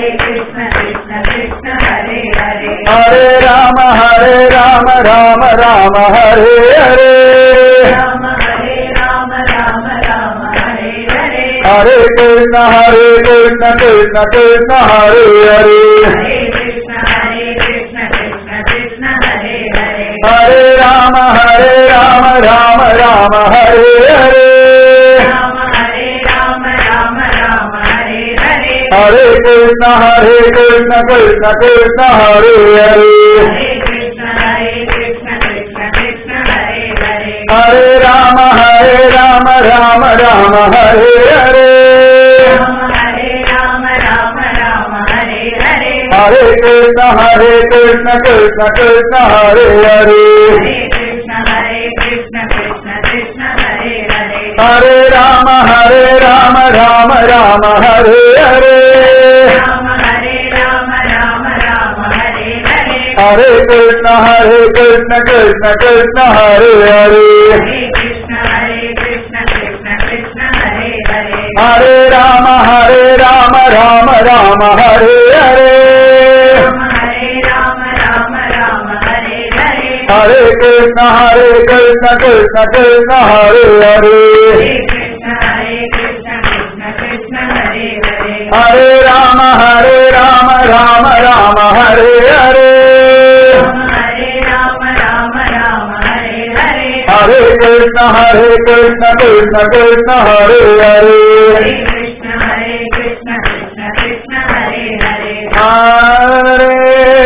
कृष्ण कृष्ण कृष्ण हरे हरे हरे राम हरे राम राम राम हरे हरे राम हरे राम राम राम हरे हरे हरे कृष्ण हरे कृष्ण कृष्ण कृष्ण हरे हरे हरे कृष्ण हरे कृष्ण कृष्ण कृष्ण हरे हरे हरे राम हरे राम राम राम हरे हरे राम हरे राम राम राम हरे हरे हरे कृष्ण हरे कृष्ण कृष्ण कृष्ण हरे हरे हरे कृष्ण हरे कृष्ण कृष्ण कृष्ण हरे हरे हरे राम हरे राम राम राम हरे हरे राम हरे राम राम राम हरे हरे हरे कृष्ण हरे कृष्ण कृष्ण कृष्ण हरे हरे हरे कृष्ण हरे कृष्ण कृष्ण कृष्ण हरे हरे हरे राम हरे राम राम राम हरे हरे राम हरे राम राम राम हरे हरे हरे कृष्ण हरे कृष्ण कृष्ण कृष्ण हरे हरे हरे कृष्ण हरे कृष्ण कृष्ण कृष्ण हरे हरे हरे राम हरे राम राम राम हरे हरे राम हरे राम राम राम हरे हरे हरे कृष्ण हरे कृष्ण कृष्ण कृष्ण हरे हरे हरे कृष्ण हरे कृष्ण कृष्ण कृष्ण हरे हरे हरे राम हरे राम राम राम हरे हरे राम हरे राम राम राम हरे हरे हरे कृष्ण हरे कृष्ण कृष्ण कृष्ण हरे हरे हरे कृष्ण हरे कृष्ण कृष्ण कृष्ण हरे हरे हरे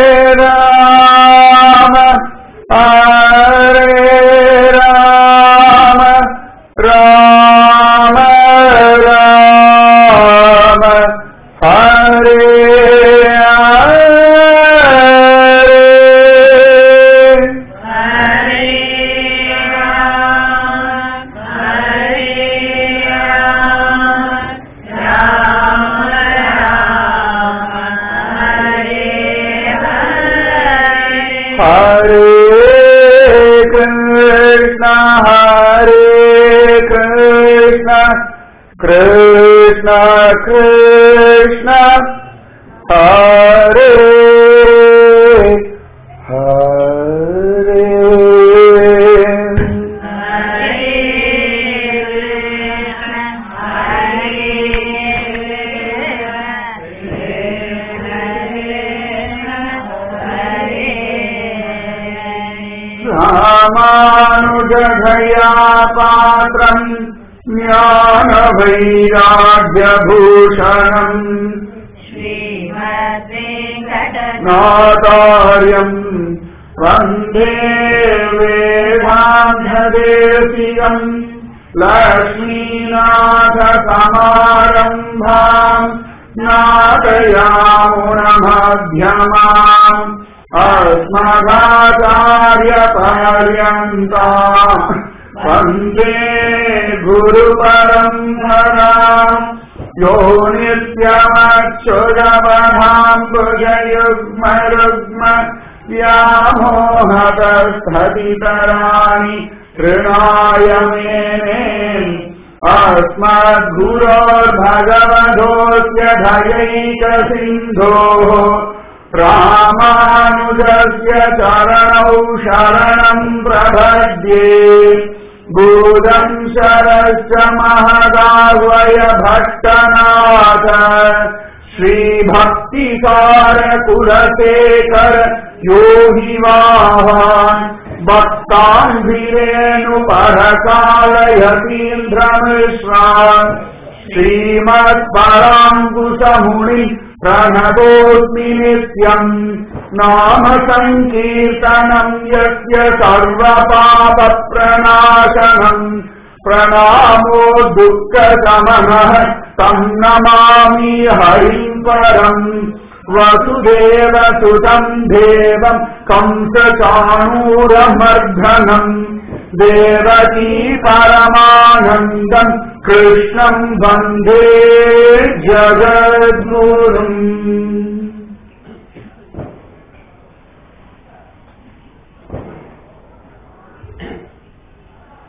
राम हरे राम राम राम हरे हरे हरे राम हरे राम राम राम हरे हरे हरे कृष्ण हरे कृष्ण कृष्ण कृष्ण हरे हरे रामानुजधया पात्रम् ज्ञानवैराग्यभूषणम् नातार्यम् वन्दे वेदान्धदेशिकम् लक्ष्मीनाथसमारम्भाम् नाटयामुणमध्यमाम् अस्मदाचार्यपर्यन्ता वन्दे गुरुपरम्पराम् यो नित्यमक्षुरवधाम् भुजयुग्मरुग्म व्यामोहतस्थतितराणि तृणाय मेने अस्मद्गुरोर्भगवधोऽस्य धयैकसिन्धोः रामानुजस्य चरणौ शरणम् प्रपद्ये भूतम् शरश्च महदावय भट्टनाथ श्रीभक्तिसारकुलशेखर योगिवाहान् भक्तान्धिरेणुपरकालयतीन्द्रमिश्रान् श्रीमत्पराङ्कुशमुनि प्रणतोऽस्मि नित्यम् नाम सङ्कीर्तनम् यस्य सर्वपापप्रणाशनम् प्रणामो दुःखशमनः तम् नमामि हरिम् परम् वसुदेवसुतम् देवम् कंसचाणूरमर्धनम् देवकी परमानन्दम् कृष्णम् वन्दे जगद्गुरुम्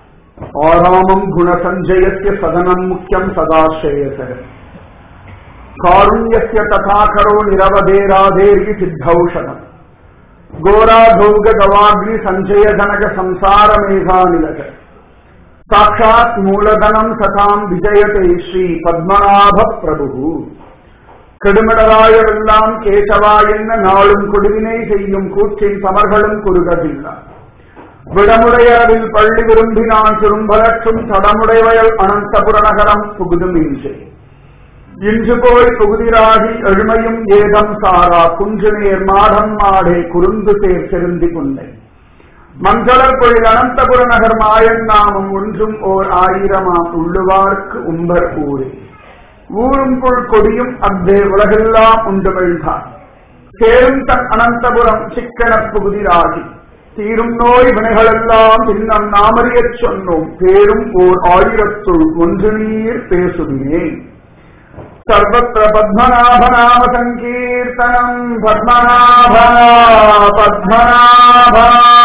ஆராமம் குணசஞ்சயस्य சதனம் முக்கியம் சதா ஸ்ரேயச காருண்யஸ்ய ததாகரோ நிரவதேராதேர்கி சித்தௌஷதம் கோராதௌக கவாக்னி சஞ்சய ஜனக சம்சார மேகாநிலக சாட்சாத் மூலதனம் சதாம் விஜயதே ஸ்ரீ பத்மநாப பிரபு கெடுமிடராயவெல்லாம் கேசவா என்ன நாளும் கொடுவினை செய்யும் கூற்றின் சமர்களும் குறுகவில்லை விடமுடையவில் பள்ளி விரும்பினான் திரும்பலற்றும் தடமுடைவயல் அனந்தபுர நகரம் புகுதும் இன்று இன்று போய் புகுதிராகி எழுமையும் ஏதம் சாரா குன்று நேர் மாடம் மாடே குறுந்து சேர் செருந்தி கொண்டை மங்களர் பொழில் அனந்தபுர நகர் மாயன் நாமம் ஒன்றும் ஓர் ஆயிரமாம் உள்ளுவார்க்கு உம்பர் ஊரே ஊரும் புல் கொடியும் அத்தே உலகெல்லாம் உண்டு வெழ்தான் சேரும் தன் அனந்தபுரம் சிக்கனப் புகுதிராகி தீரும் நோய் வினைகளெல்லாம் பின்னம் நாமறியச் சொன்னோம் பேரும் ஓர் ஆயிரத்துள் ஒன்று நீர் பேசுகிறேன் सर्वत्र पद्मनाभनाम सङ्कीर्तनम् पद्मनाभ पद्मनाभ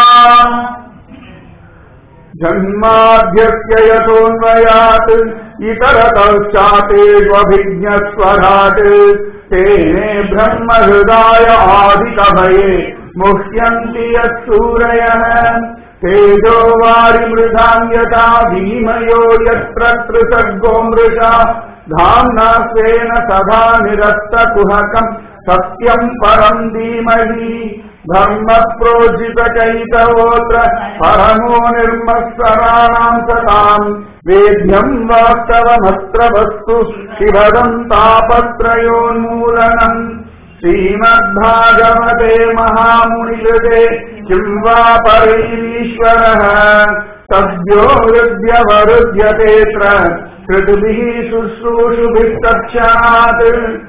जन्माद्यस्य यतोऽन्वयात् इतरतश्चातेष्वभिज्ञस्वराट् तेने ब्रह्महृदाय आदिकभये मुह्यन्ति यः सूरयः तेजो वारिमृधाम् यथा भीमयो यत्र त्रिसर्गो मृषा धाम्ना स्वेन सदा निरस्तकुहकम् सत्यम् परम् धीमहि धर्मप्रोजितचैतवोऽत्र परमो निर्मत्सराणाम् सताम् वेद्यम् वास्तवमत्र वस्तु शिवदम् तापत्रयोन्मूलनम् श्रीमद्भागवते महामुनिकृते किम् वा परैरीश्वरः सद्यो हृद्यवरुध्यतेऽत्र कृतुभिः शुश्रूषुभिः तत्क्षणात्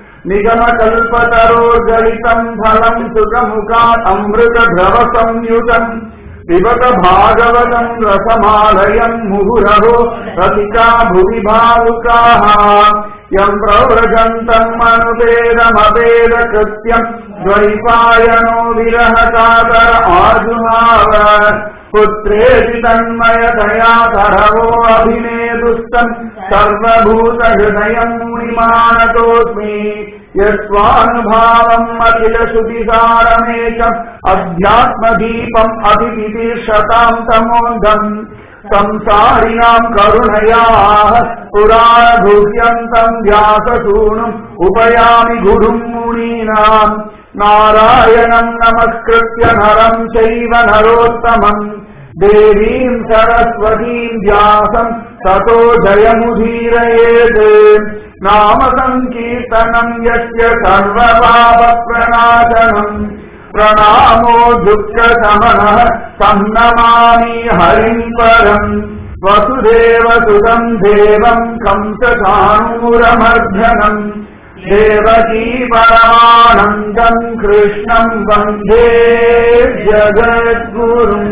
निगमकल्पतरोर्गलितम् फलम् सुखमुखात् अमृतद्रवसंयुतम् पिबत भागवतम् रसमालयम् मुहुरहो रसिका भुवि भावुकाः यम् प्रव्रजन्तम् अनुपेदमपेदकृत्यम् द्वैपायनो विरहकातर आजुहाव पुत्रेति तन्मयतया तरवो अभिनेदुस्तम् सर्वभूतहृदयम् मुनिमानतोऽस्मि यस्वानुभावम् अखिलश्रुतिसारमेकम् अध्यात्मदीपम् अभिविदीर्षताम् तमोऽन्धम् संसारिणाम् करुणयाः पुराणभूष्यन्तम् व्याससूनुम् उपयामि गुरुम् मुनीनाम् नारायणम् नमस्कृत्य नरम् चैव नरोत्तमम् देवीम् सरस्वतीम् व्यासम् ततो जयमुदीरयेत् नाम सङ्कीर्तनम् यस्य सर्वपापप्रणाशनम् प्रणामो दुःखशमनः सन्नमामि हरिम् परम् वसुदेवसुतम् देवम् कंसचाणूरमर्धनम् देवकी परमानन्दम् कृष्णम् वन्दे ஜகத்குரும்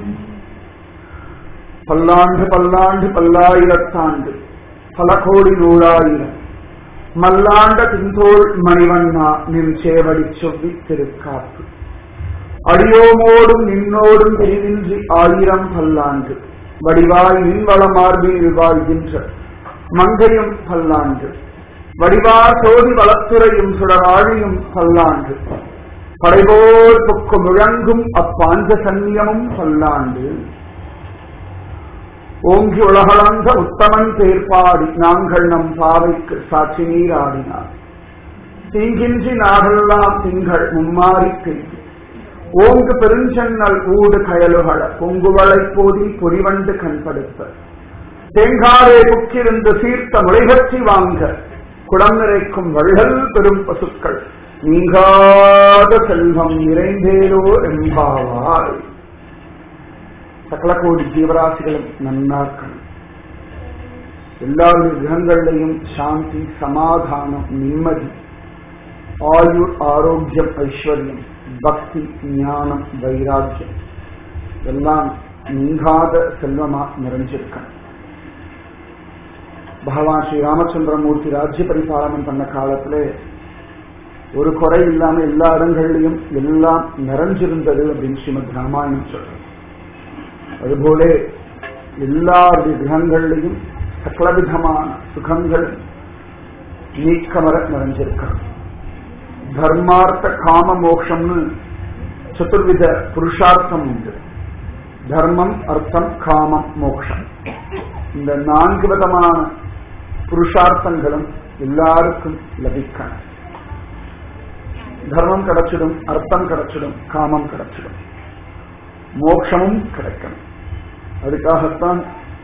பல்லாண்டு பல்லாண்டு பல்லாயிரத்தாண்டு பல கோடி நூறாயிரம் மல்லாண்ட தின்தோள் மணிவண்ணா நின் சேவடி சொவ்வி திருக்காப்பு அடியோமோடும் நின்னோடும் பிரிவின்றி ஆயிரம் பல்லாண்டு வடிவாய் நின்வள மார்பில் வாழ்கின்ற மங்கையும் பல்லாண்டு வடிவார் சோதி வளத்துறையும் சுடராழியும் பல்லாண்டு படைபோர் பொக்கு முழங்கும் அப்பாஞ்ச சன்னியமும் பல்லாண்டு ஓங்கி உலகளந்த உத்தமன் பேர்பாடி நாங்கள் நம் பாவைக்கு சாட்சி நீராடினார் தீங்கின்றி நாடெல்லாம் திங்கள் மும்மாறி பெய்து ஓங்கு பெருஞ்சென்னல் ஊடு கயலுகள பொங்குவளை போதி பொறிவண்டு கண்படுத்த தேங்காரே புக்கிருந்து சீர்த்த முளைகற்றி வாங்க குடம் நிறைக்கும் வள்ளல் பெரும் பசுக்கள் நீங்காத செல்வம் நிறைந்தேரோ என்பாவாய் சகல கோடி ஜீவராசிகளும் நன்னார்கள் எல்லாருடைய கிரகங்கள்லையும் சாந்தி சமாதானம் நிம்மதி ஆயுர் ஆரோக்கியம் ஐஸ்வர்யம் பக்தி ஞானம் வைராக்கியம் எல்லாம் நீங்காத செல்வமா நிறைஞ்சிருக்கணும் பகவான் ஸ்ரீ ராமச்சந்திரமூர்த்தி ராஜ்ய பரிபாலனம் பண்ண காலத்துல ஒரு குறை இல்லாம எல்லா இடங்கள்லயும் எல்லாம் நிறைஞ்சிருந்தது அப்படின்னு ஸ்ரீமத் ராமாயணம் சொல்றோம் அதுபோல எல்லாருடைய கிரகங்கள்லையும் சகலவிதமான சுகங்கள் நீக்கமர நிறைஞ்சிருக்கணும் தர்மார்த்த காம மோக்ஷம்னு சதுர்வித புருஷார்த்தம் உண்டு தர்மம் அர்த்தம் காமம் மோக்ஷம் இந்த நான்கு விதமான புருஷார்த்தங்களும் எல்லாருக்கும் லபிக்கணும் தர்மம் கிடைச்சிடும் அர்த்தம் கிடைச்சிடும் காமம் கிடைச்சிடும் மோக்ஷமும் கிடைக்கணும் அதுக்காகத்தான்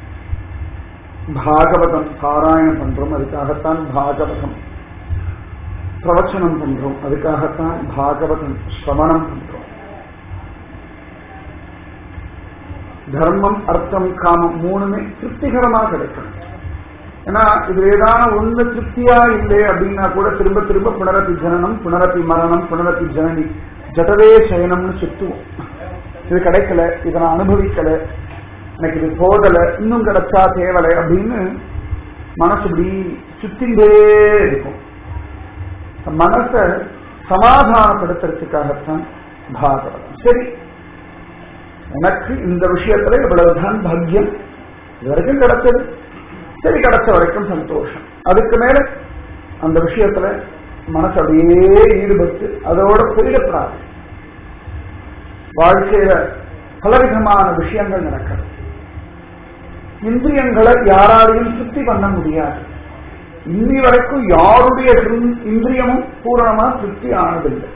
பாகவதம் பாராயணம் பண்றோம் அதுக்காகத்தான் பாகவதம் பிரவச்சனம் பண்றோம் அதுக்காகத்தான் பாகவதம் சிரவணம் பண்றோம் தர்மம் அர்த்தம் காமம் மூணுமே திருப்திகரமா கிடைக்கணும் ஏன்னா இது ஏதான ஒண்ணு திருப்தியா இல்லை அப்படின்னா கூட திரும்ப திரும்ப புனரப்பி ஜனனம் புனரப்பி மரணம் புனரப்பி ஜனனி ஜடவே சயனம்னு சுத்துவோம் இது கிடைக்கல இதை நான் அனுபவிக்கல எனக்கு இது போதல இன்னும் கிடைச்சா தேவலை அப்படின்னு மனசு இப்படி சுத்திண்டே இருக்கும் மனசை சமாதானப்படுத்துறதுக்காகத்தான் பாகவதம் சரி எனக்கு இந்த விஷயத்துல இவ்வளவுதான் பாக்கியம் இது வரைக்கும் கிடைச்சது சரி கிடைச்ச வரைக்கும் சந்தோஷம் அதுக்கு மேல அந்த விஷயத்துல மனசு அப்படியே ஈடுபட்டு அதோட பெருகப்படாது வாழ்க்கையில பலவிதமான விஷயங்கள் நடக்கிறது இந்திரியங்களை யாராலையும் சுத்தி பண்ண முடியாது இன்னி வரைக்கும் யாருடைய இந்திரியமும் பூரணமா திருப்தி ஆனதில்லை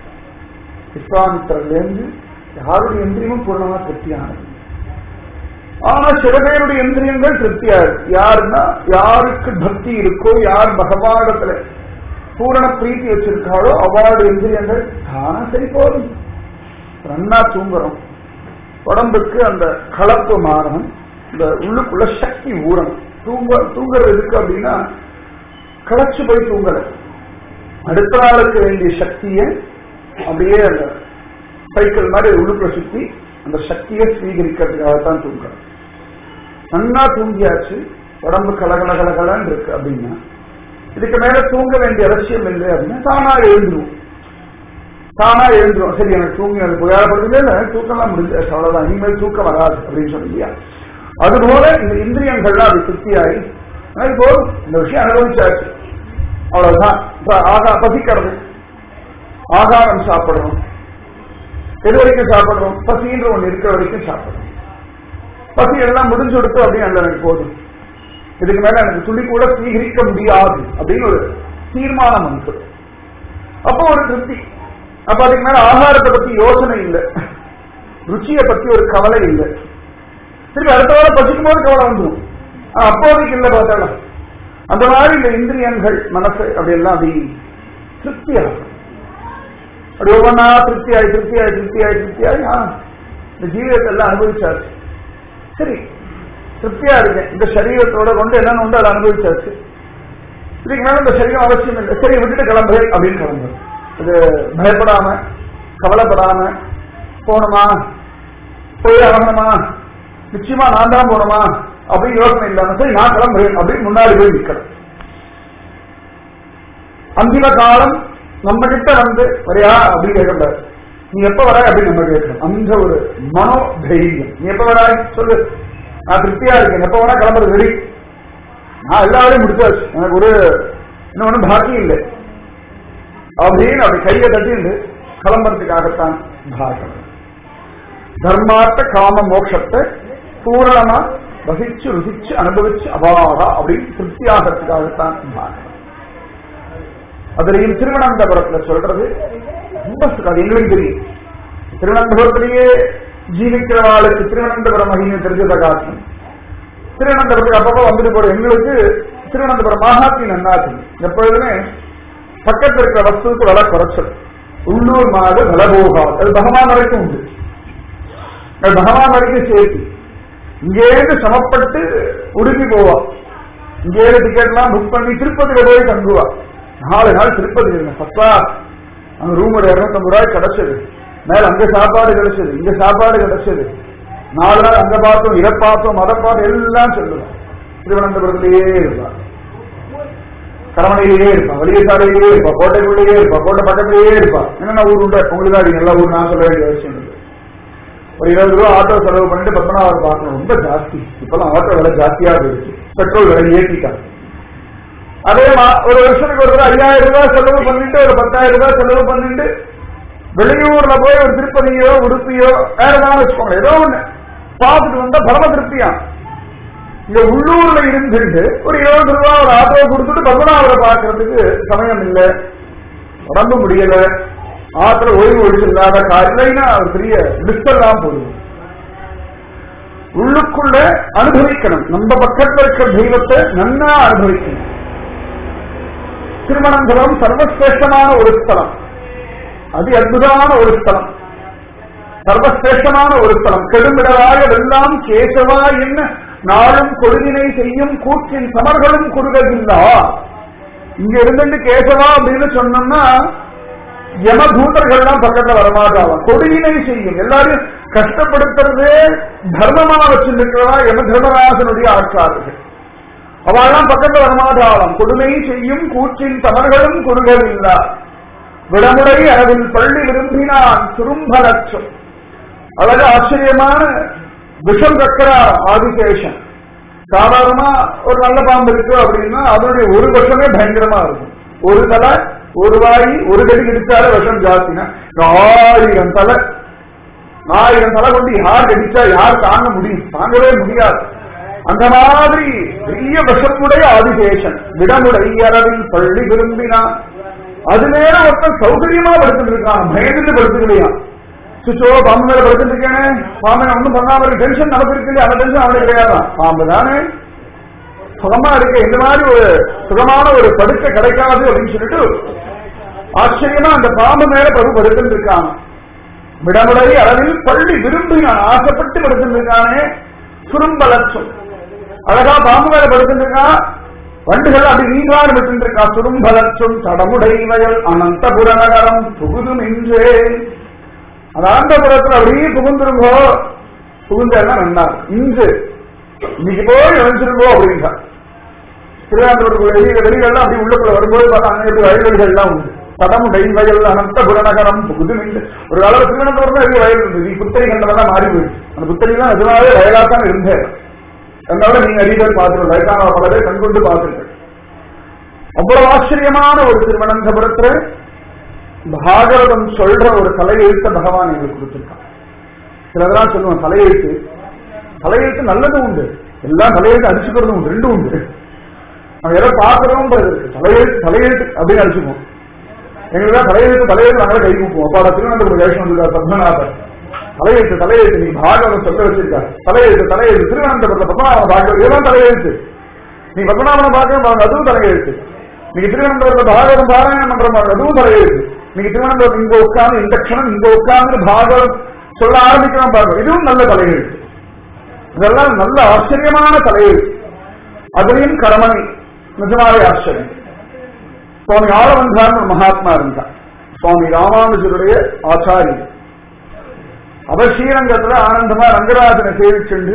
விஸ்வாமித்திரிலிருந்து யாருடைய இந்திரியமும் பூரணமா திருப்தி ஆனது ஆனா சில பேருடைய இந்திரியங்கள் திருப்தியா இருக்கு யாருன்னா யாருக்கு பக்தி இருக்கோ யார் பகவானிடத்துல பூரண பிரீத்தி வச்சிருக்காளோ அவளுடைய இந்திரியங்கள் தானா சரி போதும் நன்னா தூங்குறோம் உடம்புக்கு அந்த கலப்பு மாறணும் இந்த உள்ளுக்குள்ள சக்தி ஊறணும் தூங்க தூங்குறது எதுக்கு அப்படின்னா களைச்சு போய் தூங்கல அடுத்த நாளுக்கு வேண்டிய சக்தியை அப்படியே அந்த சைக்கிள் மாதிரி உள்ளுக்குள்ள சுத்தி அந்த சக்தியை ஸ்வீகரிக்கிறதுக்காகத்தான் தூங்குறோம் நன்னா தூங்கியாச்சு உடம்பு கலகல கலகலன்னு இருக்கு அப்படின்னா இதுக்கு மேல தூங்க வேண்டிய அவசியம் இல்லை அப்படின்னா தானா எழுந்துருவோம் தானா எழுந்துரும் சரி எனக்கு தூங்கி எனக்கு புகாரப்படுறதுல இல்லை தூக்கம்லாம் முடிஞ்சு அவ்வளவுதான் இனிமேல் தூக்கம் வராது அப்படின்னு சொல்லியா அதுபோல இந்த இந்திரியங்கள்லாம் அது திருப்தியாகி எனக்கு போதும் இந்த விஷயம் அனுபவிச்சாச்சு அவ்வளவுதான் இப்ப ஆகா பசிக்கிறது ஆகாரம் சாப்பிடுறோம் எது வரைக்கும் சாப்பிடுறோம் பசின்ற ஒண்ணு இருக்கிற வரைக்கும் சாப்பிடுறோம் பசி எல்லாம் முடிஞ்சு கொடுத்து அப்படின்னு அல்ல எனக்கு போதும் இதுக்கு மேல எனக்கு துளி கூட சீகரிக்க முடியாது அப்படின்னு ஒரு தீர்மானம் வந்து அப்போ ஒரு திருப்தி அப்ப அதுக்கு மேல ஆகாரத்தை பத்தி யோசனை இல்லை ருச்சியை பத்தி ஒரு கவலை இல்லை திருப்பி அடுத்த வாரம் பசிக்கும் போது கவலை வந்துடும் அப்போதைக்கு இல்லை பார்த்தாலும் அந்த மாதிரி இந்த இந்திரியங்கள் மனசு அப்படி எல்லாம் அப்படி திருப்தியாகும் அப்படி ஒவ்வொன்றா திருப்தியாய் திருப்தியாய் திருப்தியாய் திருப்தியாய் ஆ இந்த ஜீவிதத்தை எல்லாம் அனுபவிச்சாச்சு சரி திருப்தியா இருக்கேன் இந்த சரீரத்தோட கொண்டு என்னன்னு உண்டு அதை அனுபவிச்சாச்சு இதுக்கு மேல இந்த சரீரம் அவசியம் இல்லை சரி விட்டுட்டு கிளம்புறேன் அப்படின்னு கிளம்புறேன் இது பயப்படாம கவலைப்படாம போகணுமா போய் ஆகணுமா நிச்சயமா நான் தான் போகணுமா அப்படின்னு யோசனை இல்லாம சரி நான் கிளம்புறேன் அப்படின்னு முன்னாடி போய் நிற்கிறேன் அந்திம காலம் நம்ம கிட்ட வந்து வரையா அப்படின்னு கேட்கக்கூடாது நீ எப்ப வராய் அப்படின்னு நம்ம கேட்கணும் அந்த ஒரு மனோ தைரியம் நீ எப்ப வராய் சொல்லு நான் திருப்தியா இருக்கேன் எப்ப வேணா கிளம்புறது ரெடி நான் எல்லா வேலையும் முடிச்சாச்சு எனக்கு ஒரு இன்னும் ஒன்றும் பாக்கி இல்லை அப்படின்னு அப்படி கையை தட்டிண்டு கிளம்புறதுக்காகத்தான் பாகம் தர்மார்த்த காம மோட்சத்தை பூரணமா ரசிச்சு ருசிச்சு அனுபவிச்சு அபாரா அப்படின்னு திருப்தி ஆகிறதுக்காகத்தான் பாகம் அதுலயும் திருவனந்தபுரத்துல சொல்றது ரொம்ப சுகம். அது எங்களுக்கு தெரியும் திருவனந்தபுரத்திலேயே ஜீவிக்கிறவாளுக்கு திருவனந்தபுரம் மகிமை தெரிஞ்சதை காட்டும் திருவனந்தபுரத்துக்கு அப்பப்போ வந்துட்டு போற எங்களுக்கு திருவனந்தபுரம் மகாத்தி நன்னாச்சு எப்பொழுதுமே பக்கத்தில் இருக்கிற வஸ்துக்கு விலை குறைச்சல் உள்ளூர் மாத விலபோகாது அது பகவான் வரைக்கும் உண்டு அது பகவான் வரைக்கும் சேர்த்து இங்கேருந்து சமப்பட்டு உடுப்பி போவா இங்கேருந்து டிக்கெட்லாம் புக் பண்ணி திருப்பதியில போய் தங்குவா நாலு நாள் திருப்பதி ஃபர்ஸ்ட் அங்க ரூம் ஒரு இருநூத்தம்பது ரூபாய் கிடைச்சது மேல அங்க சாப்பாடு கிடைச்சது இங்க சாப்பாடு கிடைச்சது நாலு நாள் அங்க பார்த்தோம் இதை பார்த்தோம் அதை பார்த்தோம் எல்லாம் சொல்லுவான் திருவனந்தபுரத்திலேயே இருப்பான் கரமனையிலேயே இருப்பான் வெளியசாலையிலேயே இருப்பா கோட்டைக்குள்ளேயே இருப்பா கோட்டை பக்கத்திலேயே இருப்பா என்னென்ன ஊர் உண்டு உங்களுக்கு தான் எல்லா ஊர் நான் சொல்ல வேண்டிய அவசியம் இல்லை ஒரு இருபது ரூபா ஆட்டோ செலவு பண்ணிட்டு பத்மநாபர் பார்க்கணும் ரொம்ப ஜாஸ்தி இப்பெல்லாம் ஆட்டோ விலை ஜாஸ்தியா போயிடுச்சு பெட்ரோல் விலை ஏற்றிட்டாங்க அதே மா- ஒரு வருஷத்துக்கு ஒரு தடவை ஐயாயிரம் ரூபாய் செலவு பண்ணிட்டு ஒரு பத்தாயிரம் ரூபாய் செலவு பண்ணிட்டு வெளியூர்ல போய் ஒரு திருப்பதியோ உடுப்பியோ வேற ஏதாவது வச்சுக்கோங்க ஏதோ ஒண்ணு பார்த்துட்டு வந்தா பரம திருப்தியா இங்க உள்ளூர்ல இருந்துட்டு ஒரு இருபது ரூபா ஒரு ஆட்டோ கொடுத்துட்டு பத்மநாபரை பார்க்கறதுக்கு சமயம் இல்லை உடம்பு முடியல ஆத்துல ஓய்வு ஒழிச்சு இல்லாத காரில்லைன்னா ஒரு பெரிய லிஸ்ட் எல்லாம் போடுது உள்ளுக்குள்ள அனுபவிக்கணும் நம்ம பக்கத்துல இருக்கிற தெய்வத்தை நன்னா அனுபவிக்கணும் திருவனந்தபுரம் சர்வசிரேஷ்டமான ஒரு ஸ்தலம் அதி அற்புதமான ஒரு ஸ்தலம் சர்வசிரேஷ்டமான ஒரு ஸ்தலம் கெடுமிடராக வெல்லாம் கேசவா என்ன நாளும் கொழுவினை செய்யும் கூற்றின் சமர்களும் குறுகவில்லா இங்க இருந்துட்டு கேசவா அப்படின்னு சொன்னோம்னா யமதூதர்கள்லாம் பக்கத்துல வரமாட்டாங்க கொடுவினை செய்யும் எல்லாரையும் கஷ்டப்படுத்துறதே தர்மமா வச்சிருக்கிறதா யம தர்மராசனுடைய ஆட்காரர்கள் அவெல்லாம் பக்கத்துல வரமாட்டாளாம் கொடுமை செய்யும் கூற்றின் தமர்களும் குறுகவில்லா விடமுறை அளவில் பள்ளி விரும்பினான் சுரும்ப லட்சம் அழகு ஆச்சரியமான விஷம் கக்கரா ஆதிசேஷன் சாதாரணமா ஒரு நல்ல பாம்பு இருக்கு அப்படின்னா அதனுடைய ஒரு விஷமே பயங்கரமா இருக்கும் ஒரு தலை ஒரு வாய் ஒரு கடி கடிச்சாலே விஷம் ஜாஸ்தினா இந்த ஆயிரம் தலை ஆயிரம் தலை கொண்டு யார் கடிச்சா யார் தாங்க முடியும் தாங்கவே முடியாது அந்த மாதிரி பெரிய விஷமுடைய ஆதிசேஷன் விடமுறை அரவில் பள்ளி விரும்பினான் அது மேல ஒருத்தன் சௌகரியமா படுத்துட்டு இருக்கான் பயந்துட்டு படுத்துக்கலையாம் சுச்சோ பாம்பு மேல படுத்துட்டு இருக்கேனே பாம்பு ஒண்ணும் பண்ணாம இருக்கு டென்ஷன் நமக்கு இருக்கு இல்லையா அந்த டென்ஷன் அவனுக்கு கிடையாதான் பாம்பு தானே சுகமா இருக்க இந்த மாதிரி ஒரு சுகமான ஒரு படுக்கை கிடைக்காது அப்படின்னு சொல்லிட்டு ஆச்சரியமா அந்த பாம்பு மேல பிரபு படுத்துட்டு இருக்கான் விடமுறை அளவில் பள்ளி விரும்பினான் ஆசைப்பட்டு படுத்துட்டு இருக்கானே சுரும்ப லட்சம் அழகா பாம்பு மேல படுத்துட்டு இருக்கான் வண்டுகள் அப்படி நீங்காடு விட்டு இருக்கா சுரும்பலற்றும் தடமுடை வயல் அனந்தபுர நகரம் புகுதும் இன்றே அது அனந்தபுரத்துல அப்படியே புகுந்துருங்கோ புகுந்தா நன்னா இன்று இன்னைக்கு போய் நினைச்சிருங்கோ அப்படின்றா திருவாண்டூருக்குள்ள வெளிய வெளிகள்லாம் அப்படி உள்ளுக்குள்ள வரும்போது பார்த்தா அங்க எப்படி வயல்வெளிகள்லாம் உண்டு தடமுடை வயல் அனந்தபுர நகரம் புகுதும் இன்று ஒரு காலம் திருவனந்தபுரம் தான் வெளிய வயல் இருந்தது புத்தரி கண்டதெல்லாம் மாறி போயிடுச்சு அந்த புத்தரி தான் அதனாலே வயலாத்தான் இருந்தேன் அதனால நீங்க நிறைய பேர் பார்த்துருக்கோம் வயசான பல பேர் கண்கொண்டு பார்த்துருக்கேன் அவ்வளவு ஆச்சரியமான ஒரு திருவனந்தபுரத்துல பாகவதம் சொல்ற ஒரு தலையெழுத்த பகவான் எங்களுக்கு கொடுத்திருக்கான் சிலதெல்லாம் சொல்லுவோம் தலையெழுத்து தலையெழுத்து நல்லதும் உண்டு எல்லாம் தலையெழுத்து அடிச்சுக்கிறதும் உண்டு ரெண்டும் உண்டு நம்ம எதை பார்க்கறோம்ன்றது இருக்கு தலையெழுத்து தலையெழுத்து அப்படின்னு அடிச்சுப்போம் எங்களுக்கு தலையெழுத்து தலையெழுத்து நாங்களே கை கூப்போம் அப்பா திருவனந்தபுரம் ஜெயசன் வந்திருக்கார் பத்மநாபர் தலையெழுத்து தலையெழுத்து நீ பாகவதம் சொல்ல வச்சிருக்காரு தலையெழுத்து தலையெழுத்து திருவனந்தபுரத்தை பத்மநாபம் பார்க்க இதெல்லாம் தலையெழுத்து நீ பத்மநாபனை பார்க்க பாருங்க அதுவும் தலையெழுத்து நீங்க திருவனந்தபுரத்தை பாகவதம் பாராயணம் பண்ற பாருங்க அதுவும் தலையெழுத்து நீங்க திருவனந்தபுரம் இங்க உட்கார்ந்து இந்த க்ஷணம் இங்க உட்கார்ந்து பாகவதம் சொல்ல ஆரம்பிக்கிறோம் பாருங்க இதுவும் நல்ல தலையெழுத்து இதெல்லாம் நல்ல ஆச்சரியமான தலையெழுத்து அதுலயும் கடமணி நிஜமாவே ஆச்சரியம் சுவாமி ஆளவந்தார் ஒரு மகாத்மா இருந்தார் சுவாமி ராமானுஜருடைய ஆச்சாரியர் அவர் ஸ்ரீரங்கத்துல ஆனந்தமா ரங்கராஜனை சேவிச்சுண்டு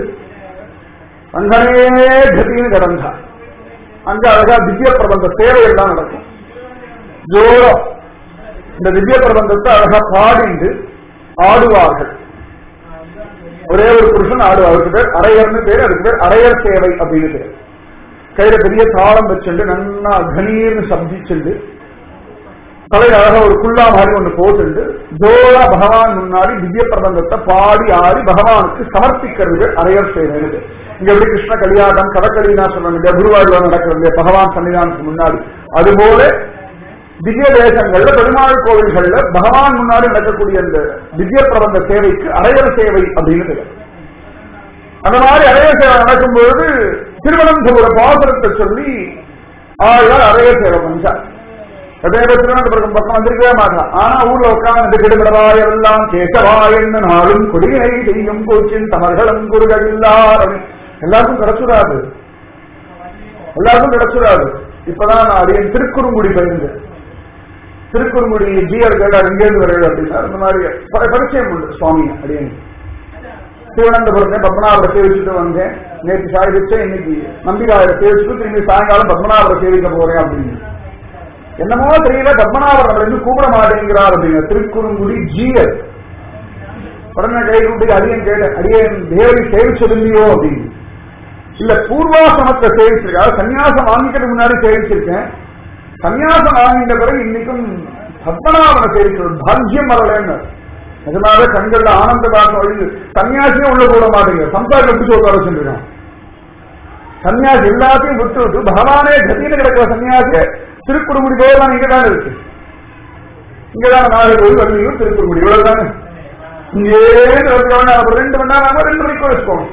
அங்கனே கதின்னு கிடந்தார் அங்க அழகா திவ்ய பிரபந்த சேவை எல்லாம் நடக்கும் ஜோரம் இந்த திவ்ய பிரபந்தத்தை அழகா பாடிண்டு ஆடுவார்கள் ஒரே ஒரு புருஷன் ஆடுவார் அவருக்கு பேர் அரையர்னு பேர் அதுக்கு பேர் அரையர் சேவை அப்படின்னு பேர் கையில பெரிய தாளம் வச்சுண்டு நன்னா கணீர்னு சப்திச்சுண்டு தலையில அழகா ஒரு குள்ளா மாதிரி ஒண்ணு போட்டுண்டு ஜோரா பகவான் முன்னாடி திவ்ய பிரபந்தத்தை பாடி ஆடி பகவானுக்கு சமர்ப்பிக்கிறது அரையர் செய்வது இங்க எப்படி கிருஷ்ண கல்யாணம் கதகளினா சொல்றாங்க குருவாயூர்ல நடக்கிறது பகவான் சன்னிதானத்துக்கு முன்னாடி அதுபோல திவ்ய தேசங்கள்ல பெருமாள் கோவில்கள்ல பகவான் முன்னாடி நடக்கக்கூடிய அந்த திவ்ய பிரபந்த சேவைக்கு அரையர் சேவை அப்படின்னு பெயர் அந்த மாதிரி அரையர் சேவை நடக்கும்போது திருவனந்தபுர பாசுரத்தை சொல்லி ஆழ்வார் அரையர் சேவை பண்ணார் அதே திருவனந்தபுரம் பக்கம் வந்திருக்கவே மாட்டான் ஆனா ஊர்ல உட்கார்ந்து கிடுமிடவாய் எல்லாம் கேசவாய் என்ன நாளும் கொடியினை செய்யும் கூச்சின் தமர்களும் குருகவில்லார் அப்படின்னு. எல்லாருக்கும் கிடைச்சுடாது எல்லாருக்கும் கிடைச்சுடாது இப்பதான் நான் அடியன் திருக்குறுங்குடி போயிருந்தேன் திருக்குறுங்குடி ஜிஆர் கேட்டார் எங்கேருந்து வருது அப்படின்னா இந்த மாதிரி ப- பரிச்சயம் உண்டு சுவாமி அடியன் திருவனந்தபுரத்தை பத்மநாபரை சேவிச்சுட்டு வந்தேன் நேற்று சாய்விச்சேன் இன்னைக்கு நம்பிராயரை சேவிச்சுட்டு திரும்பி சாயங்காலம் பத்மநாபரை சேவிக்க போறேன் அப்படின்னு என்னமோ தெரியல பத்மநாபர் நம்மள இன்னும் கூப்பிட மாட்டேங்கிறார் அப்படிங்க திருக்குறுங்குடி ஜிஎல் உடனே கை கூட்டி அடியன் கேட்டேன் அடியன் தேவரை சேவிச்சதில்லையோ அப்படின்னு இல்ல பூர்வாசிரமத்தை சேவிச்சிருக்கேன் அதாவது சன்னியாசம் வாங்கிக்கிறதுக்கு முன்னாடி சேவிச்சிருக்கேன் சன்னியாசம் வாங்கிட்ட பிறகு இன்னைக்கும் பத்மநாபனை சேவிக்கிறோம் பாக்கியம் வரலன்னு அதனால கண்கள்ல ஆனந்த பாசம் வழி சன்னியாசியும் உள்ள போட மாட்டேங்குது சம்சாரம் எப்படி உட்கார வச்சுருக்கான் சன்னியாசி எல்லாத்தையும் விட்டு விட்டு பகவானே கதின்னு கிடக்கிற சன்னியாசி திருக்குறுங்குடி போகலாம் இங்கதான் இருக்கு இங்கதான் நாகர்கோவில் வள்ளியூர் திருக்குறுங்குடி இவ்வளவுதானே இங்கே அப்புறம் ரெண்டு மணி நேரம் ஆகும், ரெண்டு மணிக்கு வச்சுக்கோங்க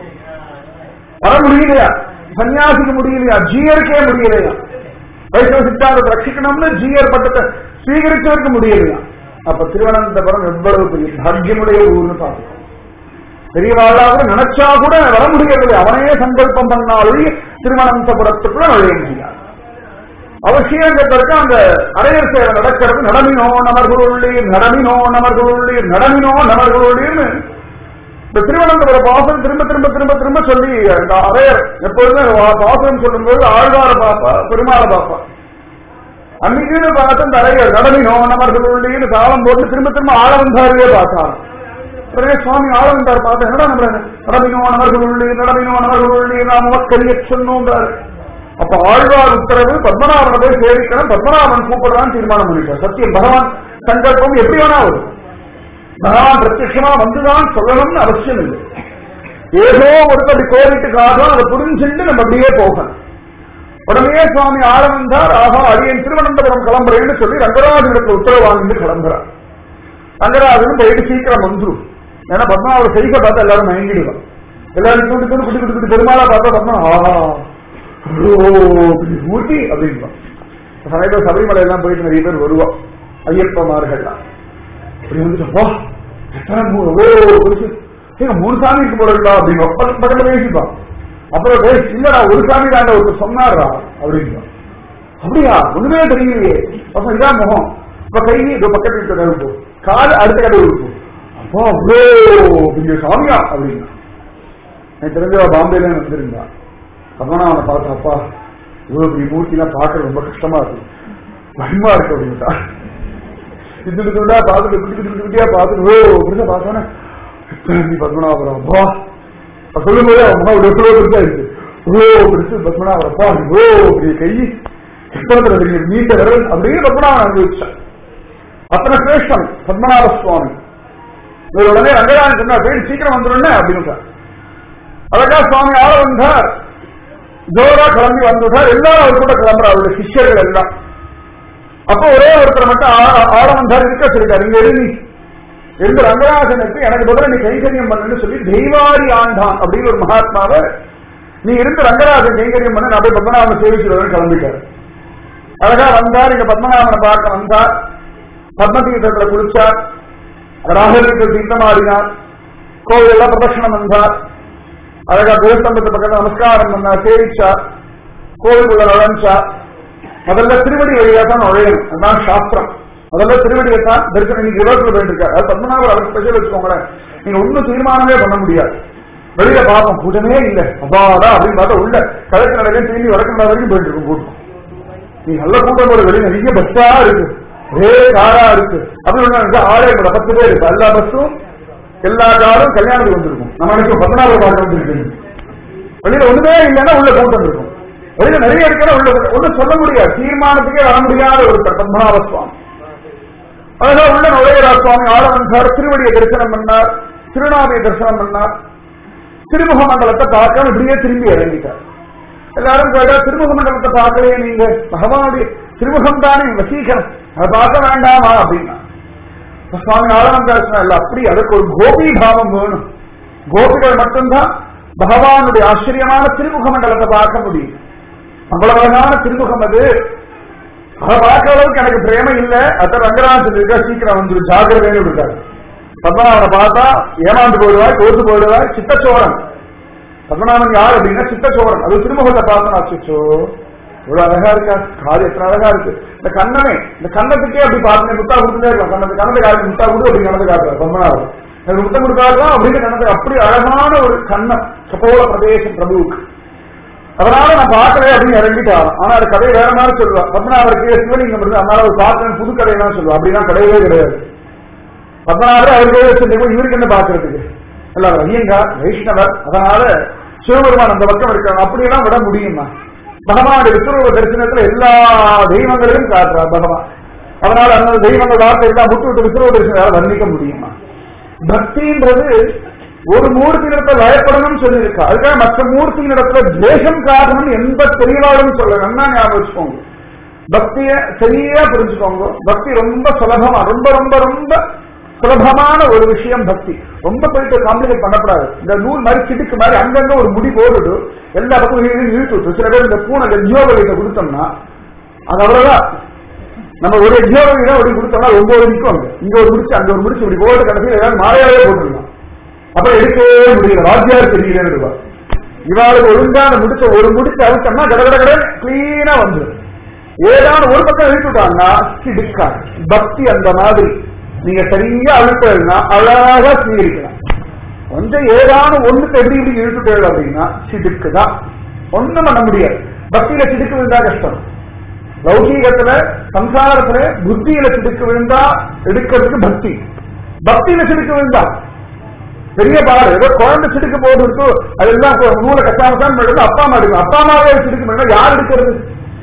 வர முடியலையா சன்னியாசிக்கு முடியலையா ஜீயருக்கே முடியலையா வைஷ்ணவ சித்தாந்தத்தை ரட்சிக்கணும்னு ஜீயர் பட்டத்தை ஸ்வீகரிச்சவருக்கு முடியலையா அப்ப திருவனந்தபுரம் எவ்வளவு பெரிய பாக்கியமுடைய ஊர்னு பார்க்கணும் பெரியவாளாவது நினைச்சா கூட வர முடியவில்லை அவனே சங்கல்பம் பண்ணாலும் திருவனந்தபுரத்துக்குள்ள நுழைய முடியாது அவசியங்கிறதுக்கு அந்த அரையர் சேவை நடக்கிறது நடமினோ நமர்களுள்ளீர் நடமினோ நமர்களுள்ளீர் நடமினோ நமர்களுள்ளீர்னு இந்த திருவனந்தபுர பாசனம் திரும்ப திரும்ப திரும்ப திரும்ப சொல்லி இந்த அரையர் எப்பொழுதுமே வா- பாசனம் சொல்லும்போது ஆழ்வார பாப்பா பெருமாள பாப்பா அன்னைக்கு பார்த்து இந்த அரையர் நடமினோ நமர்களுள்ளீர்னு தாளம் போட்டு திரும்ப திரும்ப ஆளவந்தாரியே பார்த்தார் உடனே சுவாமி ஆளவந்தார் பார்த்து என்னடா நம்மள நடமினோ நமர்களுள்ளீர் நடமினோ நமர்களுள்ளீர் நாம் உமக்கரிய சொன்னோங்கிறார் அப்ப ஆழ்வார் உத்தரவு பத்மநாபனை போய் சேவிக்கணும் பத்மநாபன் கூப்பிடுறான்னு தீர்மானம் பண்ணிட்டார் சத்தியம் பகவான் சங்கல்பம் எப்படி வேணா வரும் பகவான் பிரத்யட்சமா வந்துதான் சொல்லணும்னு அவசியம் இல்லை ஏதோ ஒருத்தர் கோரிட்டு காரணம் அதை புரிஞ்சுட்டு நம்ம அப்படியே போகணும் உடனே சுவாமி ஆளவந்தார் ஆஹா அடியன் திருவனந்தபுரம் கிளம்புறேன்னு சொல்லி ரங்கராஜனிடத்துல உத்தரவு வாங்கிட்டு கிளம்புறார் ரங்கராஜனும் போயிட்டு சீக்கிரம் வந்துரும் ஏன்னா பத்மாவோட செய்க பார்த்து எல்லாரும் மயங்கிடுவான் எல்லாரும் தூண்டு தூண்டு குட்டி குட்டி குட்டி பெருமாளா பார்த்தா பத்மா ஆஹா ஓ இப்படி மூர்த்தி அப்படின்பான் சமயத்தில் சபரிமலை எல்லாம் போயிட்டு நிறைய பேர் வருவா ஐயப்பமார்கள்லாம் அப்படி வந்துட்டு வா எத்தனை மூ- ஓ பெருசு ஏங்க மூணு சாமி இருக்கு போறீங்களா அப்படின்னு பக்கத்துல பேசிப்பான் அப்புறம் டேய், இல்லடா ஒரு சாமி தாண்ட ஒருத்தர் சொன்னாரா அப்படின்னா அப்படியா ஒண்ணுமே தெரியலையே அப்ப இதான் முகம் இப்ப கை இதோ பக்கத்துல இருக்க கழுவு கால் அடுத்த கடவுள் இருக்கும் அப்போ அவ்வளோ பெரிய சாமியா அப்படின்னா எனக்கு தெரிஞ்சவா பாம்பேல வந்திருந்தா அப்பனா அவனை பார்த்து அப்பா இவ்வளவு பெரிய மூர்த்திலாம் பார்க்கறது ரொம்ப கஷ்டமா இருக்கு பயமா இருக்கு அப்படின்ட்டா இது இதுடா பார்த்துட்டு குட்டி குட்டி குட்டி குட்டியா பார்த்துட்டு ஓ அப்படிதான் பார்த்தோன்னே நீ பத்மநாபுரம் அப்பா அப்ப சொல்லும்போது அவன் முகம் எவ்வளவு பெருசா இருக்கு ஓ பெருசு பத்மநாபுரம் அப்பா ஓ அப்படி கை எத்தனை பெரிய நீட்ட விரல் அப்படின்னு பத்மநாபன் அனுபவிச்சான் அத்தனை சிரேஷ்டம் பத்மநாப சுவாமி இவர் உடனே ரங்கராஜன் சொன்னார் போய் சீக்கிரம் வந்துடுன்னு அப்படின்னு அழகா சுவாமி ஆள வந்தார் ஜோரா கிளம்பி வந்துட்டார் எல்லாரும் அவர் கூட கிளம்புற அவருடைய சிஷ்யர்கள் எல்லாம் அப்போ ஒரே ஒருத்தர் மட்டும் ஆ- ஆள வந்தார் இருக்க சொல்லிட்டார் இங்க எழுதி எந்த ரங்கராஜனுக்கு எனக்கு பதிலா நீ கைங்கரியம் பண்ணுன்னு சொல்லி தெய்வாரி ஆண்டான் அப்படின்னு ஒரு மகாத்மாவை நீ இருந்து ரங்கராஜன் கைங்கரியம் பண்ண நான் போய் பத்மநாபனை சேவிச்சுடுவேன் கிளம்பிட்டார் அழகா வந்தார் இங்க பத்மநாபனை பார்க்க வந்தார் பத்மதீர்த்தத்துல குளிச்சார் ராகலுக்கு தீர்த்தமாடினார் கோவில் எல்லாம் பிரதட்சணம் வந்தார் அழகா துரஸ்தம்பத்து பக்கத்துல நமஸ்காரம் பண்ணார் சேவிச்சார் கோவிலுக்குள்ள நுழைஞ்சார் முதல்ல திருவடி வழியா தான் நுழையணும் அதுதான் சாஸ்திரம் முதல்ல திருவடியை தான் தரிசனம் நீங்க இருபத்துல போயிருக்காரு அது பத்மநாபர் அவர் ஸ்பெஷல் வச்சுக்கோங்களேன் நீங்க ஒன்னும் தீர்மானமே பண்ண முடியாது வெளியில பார்ப்போம் கூட்டமே இல்ல அப்பாடா அப்படின்னு பார்த்தா உள்ள கிழக்கு நடையில திரும்பி வடக்கு நடை வரைக்கும் போயிட்டு இருக்கும் கூட்டம் நீ நல்ல கூட்டம் போற வெளியில நிறைய பஸ்ஸா இருக்கு ஒரே காரா இருக்கு அப்படின்னு ஒண்ணு ஆளே கூட பத்து பேர் இருக்கு எல்லா பஸ்ஸும் எல்லா காரும் கல்யாணத்துக்கு வந்திருக்கும் நம்ம நினைக்கும் பத்மநாபர் பார்க்க வந்திருக்கு வெளியில ஒண்ணுமே இல்லைன்னா உள்ள கூட்டம் இருக்கும் வெளியில நிறைய இருக்கிற உள்ள ஒண்ணும் சொல்ல முடியாது தீர்மானத்துக்கே வர முடியாத ஒரு பத்மநாப சுவாமி அழகா உள்ள நுழையரா சுவாமி ஆளவன் சார் திருவடியை தரிசனம் பண்ணார் திருநாமையை தரிசனம் பண்ணார் திருமுக மண்டலத்தை பார்க்காம இப்படியே திரும்பி இறங்கிட்டார் எல்லாரும் கேட்டா திருமுக மண்டலத்தை பார்க்கலையே நீங்க பகவானுடைய திருமுகம் தானே வசீகரம் அதை பார்க்க வேண்டாமா அப்படின்னா இப்ப சுவாமி ஆளவந்தாசனா இல்ல அப்படி அதுக்கு ஒரு கோபி பாவம் வேணும் கோபிகள் மட்டும்தான் பகவானுடைய ஆச்சரியமான திருமுக மண்டலத்தை பார்க்க முடியும் அவ்வளவு அழகான திருமுகம் அது அதை பார்க்க அளவுக்கு எனக்கு பிரேம இல்ல அத்த ரங்கராஜன் இருக்கா சீக்கிரம் வந்துடும் ஜாகிரதைன்னு இருக்காரு பத்மநாபனை பார்த்தா ஏமாந்து போயிடுவாய் தோத்து போயிடுவாய் சித்தச்சோரன் பத்மநாபன் யார் அப்படின்னா சித்தச்சோரன் அது திருமுகத்தை பார்த்தா அச்சோ இவ்வளவு அழகா இருக்கா காது எத்தனை அழகா இருக்கு இந்த கண்ணமே இந்த கண்ணத்துக்கே அப்படி பார்த்து முத்தா கொடுத்துட்டே இருக்கலாம் கண்ணத்து கண்ணத்தை காட்டு முத்தா கொடு அப்படி கண்ணத்தை காட்டுறாரு பத்மநாபன் எனக்கு முத்தம் கொடுக்காதான் அப்படின்னு கண்ணத்தை அப்படி அழகான ஒரு கண்ணம் கபோல பிரதேசம் பிரபுவுக்கு அதனால நான் பார்க்கல அப்படின்னு இறங்கிட்டான் ஆனா அது கதை வேற மாதிரி சொல்லுவா பத்மநாபருக்கு சிவலிங்கம் இருக்கு அதனால அவர் பார்க்கணும் புது கதையெல்லாம் சொல்லுவா அப்படிலாம் கிடையவே கிடையாது பத்மநாபர் அவருக்கே வச்சிருந்தேன் இவருக்கு என்ன பாக்குறதுக்கு இல்ல அவர் ஐயங்கார் வைஷ்ணவர் அதனால சிவபெருமான் அந்த பக்கம் இருக்காங்க அப்படியெல்லாம் விட முடியுமா பகவானுடைய விஸ்வரூப தரிசனத்துல எல்லா தெய்வங்களையும் காட்டுறார் பகவான் அதனால அந்த தெய்வங்கள் வார்த்தை எல்லாம் விட்டு விட்டு விஸ்வரூப தரிசனம் வர்ணிக்க முடியுமா பக்தின்றது ஒரு மூர்த்தி இடத்துல லயப்படணும்னு சொல்லியிருக்கா அதுக்காக மற்ற மூர்த்தி இடத்துல துவேஷம் காரணம் எந்த தெளிவாளும் சொல்ல நல்லா ஞாபகம் வச்சுக்கோங்க பக்திய சரியா புரிஞ்சுக்கோங்க பக்தி ரொம்ப சுலபமா ரொம்ப ரொம்ப ரொம்ப சுலபமான ஒரு விஷயம் பக்தி ரொம்ப போயிட்டு காம்ப்ளிகேட் பண்ணக்கூடாது இந்த நூல் மாதிரி சிட்டுக்கு மாதிரி அங்கங்க ஒரு முடி போட்டுட்டு எல்லா பக்கம் இழுத்து விட்டு சில பேர் இந்த பூனை ஜியோபலிட்ட கொடுத்தோம்னா அது அவ்வளவுதான் நம்ம ஒரு ஜியோபலிதான் ஒரு கொடுத்தோம்னா ஒன்பது நிற்கும் அங்க இங்க ஒரு முடிச்சு அங்க ஒரு முடிச்சு இப்படி போட்டு கடைசியில் ஏதாவது மாலையாவே போட்டுருக்கலாம் அப்புறம் எடுக்கவே முடியல வாத்தியார் தெரியலன்னு இவாளுக்கு ஒழுங்கான முடிச்ச ஒரு முடிச்சு அவிட்டோம்னா கட கட கட கிளீனா வந்துடும் ஏதாவது ஒரு பக்கம் இழுத்துட்டாங்கன்னா சிடுக்கா பக்தி அந்த மாதிரி நீங்க சரியா அழுத்தா அழகா சீரிக்கலாம் கொஞ்சம் ஏதாவது ஒண்ணுக்கு எப்படி இப்படி இழுத்துட்டேள் அப்படின்னா சிடுக்கு தான் ஒண்ணும் பண்ண முடியாது பக்தியில சிடுக்கு விழுந்தா கஷ்டம் லௌகீகத்துல சம்சாரத்துல புத்தியில சிடுக்கு விழுந்தா எடுக்கிறதுக்கு பக்தி பக்தியில சிடுக்கு விழுந்தா பெரிய பாடு ஏதோ குழந்தை சிடுக்கு போட்டு இருக்கு அதெல்லாம் நூலை கட்டாம தான் எடுக்கும் அப்பா அம்மா எடுக்கும் அப்பா அம்மாவே சிடுக்கு பண்ணா யார் எடுக்கிறது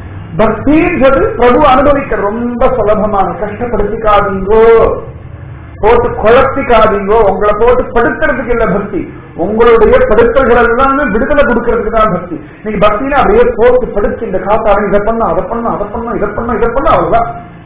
பக்தின்றது பிரபு அனுபவிக்க ரொம்ப சுலபமான கஷ்டப்படுத்திக்காதீங்கோ போட்டு குழப்பிக்காதீங்கோ உங்களை போட்டு படுத்துறதுக்கு இல்ல பக்தி உங்களுடைய படுத்தல்கள் எல்லாம் விடுதலை கொடுக்கறதுக்கு தான் பக்தி நீங்க பக்தினா அப்படியே போட்டு படுத்து இந்த காத்தாரம் இதை பண்ண அதை பண்ண அதை பண்ண இதை பண்ண இதை பண்ண அவ்வளவுதான்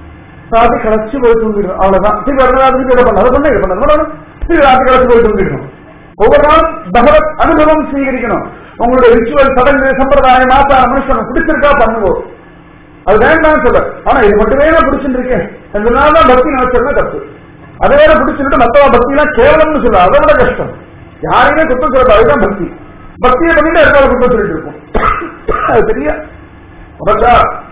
சாதி கடைச்சு போய் தூங்கிடும் அவ்வளவுதான் திருப்பி வரலாறு இதை பண்ண அதை பண்ண இதை பண்ண அவ்வளவுதான் திருப்பி ராத்தி கடைச்சு போய் தூங்கிடணும் ஒவ்வொரு நாளும் பகவத் அனுபவம் സ്വീകരിக்கணும் உங்களுடைய ரிச்சுவல் சடங்கு சம்பிரதாயம் ஆச்சார மனுஷன் பிடிச்சிருக்கா பண்ணுவோம் அது வேண்டாம் சொல்ல ஆனா இது மட்டுமே நான் பிடிச்சிருக்கேன் ரெண்டு நாள் தான் பக்தி நினைச்சா தப்பு அதை வேற பிடிச்சிட்டு மத்தவா பக்தி எல்லாம் கேவலம்னு சொல்ல அதை விட கஷ்டம் யாரையுமே குத்தம் சொல்றது அதுதான் பக்தி பக்தியை பண்ணிட்டு எல்லாரும் குத்தம் சொல்லிட்டு இருக்கும் அது பெரிய அவச்சா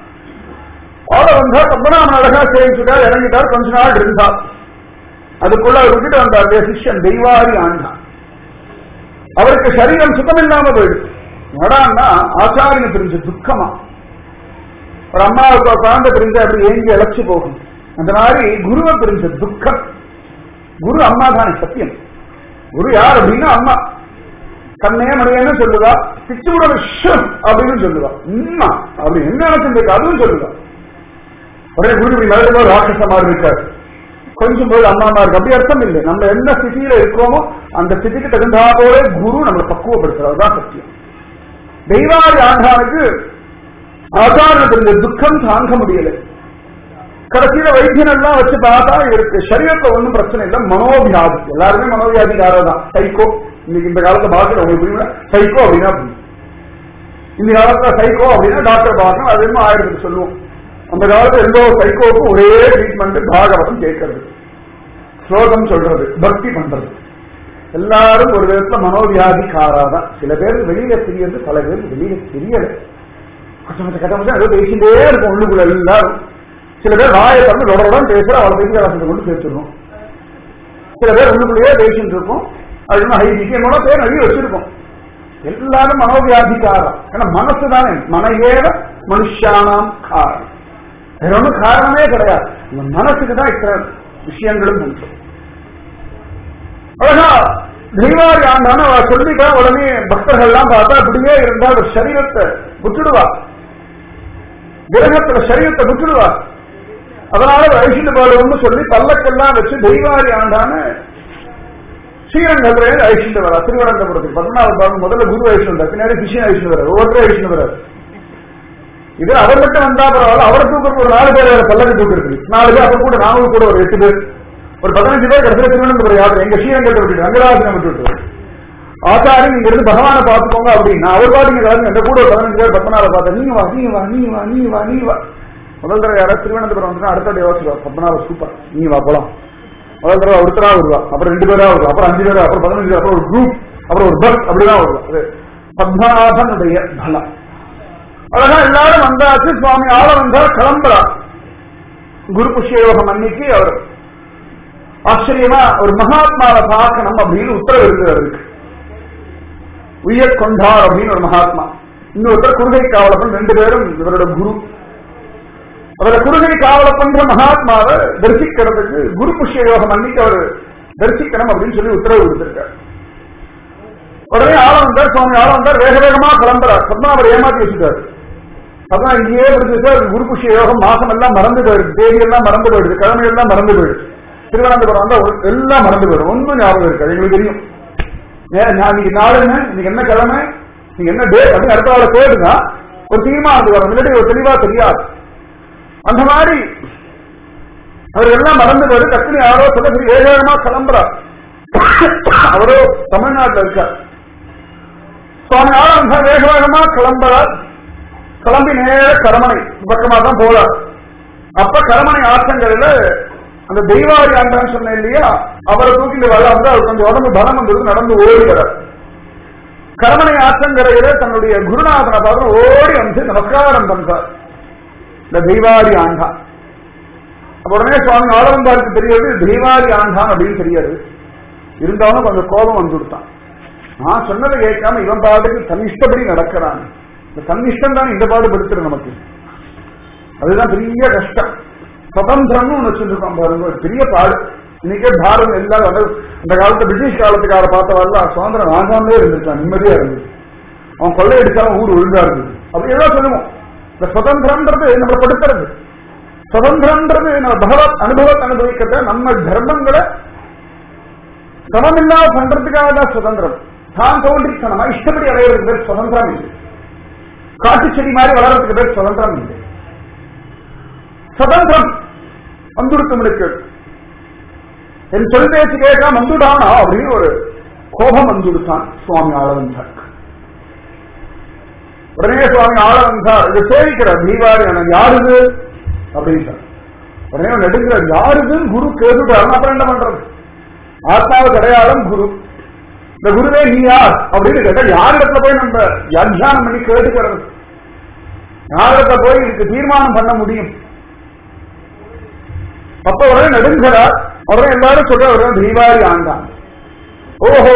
அவளை வந்தா பத்மநாபன் அழகா சேவிச்சுட்டார் இறங்கிட்டார் கொஞ்ச நாள் இருந்தார் அதுக்குள்ள அவர் விட்டுட்டு வந்தார் சிஷ்யன் தெய்வாரி ஆண்டான் அவருக்கு சரீரம் சுத்தமில்லாம போயிடுச்சு நடான்னா ஆச்சாரியன் பிரிஞ்ச துக்கமா ஒரு அம்மாவுக்கு ஒரு குழந்தை பிரிஞ்சு அப்படி ஏங்கி இழைச்சு போகும் அந்த மாதிரி குருவை பிரிஞ்ச துக்கம் குரு அம்மா தானே சத்தியம் குரு யார் அப்படின்னா அம்மா கண்ணே மணியன்னு சொல்லுவா பிச்சுட விஷம் அப்படின்னு சொல்லுவா உம்மா அப்படி என்ன நினைச்சிருக்க அதுவும் சொல்லுவா உடனே குரு இப்படி மறுபடியும் ராட்சச மாதிரி இருக்காரு கொஞ்சம் போது அம்மா அம்மா இருக்கு அப்படி அர்த்தம் இல்லை நம்ம என்ன ஸ்திதியில இருக்கோமோ அந்த ஸ்திதிக்கு தகுந்தா போல குரு நம்மளை பக்குவப்படுத்துறது தான் சத்தியம் தெய்வாரி ஆண்டானுக்கு ஆச்சாரத்தில் இந்த துக்கம் தாங்க முடியல கடைசியில வைத்தியன் எல்லாம் வச்சு பார்த்தா இவருக்கு சரீரத்துல ஒன்றும் பிரச்சனை இல்லை மனோவியாதி எல்லாருமே மனோவியாதிக்காரோ தான் சைக்கோ இன்னைக்கு இந்த காலத்துல பாக்குற உங்களுக்கு புரியுமா சைக்கோ அப்படின்னா புரியும். இந்த காலத்துல சைக்கோ அப்படின்னா டாக்டர் பார்க்கணும் அது என்ன ஆயிரத்துக்கு சொல்லுவோம் அந்த காலத்துல எந்த ஒரு சைக்கோவுக்கும் ஒரே ட்ரீட்மெண்ட் பாகவதம் கேட்கறது ஸ்லோகம் சொல்றது பக்தி பண்றது எல்லாரும் ஒரு விதத்துல மனோவியாதிக்காராதான் சில பேர் வெளியில தெரியறது பல பேர் வெளியில தெரியல கொஞ்சம் கொஞ்சம் கட்ட கொஞ்சம் ஏதோ பேசிட்டே இருக்கும் உள்ளுக்குள்ள எல்லாரும் சில பேர் வாயை திறந்து தொடர்தான் பேசுற அவளை பெரிய கொண்டு சேர்த்துருவோம் சில பேர் உள்ளுக்குள்ளேயே பேசிட்டு இருக்கும் அது ஹை நிச்சயமான பேர் நிறைய வச்சிருக்கோம் எல்லாரும் மனோவியாதிக்காரம் ஏன்னா மனசு தானே மன ஏவ மனுஷானாம் காரணம் வேற ஒன்றும் காரணமே கிடையாது இந்த மனசுக்கு தான் இத்தனை விஷயங்களும் உண்டு அழகா தெய்வாரி ஆண்டான அவ சொல்லிட்டா உடனே பக்தர்கள் எல்லாம் பார்த்தா அப்படியே இருந்தா ஒரு சரீரத்தை விட்டுடுவா கிரகத்துல சரீரத்தை விட்டுடுவா அதனால வைஷ்ணு பாடுவோம்னு சொல்லி பல்லக்கெல்லாம் வச்சு தெய்வாரி ஆண்டான ஸ்ரீரங்கத்துல ஐஷ்ணு வரா திருவனந்தபுரத்துக்கு பதினாலு பாகம் முதல்ல குரு ஐஷ்ணு பின்னாடி சிஷியன் ஐஷ்ணு வர ஒவ்வொரு ஐஷ்ணு வராது இது அவர் மட்டும் வந்தா பரவாயில்ல அவரை தூக்குறதுக்கு ஒரு நாலு பேர் வேற பல்லக்கு தூக்குறது நாலு பேர் அவர் கூட நாங்களும் கூட ஒரு எட்டு பேர் ஒரு பதினஞ்சு பேர் கடைசியில் திருவனந்தபுரம் யாத்திரை எங்க ஸ்ரீரங்கத்தை விட்டுட்டு ரங்கராஜனை விட்டுட்டு ஆச்சாரி நீங்க இருந்து பகவானை பார்த்துக்கோங்க அப்படின்னா அவர் பாட்டுங்க எல்லாரும் எந்த கூட ஒரு பதினஞ்சு பேர் பத்மநாப பார்த்தா நீங்க வா நீ வா நீ வா நீ வா நீ வா முதல் தடவை யாராவது திருவனந்தபுரம் வந்து அடுத்த யோசிச்சுவா பத்மநாப சூப்பர் நீ வா போலாம் முதல் தடவை ஒருத்தரா வருவா அப்புறம் ரெண்டு பேரா வருவா அப்புறம் அஞ்சு பேரா அப்புறம் பதினஞ்சு பேர் அப்புறம் ஒரு குரூப் அப்புறம் ஒரு பஸ் அப்படிதான் வருவா அது பத்மநாபனுடைய பலம் அழகா எல்லாரும் வந்தாச்சு சுவாமி ஆள வந்தா கிளம்புறா குரு புஷ்யயோகம் அன்னைக்கு அவர் ஆச்சரியமா ஒரு மகாத்மாவை பார்க்கணும் அப்படின்னு உத்தரவு இருக்குது அவருக்கு உயர் கொண்டார் அப்படின்னு ஒரு மகாத்மா இன்னொருத்தர் குருகை காவலப்பன் ரெண்டு பேரும் இவரோட குரு அவரை குருகை காவலப்பன்ற மகாத்மாவை தரிசிக்கிறதுக்கு குரு புஷ்ய யோகம் அன்னைக்கு அவர் தரிசிக்கணும் அப்படின்னு சொல்லி உத்தரவு கொடுத்திருக்கார் உடனே ஆள வந்தார் சுவாமி ஆள வந்தார் வேக வேகமா கிளம்புறார் பத்மநாபர் ஏமாத்தி வச்சுட்டாரு அதான் இங்கேயே இருந்து சார் குரு புஷ்ய யோகம் மாசம் எல்லாம் மறந்து போயிடுது தேதி எல்லாம் மறந்து போயிடுது கிழமை எல்லாம் மறந்து போயிடுது திருவனந்தபுரம் வந்தா ஒரு- எல்லாம் மறந்து போயிடும் ஒன்றும் ஞாபகம் இருக்காது எங்களுக்கு தெரியும் ஏன் நான் இன்னைக்கு நாள் என்ன இன்னைக்கு என்ன கிழமை நீங்க என்ன டேட் அப்படின்னு அடுத்த ஆளை கேடுங்க ஒரு தீர்மானத்துக்கு வரும் இல்லாட்டி ஒரு தெளிவா தெரியாது அந்த மாதிரி அவர் எல்லாம் மறந்து போயிடு டக்குனு யாரோ சொல்ல சரி வேகமா கிளம்புறார் அவரோ தமிழ்நாட்டில் இருக்கார் சுவாமி ஆனந்த் வேக வேகமா கிளம்புறார் கிளம்பி நேர கரமனை பக்கமா தான் போறார் அப்ப கரமனை ஆற்றங்கரையில அந்த தெய்வாரி ஆண்டான்னு சொன்னேன் இல்லையா அவரை தூக்கிட்டு வர வந்து அவர் கொஞ்சம் உடம்பு பலம் வந்தது நடந்து ஓடி வர கரமனை ஆற்றங்கரையில தன்னுடைய குருநாதனை பார்த்து ஓடி வந்து நமஸ்காரம் பண்றார் இந்த தெய்வாரி ஆண்டா அப்ப உடனே சுவாமி ஆளவந்தாருக்கு தெரியாது தெய்வாரி ஆண்டான் அப்படின்னு தெரியாது இருந்தாலும் கொஞ்சம் கோபம் வந்து கொடுத்தான் நான் சொன்னதை கேட்காம இவன் பாட்டுக்கு தன் இஷ்டப்படி நடக்கிறான் இந்த தன் இஷ்டம் தான் இந்த பாடு படுத்துறது நமக்கு அதுதான் பெரிய கஷ்டம் சுதந்திரம்னு ஒண்ணு வச்சிருக்கோம் பாருங்க ஒரு பெரிய பாடு இன்னைக்கே பாரதம் எல்லாரும் அதாவது இந்த காலத்து பிரிட்டிஷ் காலத்துக்கார பார்த்தவரெல்லாம் சுதந்திரம் வாங்காமலே இருந்திருக்கான் நிம்மதியா இருந்தது அவன் கொள்ளையடிச்சாலும் ஊர் ஒழுங்கா இருந்தது அப்படி ஏதோ சொல்லுவோம் இந்த சுதந்திரம்ன்றது நம்மளை படுத்துறது சுதந்திரம்ன்றது நம்ம பகவத் அனுபவத்தை அனுபவிக்கிறத நம்ம தர்மங்களை சமமில்லா பண்றதுக்காக தான் சுதந்திரம் தான் தோன்றித்தனமா இஷ்டப்படி அடையிறதுக்கு பேர் சுதந்திரம் இல்லை காட்டு செடி மாதிரி வளர்றதுக்கு பேர் சுதந்திரம் இல்லை சுதந்திரம் வந்துடுத்தவனுக்கு என் சொல் பேச்சு கேட்காம வந்துடானா அப்படின்னு ஒரு கோபம் வந்துடுத்தான் சுவாமி ஆளவந்தார் உடனே சுவாமி ஆளவந்தார் இதை சேவிக்கிறார் தீபாவளி எனக்கு யாருது அப்படின்ட்டார் உடனே அவன் நெடுங்கிறார் யாருது குரு கேட்டுட்டாருன்னா அப்புறம் என்ன பண்றது ஆத்மாவுக்கு அடையாளம் குரு இந்த குருவே நீ யார் அப்படின்னு கேட்டா யாரிடத்துல போய் நம்ம வியாக்கியானம் பண்ணி கேட்டுக்கிறது யாரிடத்துல போய் இதுக்கு தீர்மானம் பண்ண முடியும் அப்ப உடனே நெடுங்கிறார் உடனே எல்லாரும் சொல்ற உடனே தீபாவளி ஆண்டான் ஓஹோ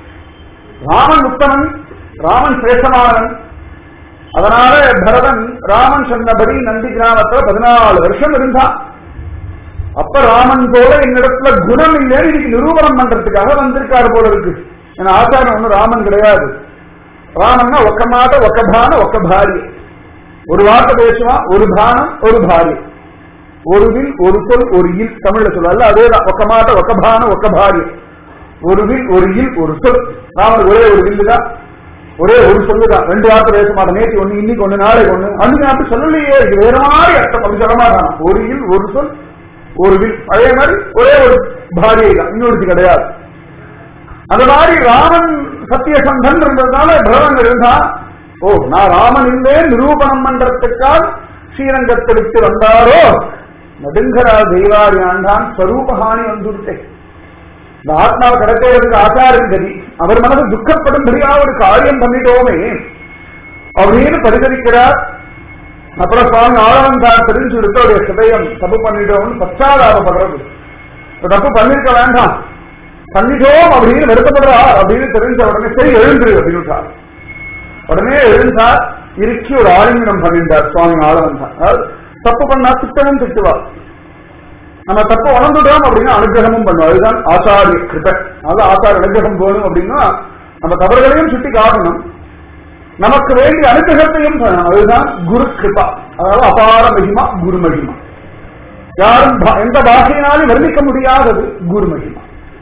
ராமன் உத்தமன் ராமன் சேஷமானவன் அதனால பரதன் ராமன் சொன்னபடி நந்தி கிராமத்துல பதினாலு வருஷம் இருந்தான் அப்ப ராமன் போல என்னிடத்துல குணம் இல்லைன்னு இன்னைக்கு நிரூபணம் பண்றதுக்காக வந்திருக்காரு போல இருக்கு ஏன்னா ஆச்சாரம் ஒண்ணு ராமன் கிடையாது ராமன்னா ஒக்க மாட்ட ஒக்க பான ஒக்க பாரிய ஒரு வார்த்தை பேசுவான் ஒரு பானம் ஒரு பாரிய ஒரு வில் ஒரு சொல் ஒரு இல் தமிழ்ல சொல்லல அதேதான் ஒக்க மாட்ட ஒக்க பான ஒக்க பாரிய ஒரு வில் ஒரு இல் ஒரு சொல் ராமன் ஒரே ஒரு வில்லு தான் ஒரே ஒரு சொல்லுதான் ரெண்டு வார்த்தை பேச மாட்டேன் நேற்று ஒண்ணு இன்னைக்கு ஒண்ணு நாளைக்கு ஒண்ணு அன்னைக்கு அப்படி சொல்லலையே இது வேற மாதிரி அர்த்தம் அப்படி சொல்ல மாட்டான் ஒரு இல் ஒரு சொல் ஒரு வில் அதே மாதிரி ஒரே ஒரு பாரியை தான் இன்னொருத்தி கிடையாது அந்த மாதிரி ராமன் சத்தியசந்தன் இருந்ததுனால பகவான் இருந்தா ஓ நான் ராமன் இல்லே நிரூபணம் பண்றதுக்கால் ஸ்ரீரங்கத்தை விட்டு வந்தாரோ நடுங்கரா தெய்வாரி ஆண்டான் ஸ்வரூபஹானி வந்துவிட்டேன் இந்த ஆத்மாவை கடத்துறதுக்கு ஆச்சாரம் கதி அவர் மனது துக்கப்படும்படியா ஒரு காரியம் பண்ணிட்டோமே அப்படின்னு பரிதவிக்கிறார் அப்புறம் சுவாமி ஆழவன் தான் தெரிஞ்சு விட்டு அவருடைய சிதயம் தப்பு பண்ணிட்டோம்னு பச்சாதாபப்படுறது இந்த தப்பு பண்ணிருக்க வேண்டாம் பண்ணிட்டோம் அப்படின்னு வருத்தப்படுறார் அப்படின்னு தெரிஞ்ச உடனே சரி எழுந்துரு அப்படின்னு உடனே எழுந்தார் இறுக்கி ஒரு ஆலிங்கனம் பண்ணிட்டார் சுவாமி ஆழவன் தான் அதாவது தப்பு பண்ணா திட்டமும் திட்டுவார் நம்ம தப்பு உணர்ந்துட்டோம் அப்படின்னா அனுகிரகமும் பண்ணுவோம் அதுதான் ஆச்சாரிய கிருப அதாவது ஆச்சார அனுகிரகம் போகணும் அப்படின்னா நம்ம தவறுகளையும் சுட்டி காட்டணும் நமக்கு வேண்டிய அனுகிரகத்தையும் பண்ணணும் அதுதான் குரு கிருபா அதாவது அபார மகிமா குரு மகிமா யாரும் பா- எந்த பாஷையினாலும் வர்ணிக்க முடியாதது குரு மகிமா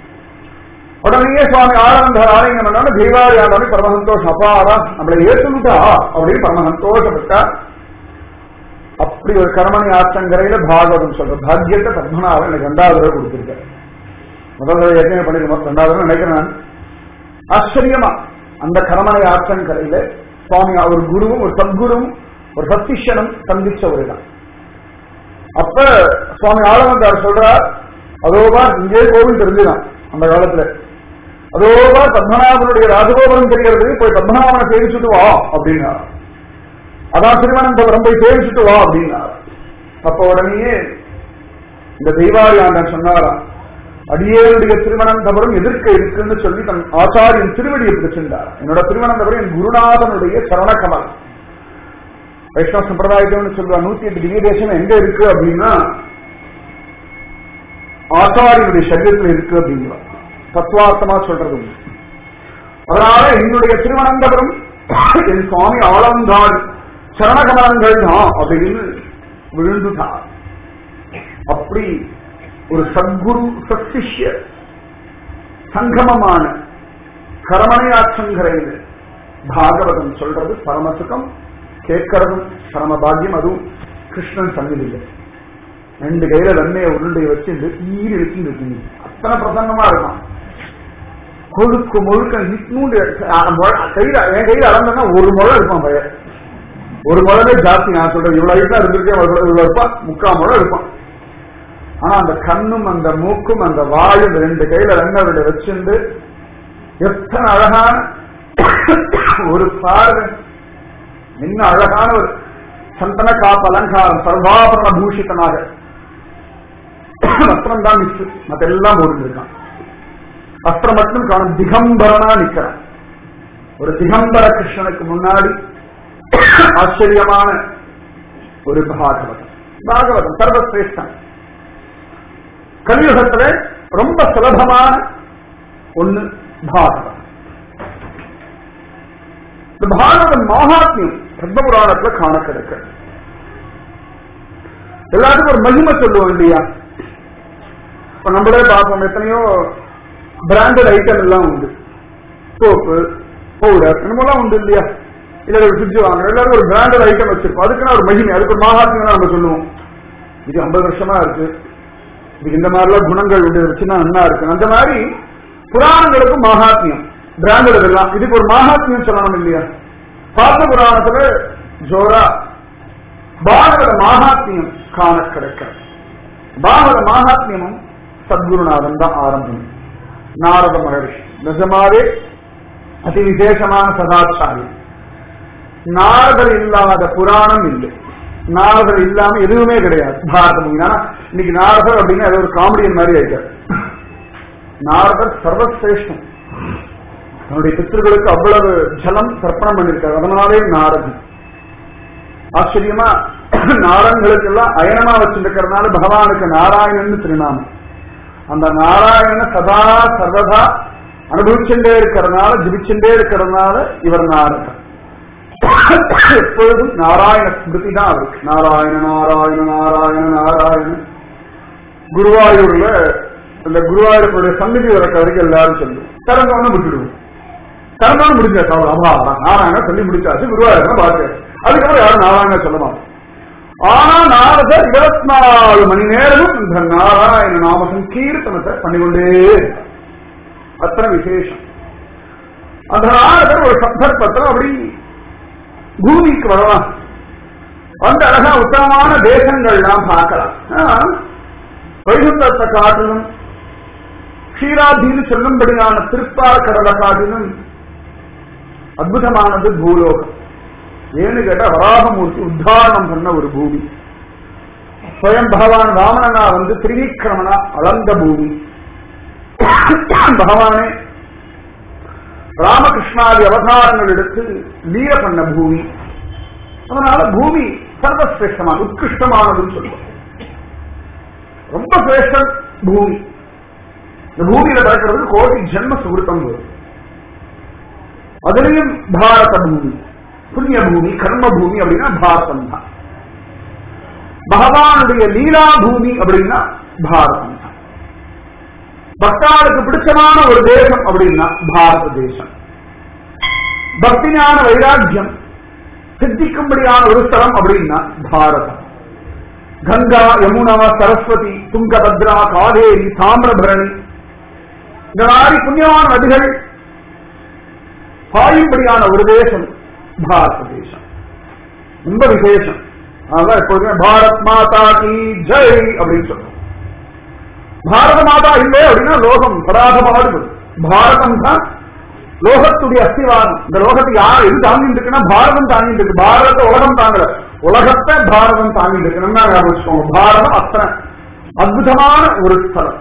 உடனே சுவாமி ஆனந்தர் ஆலயம் பண்ணாலும் தீபாவளி ஆண்டாலும் பரம சந்தோஷம் அப்பாரா நம்மளை ஏற்றுட்டா அப்படின்னு பரம சந்தோஷப்பட்டா அப்படி ஒரு கர்மணி ஆற்றங்கரையில பாகவதம் சொல்ற பாக்கியத்தை பத்மநாபன் எனக்கு ரெண்டாவது தடவை கொடுத்திருக்காரு முதல் தடவை ஏற்கனவே பண்ணிருக்கோம் ரெண்டாவது தடவை நினைக்கிறேன் நான். ஆச்சரியமா அந்த கரமனை ஆற்றங்கரையில சுவாமி ஒரு குருவும் ஒரு சத்குருவும் ஒரு சத்திஷனும் சந்திச்ச ஒரு இடம் அப்ப சுவாமி ஆளவந்தார் சொல்றார் அதோபா இங்கே கோவில் தெரிஞ்சுதான் அந்த காலத்துல அதோபா பத்மநாபனுடைய ராஜகோபுரம் தெரியறது போய் பத்மநாபனை சேவிச்சுட்டு வா அப்படின்னா அதான் திருவனந்தபுரம் போய் சேவிச்சுட்டு வா அப்படின்னா அப்ப உடனே இந்த தெய்வாரி ஆண்டன் சொன்னாராம் அடியேனுடைய திருவனந்தபுரம் எதிர்க்க இருக்குன்னு சொல்லி தன் ஆச்சாரியன் திருவடியை பிடிச்சிருந்தார் என்னோட திருவனந்தபுரம் என் குருநாதனுடைய சரணகமல் வைஷ்ணவ சம்பிரதாயத்தோன்னு சொல்லுவா நூத்தி எட்டு திவ்ய தேசம் எங்க இருக்கு அப்படின்னா ஆச்சாரியனுடைய சரீரத்தில் இருக்கு அப்படிங்கிற தத்துவார்த்தமா சொல்றது உண்டு. அதனால என்னுடைய திருவனந்தபுரம் என் சுவாமி ஆலந்தாள் சரணகமலங்கள் தான் அப்படின்னு விழுந்துட்டார் அப்படி ஒரு சத்குரு சத்சிஷ்ய சங்கமமான கரமணையாற்றங்கரையில் பாகவதம் சொல்றது பரமசுகம் கேட்கறதும் பரம பாக்கியம் அதுவும் கிருஷ்ணன் சந்நிதியில் ரெண்டு கையில வெண்ணைய உருண்டையை வச்சு ஈரி வச்சு இருக்கீங்க அத்தனை பிரசன்னமா இருக்கும் கொழுக்கு முழுக்க நிற்கூண்டு கையில என் கையில அளந்தா ஒரு முழம் இருப்பான் பையன் ஒரு முழமே ஜாஸ்தி நான் சொல்றேன் இவ்வளவு ஹைட்டா இருந்திருக்கேன் இவ்வளவு இருப்பான் முக்கால் முழம் இருப்பான் ஆனா அந்த கண்ணும் அந்த மூக்கும் அந்த வாயும் இந்த ரெண்டு கையில ரெண்டவருடைய வச்சிருந்து எத்தனை அழகான ஒரு பார்வை என்ன அழகான ஒரு சந்தன காப்பு அலங்காரம் சர்வாபரண பூஷிதனாக வஸ்திரம் தான் மிஸ் மத்தெல்லாம் போட்டுருக்கான் வஸ்திரம் மட்டும் காணும் திகம்பரனா நிக்கிறான் ஒரு திகம்பர கிருஷ்ணனுக்கு முன்னாடி ஆச்சரியமான ஒரு பாகவதம் பாகவதம் சர்வசிரேஷ்டம் கலியுகத்துல ரொம்ப சுலபமான ஒண்ணு பாகவதம் இந்த பாகவதம் மகாத்மியம் பத்மபுராணத்துல காண கிடக்கு எல்லாத்துக்கும் ஒரு மகிமை சொல்லுவோம் இல்லையா இப்ப நம்மளே பார்ப்போம் எத்தனையோ பிராண்டட் ஐட்டம் எல்லாம் உண்டு சோப்பு பவுடர் என்னமெல்லாம் உண்டு இல்லையா இல்ல ஒரு ஃப்ரிட்ஜ் வாங்க எல்லாரும் ஒரு பிராண்டட் ஐட்டம் வச்சிருப்போம் அதுக்குன்னு ஒரு மகிமை அதுக்கு ஒரு மகாத்மியம் நம்ம சொல்லுவோம் இது ஐம்பது வருஷமா இருக்கு இதுக்கு இந்த மாதிரிலாம் குணங்கள் உண்டு வச்சுன்னா நல்லா இருக்கு அந்த மாதிரி புராணங்களுக்கும் மகாத்மியம் பிராண்டட் எல்லாம் இதுக்கு ஒரு மகாத்மியம் சொல்லணும் இல்லையா பாத்த புராணத்துல ஜோரா பாகவத மகாத்மியம் காண கிடைக்கிறது பாகவத மகாத்மியமும் சத்குருநாதன் தான் ஆரம்பம் நாரத மகர்ஷி நிஜமாவே அதி விசேஷமான சதாச்சாரி நாரதர் இல்லாத புராணம் இல்லை நாரதர் இல்லாம எதுவுமே கிடையாது பாரதம் இன்னைக்கு நாரதர் அப்படின்னா அது ஒரு காமெடியன் மாதிரி ஆயிட்டார் நாரதர் சர்வசிரேஷ்டம் தன்னுடைய பித்தர்களுக்கு அவ்வளவு ஜலம் தர்ப்பணம் பண்ணிருக்காரு அதனாலே நாரதன் ஆச்சரியமா நாரங்களுக்கு எல்லாம் அயனமா வச்சிருக்கிறதுனால பகவானுக்கு நாராயணன் திருநாமம் அந்த நாராயண சதா சர்வதா அனுபவிச்சுட்டே இருக்கிறதுனால ஜிபிச்சுட்டே இருக்கிறதுனால இவர் நாரதர் எப்பொழுதும் நாராயண ஸ்மிருதி தான் அவருக்கு நாராயண நாராயண நாராயண நாராயண குருவாயூர்ல இந்த குருவாயூருடைய சந்நிதி வரக்க வரைக்கும் எல்லாரும் சொல்லுவோம் திறந்தவன விட்டுடுவோம் திறந்தவன முடிஞ்சா தவிர அம்மா நாராயண சொல்லி முடிச்சாச்சு குருவாயூர் பார்த்து அதுக்கப்புறம் யாரும் நாராயண சொல்ல மாட்டோம் ஆனா நாரதர் இருபத்தி நாலு மணி நேரமும் இந்த நாராயண நாம சங்கீர்த்தனத்தை பண்ணிக்கொண்டே அத்தனை விசேஷம் அந்த நாரதர் ஒரு சந்தர்ப்பத்தில் அப்படி பூமிக்கு வரலாம் வந்து அழகா உத்தமமான தேசங்கள்லாம் பார்க்கலாம் வைகுந்தத்தை காட்டிலும் க்ஷீராதின்னு சொல்லும்படியான திருப்பார் கடலை காட்டிலும் அற்புதமானது பூலோகம் ஏன்னு கேட்டா வராகமூர்த்தி உத்தாரணம் பண்ண ஒரு பூமி ஸ்வயம் பகவான் ராமணனா வந்து திரிவிக்கிரமனா அளந்த பூமி பகவானே ராமகிருஷ்ணாதி அவதாரங்கள் எடுத்து லீல பண்ண பூமி அதனால பூமி சர்வசிரேஷ்டமான உத்கிருஷ்டமானதுன்னு சொல்லுவோம் ரொம்ப சிரேஷ்டம் பூமி இந்த பூமியில பிறக்கிறது கோடி ஜென்ம சுகிருத்தம் வரும் அதுலயும் பாரத பூமி புண்ணிய பூமி கர்ம பூமி அப்படின்னா பாரதம் தான் பகவானுடைய லீலா பூமி அப்படின்னா பாரதம் தான் பக்தாளுக்கு பிடிச்சமான ஒரு தேசம் அப்படின்னா பாரத தேசம் பக்தி ஞான வைராக்கியம் சித்திக்கும்படியான ஒரு ஸ்தலம் அப்படின்னா பாரதம் கங்கா யமுனா சரஸ்வதி துங்கபத்ரா காவேரி தாமிரபரணி இந்த மாதிரி புண்ணியமான நதிகள் பாயும்படியான ஒரு தேசம் பாரத தேசம் ரொம்ப விசேஷம் அதான் எப்போதுமே பாரத் மாதா கி ஜெய் அப்படின்னு சொல்றோம் பாரத மாதா இல்லை அப்படின்னா லோகம் பராத பாடுபடும் பாரதம் தான் லோகத்துடைய அஸ்திவாரம் இந்த லோகத்தை யார் எது தாங்கிட்டு இருக்குன்னா பாரதம் தாங்கிட்டு இருக்கு பாரத உலகம் தாங்கல உலகத்தை பாரதம் தாங்கிட்டு இருக்கு நல்லா ஞாபகம் வச்சுக்கோங்க பாரதம் அத்தனை அற்புதமான ஒரு ஸ்தலம்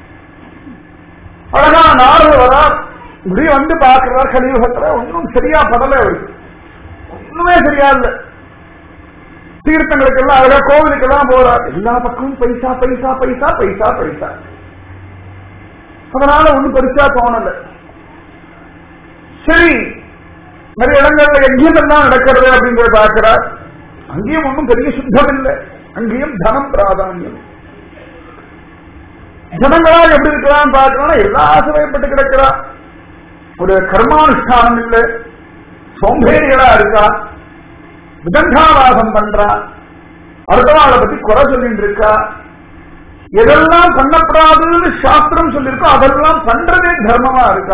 அழகா நாடு வரா இப்படி வந்து பார்க்கிறார் கலியுகத்துல ஒன்றும் சரியா படல அவருக்கு ஒண்ணுமே சரியா இல்ல தீர்த்தங்களுக்கு எல்லாம் அழகா கோவிலுக்கு எல்லாம் போறார் எல்லா பக்கமும் பைசா பைசா பைசா பைசா பைசா அதனால ஒண்ணும் பெருசா தோணல சரி நிறைய இடங்கள்ல எங்கேயும் எல்லாம் நடக்கிறது அப்படின்றத பார்க்கிறார் அங்கேயும் ஒன்றும் பெரிய சுத்தம் இல்லை அங்கேயும் தனம் பிராதானியம் ஜனங்களா எப்படி இருக்கலாம் பார்க்கணும் எல்லா சிறைப்பட்டு கிடக்கிறா ஒரு கர்மானுஷ்டானம் இல்லை சோம்பேறிகளா இருக்கா விதண்டாவாசம் பண்றா அடுத்தவாளை பத்தி குறை சொல்லிட்டு இருக்கா எதெல்லாம் பண்ணப்படாதுன்னு சாஸ்திரம் சொல்லியிருக்கோ அதெல்லாம் பண்றதே தர்மமா இருக்கா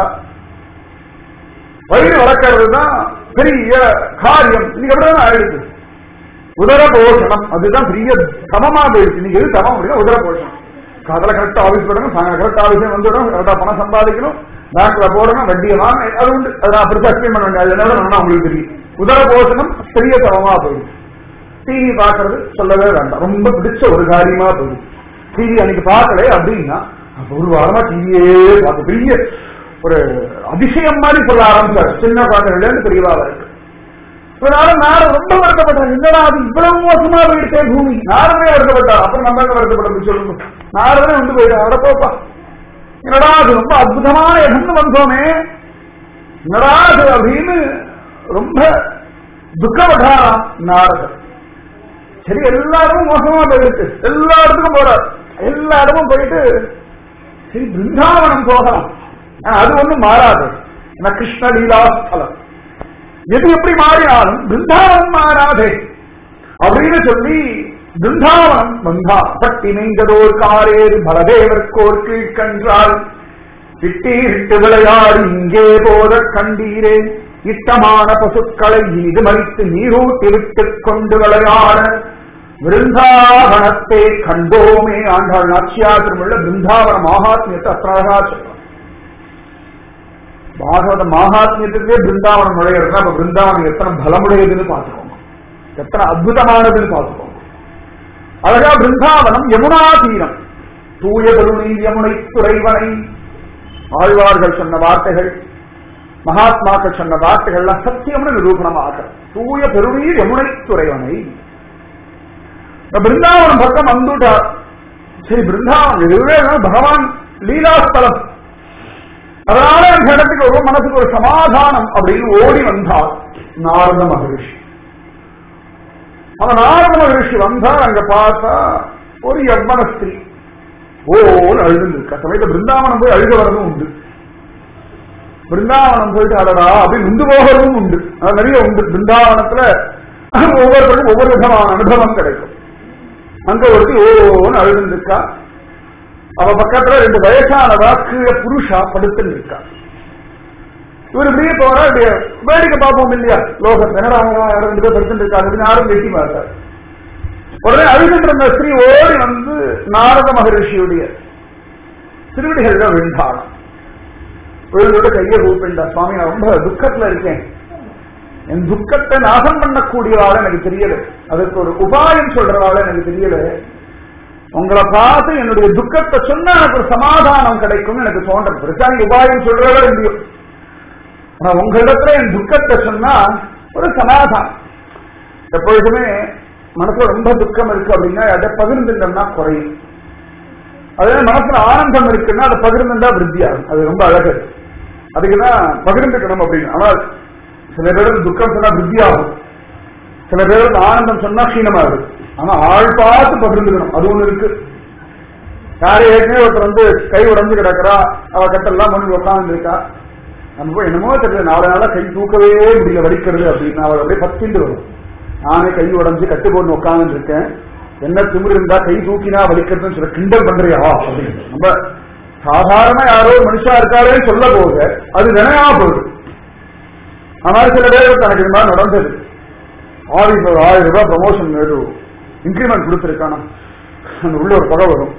வயிறு வளர்க்கறது தான் பெரிய காரியம் இன்னைக்கு எப்படிதான் ஆயிடுச்சு உதர போஷணம் அதுதான் பெரிய சமமா போயிடுச்சு நீங்க எது சமம் அப்படின்னா உதர போஷணம் காதல கரெக்டா ஆபீஸ் போடணும் சாயங்காலம் கரெக்டா ஆபீஸே வந்துடணும் கரெக்டா பணம் சம்பாதிக்கணும் பேங்க்ல போடணும் வட்டியை வாங்க அது உண்டு அதை நான் பெருசா எக்ஸ்பிளைன் பண்ண வேண்டியது அதனால நல்லா உங்களுக்கு தெரியும் உதர போஷணம் பெரிய சமமா போயிடுச்சு டிவி பாக்குறது சொல்லவே வேண்டாம் ரொம்ப பிடிச்ச ஒரு காரியமா போயிடுச்சு டிவி அன்னைக்கு பார்க்கல அப்படின்னா அப்ப ஒரு வாரமா டிவியே பார்க்க பெரிய ஒரு அதிசயம் மாதிரி சொல்ல ஆரம்பிச்சார் சின்ன குழந்தைகள் பெரியவா இருக்கு இதனால நாரத ரொம்ப வருத்தப்பட்டார் என்னடா அது இவ்வளவு மோசமா போயிடுச்சே பூமி நாரதே வருத்தப்பட்டார் அப்புறம் நம்ம எங்க வருத்தப்பட்டது சொல்லுங்க நாரதே வந்து போயிட்டார் அட போப்பா என்னடா அது ரொம்ப அற்புதமான இடம்னு வந்தோமே என்னடா அது அப்படின்னு ரொம்ப துக்கப்பட்டாராம் நாரதர் சரி எல்லா இடமும் மோசமா போயிடுச்சு எல்லா இடத்துக்கும் போறார் எல்லா இடமும் போயிட்டு சரி பிருந்தாவனம் போகலாம் ஆனா அது ஒண்ணும் மாறாது ஏன்னா கிருஷ்ண லீலாஸ்தலம் எது எப்படி மாறினாலும் பிருந்தாவனம் மாறாதே அப்படின்னு சொல்லி பிருந்தாவனம் வந்தா பட்டி மெய்ந்ததோர் காரேறு பலதேவர்க்கோர் கீழ்கன்றால் இட்டீரிட்டு விளையாடி இங்கே போத கண்டீரே இட்டமான பசுக்களை இனிது மறித்து நீரூட்டி விட்டுக் கொண்டு விளையாட விருந்தாவனத்தை கண்டோமே ஆண்டாள் நாச்சியார் திருமள்ள பிருந்தாவன மகாத்மியத்தை அத்தழகா சொல்றார் பாகவத மகாத்மியத்துக்கே பிருந்தாவனம் நுழையிறதுனா அப்ப பிருந்தாவனம் எத்தனை பலமுடையதுன்னு பார்த்துக்கோங்க எத்தனை அற்புதமானதுன்னு பார்த்துக்கோங்க அழகா பிருந்தாவனம் யமுனா தீரம் தூய கருணை யமுனை துறைவனை ஆழ்வார்கள் சொன்ன வார்த்தைகள் மகாத்மாக்கள் சொன்ன வார்த்தைகள்லாம் சத்தியம்னு நிரூபணமாக தூய பெருநீர் யமுனை துறைவனை இந்த பிருந்தாவனம் பக்கம் வந்துட்டார் சரி பிருந்தாவனம் இதுவே பகவான் லீலாஸ்தலம் அதனால அந்த இடத்துக்கு ஒரு மனசுக்கு ஒரு சமாதானம் அப்படின்னு ஓடி வந்தார் நாரத மகரிஷி அவன் நாரத மகரிஷி வந்தார் அங்க பார்த்தா ஒரு யவ்வன ஸ்திரீ ஓன்னு அழுது இருக்கா சமயத்தை பிருந்தாவனம் போய் அழுக வரதும் உண்டு பிருந்தாவனம் போயிட்டு அடடா அப்படின்னு உண்டு போகிறதும் உண்டு அது நிறைய உண்டு பிருந்தாவனத்துல ஒவ்வொருத்தருக்கும் ஒவ்வொரு விதமான அனுபவம் கிடைக்கும் அங்க ஒருத்தி ஓன்னு அழுது இருக்கா அவ பக்கத்துல ரெண்டு வயசானவா கீழே புருஷா படுத்து இருக்கா இவர் இப்படியே போறா இப்படியே வேடிக்கை பார்ப்போம் இல்லையா லோகத்தை என்னடா அவங்க ரெண்டு பேர் படுத்துட்டு இருக்கா அப்படின்னு யாரும் வெட்டி பார்த்தார் உடனே அழுகின்ற அந்த ஸ்ரீ ஓடி வந்து நாரத மகரிஷியுடைய திருவிடிகள் விழுந்தாளாம் விழுந்தோட கையை கூப்பிண்டா சுவாமி நான் ரொம்ப துக்கத்துல இருக்கேன் என் துக்கத்தை நாசம் பண்ணக்கூடியவாள எனக்கு தெரியல அதுக்கு ஒரு உபாயம் சொல்றவாள எனக்கு தெரியல உங்களை பார்த்து என்னுடைய துக்கத்தை சொன்னா எனக்கு ஒரு சமாதானம் கிடைக்கும் எனக்கு தோன்றது பெருசா நீ உபாயம் சொல்றதோ இல்லையோ ஆனா உங்களிடத்துல என் துக்கத்தை சொன்னா ஒரு சமாதானம் எப்பொழுதுமே மனசுல ரொம்ப துக்கம் இருக்கு அப்படின்னா அதை பகிர்ந்துட்டோம்னா குறையும் அதே மனசுல ஆனந்தம் இருக்குன்னா அதை பகிர்ந்துட்டா விருத்தியாகும் அது ரொம்ப அழகு அதுக்குதான் பகிர்ந்துக்கணும் அப்படின்னு ஆனால் சில பேருக்கு துக்கம் சொன்னா விருத்தியாகும் சில பேருக்கு ஆனந்தம் சொன்னா க்ஷீணமாகுது ஆனா ஆள் பார்த்து பகிர்ந்துக்கணும் அது ஒண்ணு இருக்கு யாரு ஏற்கனவே ஒருத்தர் வந்து கை உடஞ்சு கிடக்குறா அவ கட்டெல்லாம் பண்ணி உட்கார்ந்து இருக்கா நம்ம போய் என்னமோ தெரியல நாலு நாளா கை தூக்கவே முடியல வலிக்கிறது அப்படின்னு அவள் அப்படியே பத்திண்டு வரும் நானே கை உடஞ்சு கட்டு போட்டு உட்கார்ந்து இருக்கேன் என்ன திமிரு இருந்தா கை தூக்கினா வலிக்கிறதுன்னு சொல்ல கிண்டல் பண்றியா அப்படின்னு நம்ம சாதாரண யாரோ ஒரு மனுஷா இருக்காரே சொல்ல போக அது வினையா போகுது ஆனால் சில பேர் தனக்கு இந்த மாதிரி நடந்தது ஆஃபீஸ் ஒரு ஆயிரம் ரூபாய் ப்ரமோஷன் ஏதோ இன்க்ரிமெண்ட் கொடுத்துருக்கானா அந்த உள்ள ஒரு பகை வரும்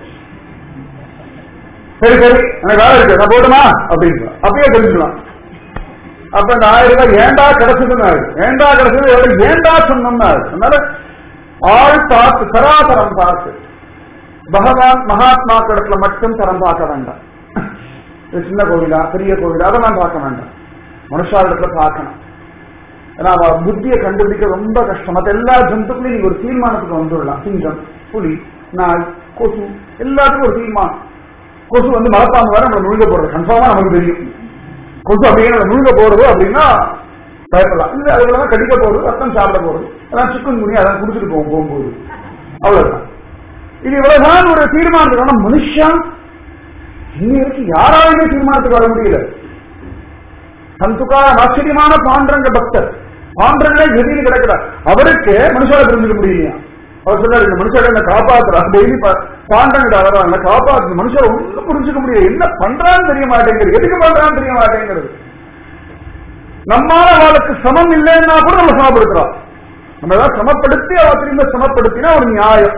சரி சரி எனக்கு வேலை இருக்கு நான் போட்டுமா அப்படின்னு அப்பயே தெரிஞ்சுக்கலாம் அப்ப இந்த ஆயிரம் ரூபாய் ஏண்டா கிடைச்சதுன்னு ஏண்டா கிடைச்சது எவ்வளவு ஏண்டா சொன்னோம்னா அதனால ஆள் பார்த்து சராசரம் பார்த்து பகவான் மகாத்மாக்களிடத்துல மட்டும் தரம் பார்க்க வேண்டாம் இது சின்ன கோவிலா பெரிய கோவிலா அதெல்லாம் பார்க்க வேண்டாம் மனுஷாளிடத்துல பார்க்கணும் ஏன்னா அவ புத்தியை கண்டுபிடிக்க ரொம்ப கஷ்டம் மற்ற எல்லா ஜந்துக்குலையும் நீங்க ஒரு தீர்மானத்துக்கு வந்துடலாம் சிங்கம் புலி நாய் கொசு எல்லாத்துக்கும் ஒரு தீர்மானம் கொசு வந்து மலப்பாம்பு வர நம்மளை முழுக போடுறது கன்ஃபார்மா நமக்கு தெரியும் கொசு அப்படியே நம்ம முழுங்க போறது அப்படின்னா பயப்படலாம் இல்ல அதுலதான் கடிக்க போறது ரத்தம் சாப்பிட போறது அதான் சிக்கன் குனி அதான் குடிச்சிட்டு போவோம் போகும்போது அவ்வளவுதான் இது இவ்வளவுதான் ஒரு தீர்மானத்துக்கு ஆனா மனுஷன் இன்னி வரைக்கும் யாராலுமே தீர்மானத்துக்கு வர முடியல சந்துக்கா ஆச்சரியமான பாண்டரங்க பக்தர் பாண்டரங்களே கதியில் கிடக்கிறார் அவருக்கு மனுஷால புரிஞ்சுக்க முடியலையா அவர் சொன்னார் இந்த மனுஷால என்ன காப்பாத்துறா டெய்லி பாண்டங்கிட்ட வர்றாங்க காப்பாத்து மனுஷால ஒன்றும் புரிஞ்சுக்க முடியல என்ன பண்றான்னு தெரிய மாட்டேங்கிறது எதுக்கு பண்றான்னு தெரிய மாட்டேங்கிறது நம்மால அவளுக்கு சமம் இல்லைன்னா கூட நம்ம சமப்படுத்துறோம் நம்ம ஏதாவது சமப்படுத்தி அவ திரும்ப சமப்படுத்தினா ஒரு நியாயம்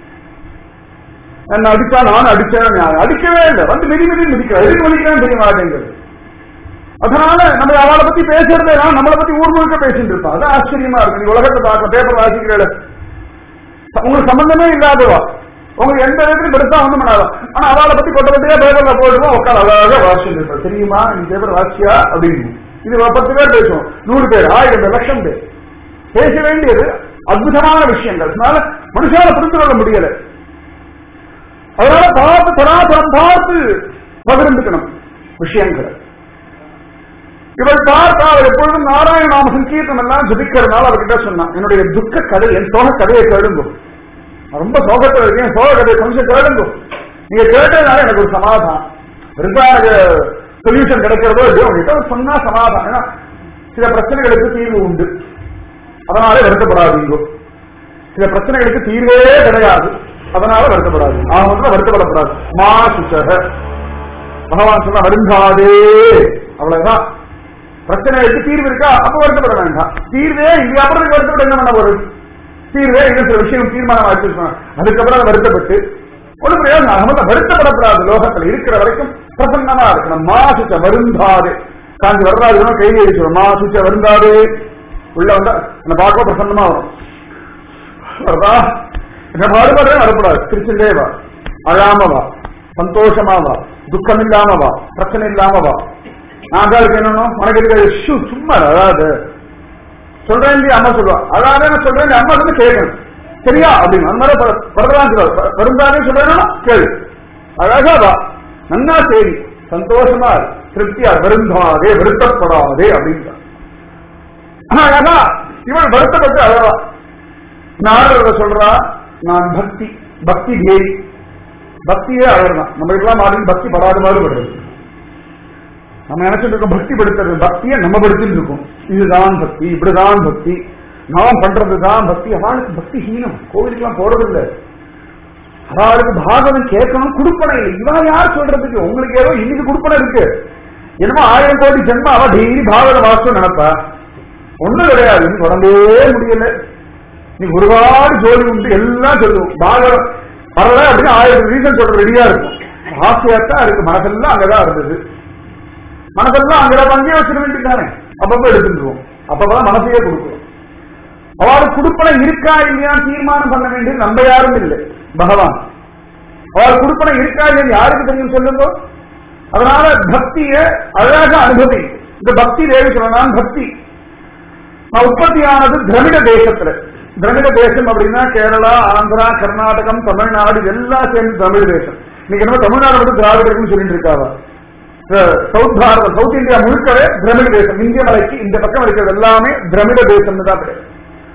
என்ன அடிச்சா நான் அடிச்சேன் நியாயம் அடிக்கவே இல்லை வந்து மிதி மிதி மிதிக்கிறா எதுக்கு மிதிக்கிறான்னு தெரிய மாட்டேங்கிறது அதனால நம்ம அவளை பத்தி பேசுறதே நம்மளை பத்தி ஊர் முழுக்க பேசிட்டு இருப்போம் அது ஆச்சரியமா இருக்கு நீ உலகத்தை பார்க்க பேப்பர் வாசிக்கிறீங்கள உங்களுக்கு சம்பந்தமே இல்லாதவா உங்களுக்கு எந்த விதத்திலும் பெருசா ஒண்ணும் பண்ணாதா ஆனா அவளை பத்தி கொட்ட கொட்டையா பேப்பர்ல போடுவோம் உட்கார அழகாக வாசிட்டு இருப்பா தெரியுமா நீ பேப்பர் வாசியா அப்படின்னு இது பத்து பேர் பேசுவோம் நூறு பேர் ஆயிரம் பேர் லட்சம் பேர் பேச வேண்டியது அற்புதமான விஷயங்கள் அதனால மனுஷால புரிந்து கொள்ள முடியல அதனால பார்த்து தராசரம் பார்த்து பகிர்ந்துக்கணும் விஷயங்களை இவள் பார்த்தா அவர் எப்பொழுதும் நாராயண நாம சங்கீர்த்தம் எல்லாம் ஜபிக்கிறதுனால அவர்கிட்ட சொன்னான் என்னுடைய துக்க கதை என் சோக கதையை கேளுங்கும் நான் ரொம்ப சோகத்தில் இருக்கேன் சோக கதையை கொஞ்சம் கேளுங்கும் நீங்க கேட்டதுனால எனக்கு ஒரு சமாதானம் பெருசா எனக்கு சொல்யூஷன் கிடைக்கிறதோ இல்லையோ உங்ககிட்ட சொன்னா சமாதானம் ஏன்னா சில பிரச்சனைகளுக்கு தீர்வு உண்டு அதனால வருத்தப்படாதீங்க சில பிரச்சனைகளுக்கு தீர்வே கிடையாது அதனால வருத்தப்படாது ஆக வருத்தப்படக்கூடாது மா சுச்சக பகவான் சொன்னா வருந்தாதே அவ்வளவுதான் பிரச்சனைகளுக்கு தீர்வு இருக்கா அப்ப வருத்தப்பட வேண்டாம் தீர்வே இல்லையா அப்புறம் வருத்தப்பட என்ன பண்ண ஒரு தீர்வே இன்னும் சில விஷயம் தீர்மானம் ஆச்சு அதுக்கப்புறம் வருத்தப்பட்டு ஒரு பிரயோஜனம் ஆகாம வருத்தப்படக்கூடாது லோகத்துல இருக்கிற வரைக்கும் பிரசன்னமா இருக்கணும் மாசுச்ச வருந்தாது காஞ்சி வரராஜனா கையில் அடிச்சிடும் மாசுச்ச வருந்தாது உள்ள வந்தா அந்த பார்க்க பிரசன்னமா வரும் வருதா என்ன பாடுபடுறேன் வரக்கூடாது திருச்செண்டே வா அழாம வா சந்தோஷமா வா துக்கம் இல்லாம வா பிரச்சனை இல்லாம வா நான் தான் இருக்கணும் உனக்கு இருக்க ஷூ சும்மா அதாவது சொல்றேன் இல்லையா அம்மா சொல்லுவா அதாவது நான் சொல்றேன் அம்மா வந்து கேட்கணும் சரியா அப்படின்னு அந்த மாதிரி வரதான் சொல்லுவார் வருந்தாதே சொல்றேன்னா கேளு அழகா வா நன்னா சரி சந்தோஷமா இரு. திருப்தியா வருந்தாதே வருத்தப்படாதே அப்படின்றார் அழகா இவன் வருத்தப்பட்டு அழகா நாரத சொல்றா நான் பக்தி பக்தி தேவி பக்தியே அழகுதான் நம்ம எல்லாம் மாதிரி பக்தி படாத மாதிரி படுறது நம்ம நினைச்சிட்டு இருக்கோம் பக்தி படுத்துறது பக்தியை நம்ம படுத்திட்டு இருக்கோம் இதுதான் பக்தி இப்படிதான் பக்தி நாம் பண்றதுதான் பக்தி அவளுக்கு பக்தி ஹீனம் கோவிலுக்கெல்லாம் போறது இல்ல அவளுக்கு பாகவன் கேட்கணும் குடுப்பனை இல்லை இவா யார் சொல்றதுக்கு உங்களுக்கு ஏதோ இன்னைக்கு குடுப்பனை இருக்கு என்னமோ ஆயிரம் கோடி ஜென்ம அவ டெய்லி பாகவத வாசம் நினைப்பா ஒண்ணும் கிடையாது இன்னும் தொடங்கவே முடியல நீ ஒருபாடு ஜோலி உண்டு எல்லாம் சொல்லுவோம் பாகவதம் வரல அப்படின்னு ஆயிரம் ரீசன் சொல்ற ரெடியா இருக்கும் ஆசையாத்தான் இருக்கு மனசெல்லாம் அங்கதான் இருந்தது மனசெல்லாம் அங்கதான் அங்கேயே வச்சிட வேண்டியதானே அப்பப்ப எடுத்துருவோம் அப்பதான் மனசையே கொடுக்கிறோம் அவளுக்கு குடுப்பனை இருக்கா இல்லையா தீர்மானம் பண்ண வேண்டியது நம்ம யாரும் இல்லை பகவான் அவள் குடுப்பனை இருக்கா இல்லையா யாருக்கு தெரியும் சொல்லுங்க அதனால பக்திய அழகாக அனுபவி இந்த பக்தி தேவி சொல்லலாம் பக்தி நான் உற்பத்தியானது திரவிட தேசத்துல திரவிட தேசம் அப்படின்னா கேரளா ஆந்திரா கர்நாடகம் தமிழ்நாடு எல்லாம் சேர்ந்து தமிழ் தேசம் இன்னைக்கு என்ன தமிழ்நாடு மட்டும் திராவிடர்னு சொல்லிட்டு இருக்காவா சவுத் பாரதம் சவுத் இந்தியா முழுக்கவே திரமிட தேசம் இந்திய மலைக்கு இந்த பக்கம் இருக்கிறது எல்லாமே திரமிட தேசம் தான் கிடையாது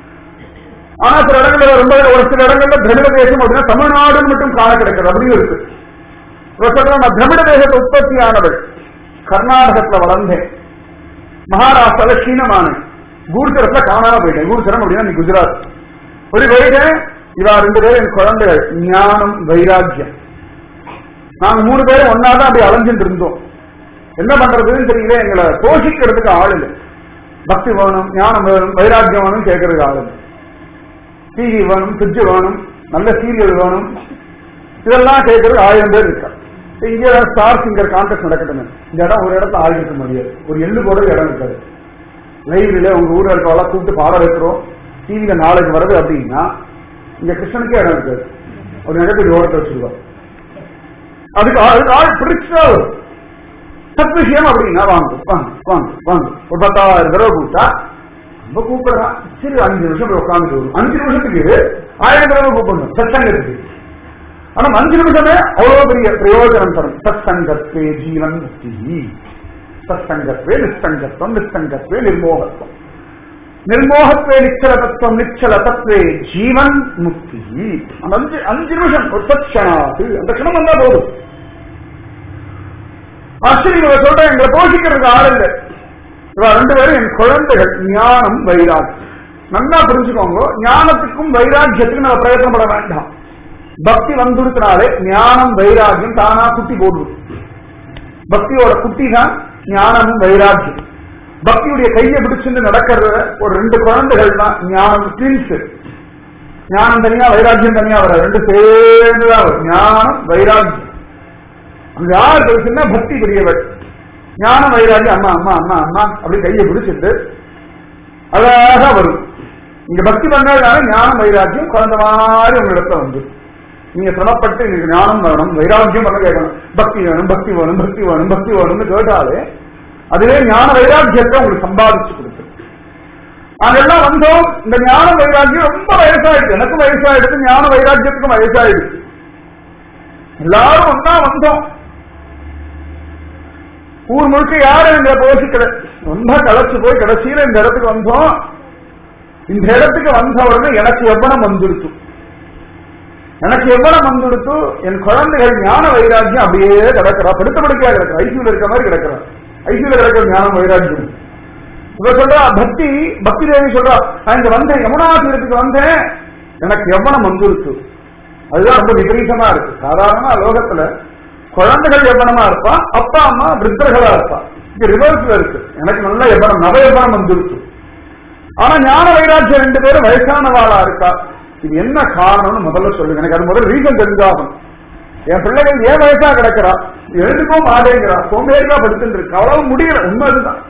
ஆனா சில இடங்கள்ல ரொம்ப ஒரு சில இடங்கள்ல திரமிட தேசம் அப்படின்னா தமிழ்நாடுன்னு மட்டும் காண கிடைக்கிறது அப்படின்னு இருக்கு இவர் சொல்றான், நான் திரமிட தேசத்தை உற்பத்தியானவள் கர்நாடகத்துல வளர்ந்தேன் மகாராஷ்டிரால சீனமானேன் கூர்ச்சரத்துல காணாம போயிட்டேன் கூர்ச்சரம் அப்படின்னா நீ குஜராத் ஒரு போயிட்டேன் இவா ரெண்டு பேரும் என் குழந்தைகள் ஞானம் வைராக்கியம் நாங்க மூணு பேரும் ஒன்னாதான் அப்படி அலைஞ்சிட்டு இருந்தோம் என்ன பண்றதுன்னு தெரியல எங்களை போஷிக்கிறதுக்கு ஆள் இல்லை பக்தி வேணும் ஞானம் வேணும் வைராக்கியம் வேணும் கேட்கறதுக்கு ஆள் இல்லை டிவி வேணும் ஃப்ரிட்ஜ் வேணும் நல்ல சீரியல் வேணும் இதெல்லாம் கேட்கறதுக்கு ஆயிரம் பேர் இருக்கா இங்க ஸ்டார் சிங்கர் கான்டெஸ்ட் நடக்கட்டும் இந்த இடம் ஒரு இடத்துல ஆகிருக்க முடியாது ஒரு எள்ளு கூட இடம் இருக்காது லைவ்ல உங்க ஊர்ல இருக்கவெல்லாம் கூப்பிட்டு பாட வைக்கிறோம் டிவியில நாளைக்கு வருது அப்படின்னா இங்க கிருஷ்ணனுக்கே இடம் இருக்காது ஒரு நிகழ்ச்சி ஓரத்தை வச்சிருவா அதுக்கு ஆள் அதுக்கு ஆள் பிடிச்சா வரும் சத் விஷயம் அப்படின்னா வாங்க வாங்க வாங்க வாங்க ஒரு பத்தாயிரம் தடவை கூப்பிட்டா நம்ம கூப்பிடுறான் சரி அஞ்சு நிமிஷம் போய் உட்காந்துட்டு வரும் அஞ்சு நிமிஷத்துக்கு ஆயிரம் தடவை கூப்பிடணும் சத்சங்கத்துக்கு ஆனா அஞ்சு நிமிஷமே அவ்வளவு பெரிய பிரயோஜனம் தரும் சத்சங்கத்தே ஜீவன் முக்தி சத்சங்கத்வே நிஸ்தங்கத்வம் நிஸ்தங்கத்வே நிர்மோகத்துவம் நிர்மோகத்வே நிச்சல தத்துவம் நிச்சல தத்வே ஜீவன் முக்தி அந்த அஞ்சு அஞ்சு நிமிஷம் ஒரு சட்சணாது அந்த க்ஷணம் வந்தா போதும் ஆச்சரியம் இவ சொல்ற எங்களை போஷிக்கிறதுக்கு ஆள் இல்லை இவ ரெண்டு பேரும் என் குழந்தைகள் ஞானம் வைராக்கியம் நல்லா புரிஞ்சுக்கோங்க ஞானத்துக்கும் வைராக்கியத்துக்கும் நம்ம பிரயத்தனப்பட வேண்டாம் பக்தி வந்துருத்தினாலே ஞானம் வைராக்கியம் தானா குட்டி போடுது பக்தியோட குட்டி தான் ஞானமும் வைராக்கியம் பக்தியுடைய கையை பிடிச்சிட்டு நடக்கிறத ஒரு ரெண்டு குழந்தைகள் தான் ஞானம் ட்வின்ஸ் ஞானம் தனியா வைராக்கியம் தனியா வர ரெண்டு சேர்ந்துதான் வரும் ஞானம் வைராக்கியம் அங்க யார் பெருசுன்னா பக்தி பெரியவர் ஞான வைராக்கியம் அம்மா அம்மா அம்மா அம்மா அப்படி கையை பிடிச்சிட்டு அழகா வரும் நீங்க பக்தி பண்ணாலும் ஞானம் வைராக்கியம் குழந்தை மாதிரி உங்க இடத்துல வந்து நீங்க சிரமப்பட்டு எனக்கு ஞானம் வேணும் வைராக்கியம் பண்ண கேட்கணும் பக்தி வேணும் பக்தி வேணும் பக்தி வேணும் பக்தி வேணும்னு கேட்டாலே அதுவே ஞான வைராக்கியத்தை உங்களுக்கு சம்பாதிச்சு கொடுத்து நாங்கெல்லாம் வந்தோம் இந்த ஞான வைராக்கியம் ரொம்ப வயசாயிடுச்சு எனக்கும் வயசாயிடுச்சு ஞான வைராக்கியத்துக்கும் வயசாயிடுச்சு எல்லாரும் ஒன்னா வந்தோம் ஊர் முழுக்க யாரும் எங்களை போஷிக்கல ரொம்ப களைச்சு போய் கடைசியில இந்த இடத்துக்கு வந்தோம் இந்த இடத்துக்கு வந்த உடனே எனக்கு எவ்வளவு வந்துடுச்சு எனக்கு எவ்வளவு வந்துடுத்து என் குழந்தைகள் ஞான வைராக்கியம் அப்படியே கிடக்கிறா படுத்த படுக்கையா கிடக்கிறா ஐசியூல இருக்க மாதிரி கிடக்கிறா ஐசியூல கிடக்கிற ஞானம் வைராக்கியம் இவ சொல்றா பக்தி பக்தி தேவி சொல்றா நான் இங்க வந்தேன் யமுனா தீரத்துக்கு வந்தேன் எனக்கு எவ்வளவு வந்துடுச்சு அதுதான் ரொம்ப விபரீதமா இருக்கு சாதாரண லோகத்துல குழந்தைகள் எவ்வளமா இருப்பா அப்பா அம்மா விருத்தர்களா இருப்பா இங்க ரிவர்ஸ்ல இருக்கு எனக்கு நல்ல எவ்வளவு நவ எவ்வளம் வந்துருச்சு ஆனா ஞான வைராக்கியம் ரெண்டு பேரும் வயசானவாளா இருக்கா இது என்ன காரணம்னு முதல்ல சொல்லுங்க எனக்கு அது முதல்ல ரீசன் தெரிஞ்சாகும் என் பிள்ளைகள் ஏன் வயசா கிடக்கிறா எழுதுக்கும் மாட்டேங்கிறா சோம்பேறியா படுத்துட்டு இருக்கு அவ்வளவு முடியல உண்மை அதுதான்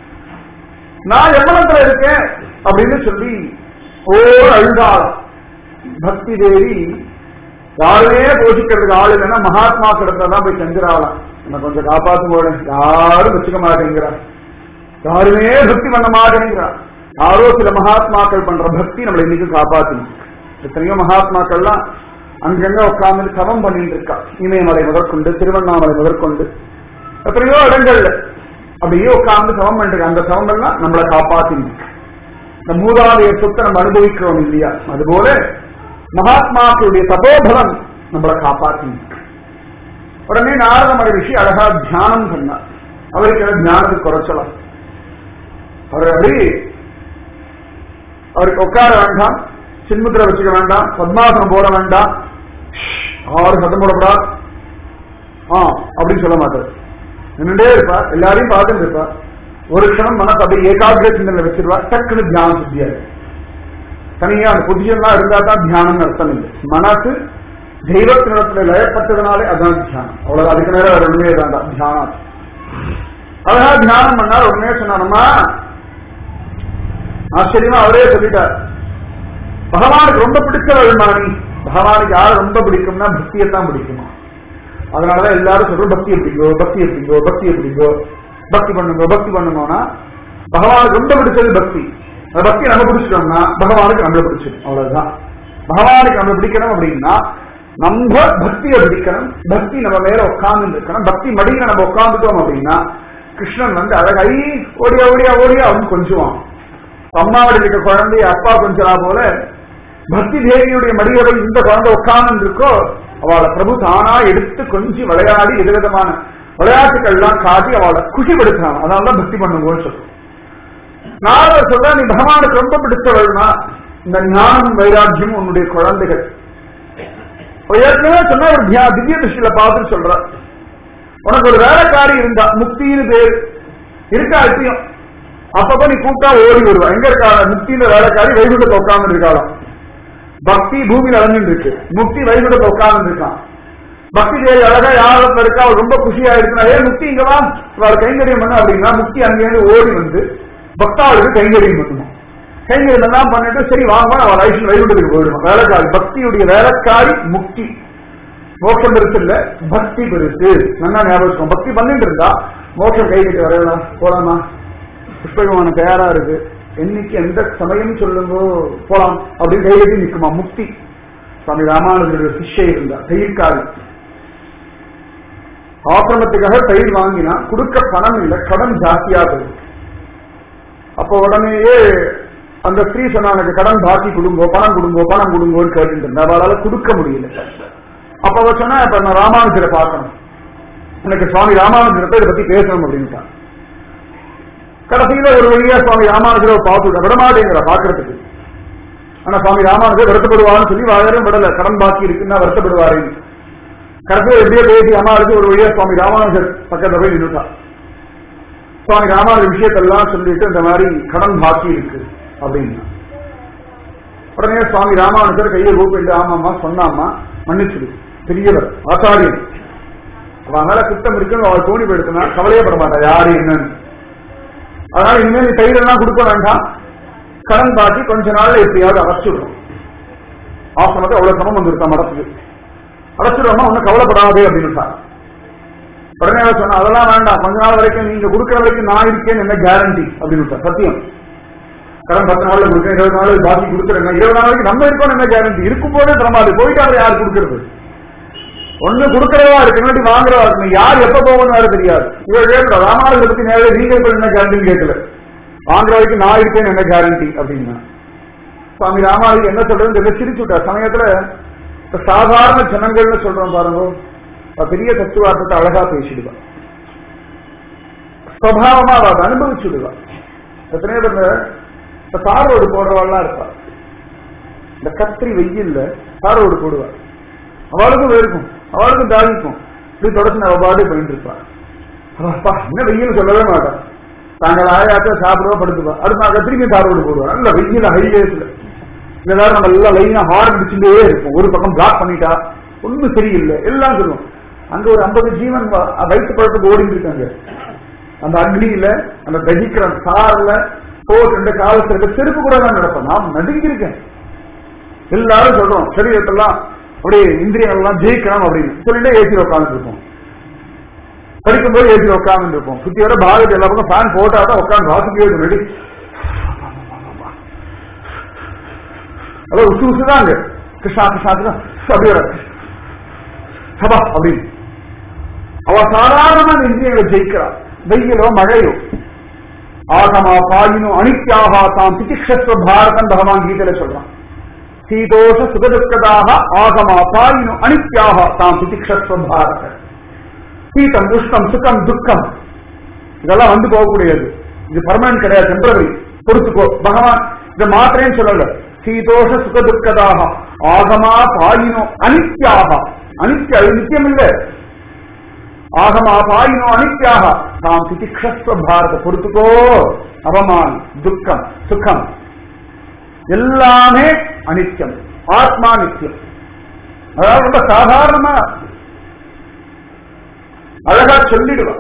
நான் எவ்வளத்துல இருக்கேன் அப்படின்னு சொல்லி ஓ அழுதாள் பக்தி தேவி யாருமே போஷிக்கிறதுக்கு ஆள் இல்லைன்னா மகாத்மா கிடத்தான் போய் செஞ்சிடாலாம் என்ன கொஞ்சம் காப்பாத்து போட யாரும் வச்சுக்க மாட்டேங்கிறா யாருமே பக்தி பண்ண மாட்டேங்கிறா யாரோ சில மகாத்மாக்கள் பண்ற பக்தி நம்மளை இன்னைக்கு காப்பாத்தணும் எத்தனையோ மகாத்மாக்கள்லாம் அங்கங்க உட்கார்ந்து சமம் பண்ணிட்டு இருக்கா இமயமலை முதற்கொண்டு திருவண்ணாமலை முதற்கொண்டு எத்தனையோ இடங்கள்ல அப்படியே உட்கார்ந்து சமம் பண்ணிட்டு அந்த சமம் எல்லாம் நம்மளை காப்பாத்தின்னு இந்த மூதாதைய சொத்தை நம்ம அனுபவிக்கிறோம் இல்லையா அதுபோல மகாத்மாக்களுடைய தபோபலம் நம்மளை காப்பாத்தின்னு உடனே நாரத மகரிஷி அழகா தியானம் பண்ணார் அவருக்கு என்ன தியானத்துக்கு குறைச்சலாம் அவர் அப்படி அவருக்கு உட்கார வேண்டாம் சின்முத்திரை வச்சுக்க வேண்டாம் பத்மாசனம் போட வேண்டாம் ஆறு சத்தம் போடப்படா ஆ அப்படின்னு சொல்ல மாட்டார் நின்றுட்டே இருப்பா எல்லாரையும் பார்த்துட்டு இருப்பா ஒரு க்ஷணம் மனசு அப்படியே ஏகாகிர சிந்தனை வச்சிருவா டக்குன்னு தியானம் சித்தியா இருக்கு தனியா அந்த பொசிஷன்லாம் இருந்தா தான் தியானம் அர்த்தம் இல்லை மனசு தெய்வத்தினிடத்துல லயப்பட்டதுனாலே அதான் தியானம் அவ்வளவு அதுக்கு நேரம் வேற ஒண்ணுமே வேண்டாம் தியானம் அழகா தியானம் பண்ணார் உடனே சொன்னாரம்மா ஆச்சரியமா அவரே சொல்லிட்டார் பகவானுக்கு ரொம்ப பிடிச்சவள் நீ பகவானுக்கு யாரை ரொம்ப பிடிக்கும்னா பக்தியை தான் பிடிக்குமா அதனாலதான் எல்லாரும் சொல்றோம் பக்தி எப்படிங்கோ பக்தி எப்படிங்கோ பக்தி எப்படிங்கோ பக்தி பண்ணுங்க பக்தி பண்ணுங்கன்னா பகவானுக்கு ரொம்ப பிடிச்சது பக்தி அந்த பக்தி நம்ம பிடிச்சிட்டோம்னா பகவானுக்கு நம்மள பிடிச்சிடும் அவ்வளவுதான் பகவானுக்கு நம்ம பிடிக்கணும் அப்படின்னா நம்ம பக்தியை பிடிக்கணும் பக்தி நம்ம மேல உட்கார்ந்து இருக்கணும் பக்தி மடியில நம்ம உட்கார்ந்துட்டோம் அப்படின்னா கிருஷ்ணன் வந்து அழகை ஓடியா ஓடியா ஓடியா அவன் கொஞ்சுவான் அம்மாவோட இருக்க குழந்தைய அப்பா கொஞ்சலா போல பக்தி தேவியுடைய மடியவை இந்த குழந்தை உட்கார்ந்து இருக்கோ அவளை பிரபு தானா எடுத்து கொஞ்சி விளையாடி விதவிதமான விளையாட்டுகள்லாம் காட்டி அவளை குஷிப்படுத்தினான் அதனாலதான் பக்தி பண்ணுவோம்னு சொல்றோம் நாரதர் சொல்ற நீ பகவானுக்கு ரொம்ப பிடிச்சவள்னா இந்த ஞானம் வைராக்கியம் உன்னுடைய குழந்தைகள் ஏற்கனவே சொன்ன ஒரு தியா திவ்ய திருஷ்டியில பார்த்துட்டு சொல்ற உனக்கு ஒரு வேலைக்காரி இருந்தா முக்தின்னு பேர் இருக்கா இப்பயும் அப்பப்ப நீ கூட்டா ஓடி வருவா எங்க இருக்கா முக்தியில வேலைக்காரி வைகுண்டத்தை உட்கார்ந்து இருக்காளாம் பக்தி பூமியில அலைஞ்சிட்டு இருக்கு முக்தி வைகுண்டத்தை உட்கார்ந்து இருக்கான் பக்தி தேவி அழகா யாரும் இருக்கா அவள் ரொம்ப குஷியா இருக்குன்னா ஏ முக்தி இங்க வா அவள் கைங்கரியம் பண்ண அப்படின்னா முக்தி அங்கேயிருந்து ஓடி வந்து பக்தாவுக்கு கைங்கரியம் பண்ணணும் கைங்கரியம் எல்லாம் பண்ணிட்டு சரி வாங்க அவள் ஐஸ்வன் வைகுண்டத்துக்கு போயிடுவான் வேலைக்காரி பக்தியுடைய வேலைக்காரி முக்தி மோட்சம் பெருசு இல்ல பக்தி பெருசு நல்லா ஞாபகம் பக்தி பண்ணிட்டு இருந்தா மோட்சம் கைகிட்டு வரையலாம் போலாமா புஷ்பகமான தயாரா இருக்கு என்னைக்கு எந்த சமயம் சொல்லுங்க போலாம் அப்படின்னு கைகட்டி நிக்குமா முக்தி சுவாமி ராமானுஜருடைய சிஷ்யை இருந்தா கையிற்காரி ஆசிரமத்துக்காக தயிர் வாங்கினா கொடுக்க பணம் இல்லை கடன் ஜாஸ்தியா போயிருக்கு அப்ப உடனேயே அந்த ஸ்திரீ சொன்னா எனக்கு கடன் பாக்கி கொடுங்கோ பணம் கொடுங்கோ பணம் கொடுங்கோன்னு கேட்டுட்டு இருந்தா அவளால கொடுக்க முடியல அப்ப அவ சொன்னா இப்ப நான் ராமானுஜரை பார்க்கணும் எனக்கு சுவாமி ராமானுஜரத்தை இதை பத்தி பேசணும் அப்படின்ட்டான் கடைசியில ஒரு வழியா சுவாமி ராமானுஜரை பார்த்து விடமாட்டேங்கிற பாக்குறதுக்கு ஆனா சுவாமி ராமானுஜர் வருத்தப்படுவார்னு சொல்லி வாழரும் விடல கடன் பாக்கி இருக்குன்னா வருத்தப்படுவாரு கடைசியில் எப்படியோ பேசி அம்மாவுக்கு ஒரு வழியா சுவாமி ராமானுஜர் பக்கத்துல போய் நின்றுட்டான் சுவாமி ராமானுஜர் விஷயத்தெல்லாம் சொல்லிட்டு இந்த மாதிரி கடன் பாக்கி இருக்கு அப்படின்னா உடனே சுவாமி ராமானுஜர் கையை கூப்பிட்டு ஆமாம்மா சொன்னாம்மா மன்னிச்சிடு பெரியவர் ஆச்சாரியன் அவன் மேல குத்தம் இருக்குன்னு அவள் தோணி போயிடுச்சுன்னா கவலையே பட மாட்டா யாரு என்னன்னு அதனால இனிமேல் நீ கையிலெல்லாம் கொடுக்க வேண்டாம் கடன் பாக்கி கொஞ்ச நாள்ல எப்படியாவது அடைச்சிடுறோம் ஆசிரமத்தை அவ்வளவு சமம் வந்துருக்கா மடத்துக்கு அடைச்சிடுறோமா ஒன்னும் கவலைப்படாதே அப்படின்னு உடனே அவர் சொன்னா அதெல்லாம் வேண்டாம் கொஞ்ச நாள் வரைக்கும் நீங்க கொடுக்குற வரைக்கும் நான் இருக்கேன்னு என்ன கேரண்டி அப்படின்னு சத்தியம் கடன் பத்து நாள்ல கொடுக்க இருபது நாள் பாக்கி கொடுக்குறேங்க இருபது நாள் வரைக்கும் நம்ம இருக்கோம் என்ன கேரண்டி இருக்கும் போதே தரமாது போயிட்டாரு யார் கொடுக்கறது ஒண்ணு கொடுக்கறவா இருக்கு இல்லாட்டி வாங்குறவா இருக்கு யார் எப்ப போகணும் வேற தெரியாது இவர் கேட்கல ராமானுஜரை பத்தி நேரே நீங்க இப்ப என்ன கேரண்டின்னு கேட்கல வாங்குற வரைக்கும் நான் இருக்கேன்னு என்ன கேரண்டி அப்படின்னா சுவாமி ராமானுஜர் என்ன சொல்றதுன்னு தெரியல சிரிச்சு விட்டார் சமயத்துல இப்ப சாதாரண ஜனங்கள்னு சொல்றோம் பாருங்க அவ பெரிய தத்துவார்த்தத்தை அழகா பேசிடுவா சுவாவமா அவ அதை அனுபவிச்சுடுவா எத்தனையோ பேர் இப்ப தார் ரோடு போடுறவாள்லாம் இருப்பா இந்த கத்திரி வெயில்ல தார் ரோடு போடுவா அவளுக்கும் வேர்க்கும் அவளுக்கும் தாகிக்கும் இப்படி தொடர்ச்சி அவ பாட்டு போயிட்டு இருப்பா அப்பா என்ன வெயில் சொல்லவே மாட்டான் தாங்கள் ஆயாத்த சாப்பிடுவா படுத்துப்பா அடுத்த நாள் திரும்பி தார் ரோடு போடுவா நல்ல வெயில் ஹைவேஸ்ல எல்லாரும் நம்ம எல்லாம் லைனா ஹார்ன் அடிச்சுட்டே இருக்கும் ஒரு பக்கம் பிளாக் பண்ணிட்டா ஒண்ணும் சரியில்லை எல்லாம் சொல்லுவோம் அங்க ஒரு ஐம்பது ஜீவன் வ- வயிற்று பழத்துக்கு ஓடிட்டு இருக்காங்க அந்த அக்னியில அந்த தகிக்கிற சார்ல போட்டு ரெண்டு காலத்துல இருக்க செருப்பு கூட நான் நடப்பேன் நான் நடுங்கிருக்கேன் எல்லாரும் சொல்றோம் சரீரத்தெல்லாம் அப்படியே இந்திரியங்கள் எல்லாம் ஜெயிக்கணும் அப்படின்னு சொல்லிட்டு ஏசியில் உட்கார்ந்து இருப்போம் படிக்கும்போது ஏசியில் உட்கார்ந்து இருப்போம் சுத்தி வர பாரதி எல்லா பக்கம் ஃபேன் போட்டாதான் உட்காந்து வாசிக்கவே ரெடி அதான் உசு உசு தான் அங்க கிருஷ்ணா கிருஷ்ணா கிருஷ்ணா அப்படியே வர. சபா அப்படின்னு அவ சாதாரண இந்திரியங்களை ஜெயிக்கிறா வெயிலோ மழையோ ஆகமா பாயினோ அனித்யாக தாம் திதிக்ஷஸ்வ பாரதம் பகவான் கீதையில சொல்றான் சீதோஷ சுகதுக்கதாக ஆகமா பாயினோ அனித்யாக தாம் திதிக்ஷஸ்வ பாரத சீதம் உஷ்ணம் சுகம் துக்கம் இதெல்லாம் வந்து போகக்கூடியது இது பர்மனன்ட் கிடையாது டெம்பரரி பொறுத்துக்கோ பகவான் இதை மாத்திரேன்னு சொல்லல சீதோஷ சுக துக்கதாக ஆகமா பாயினோ அனித்யாக அனித்யா இது நித்தியம் இல்லை ஆகமா பாயினோ அனித்யாக தாம் திதிக்ஷஸ்வ பாரத பொறுத்துக்கோ அவமான் துக்கம் சுகம் எல்லாமே அனித்யம் ஆத்மா நித்தியம் அதாவது ரொம்ப சாதாரணமா அழகா சொல்லிடுவான்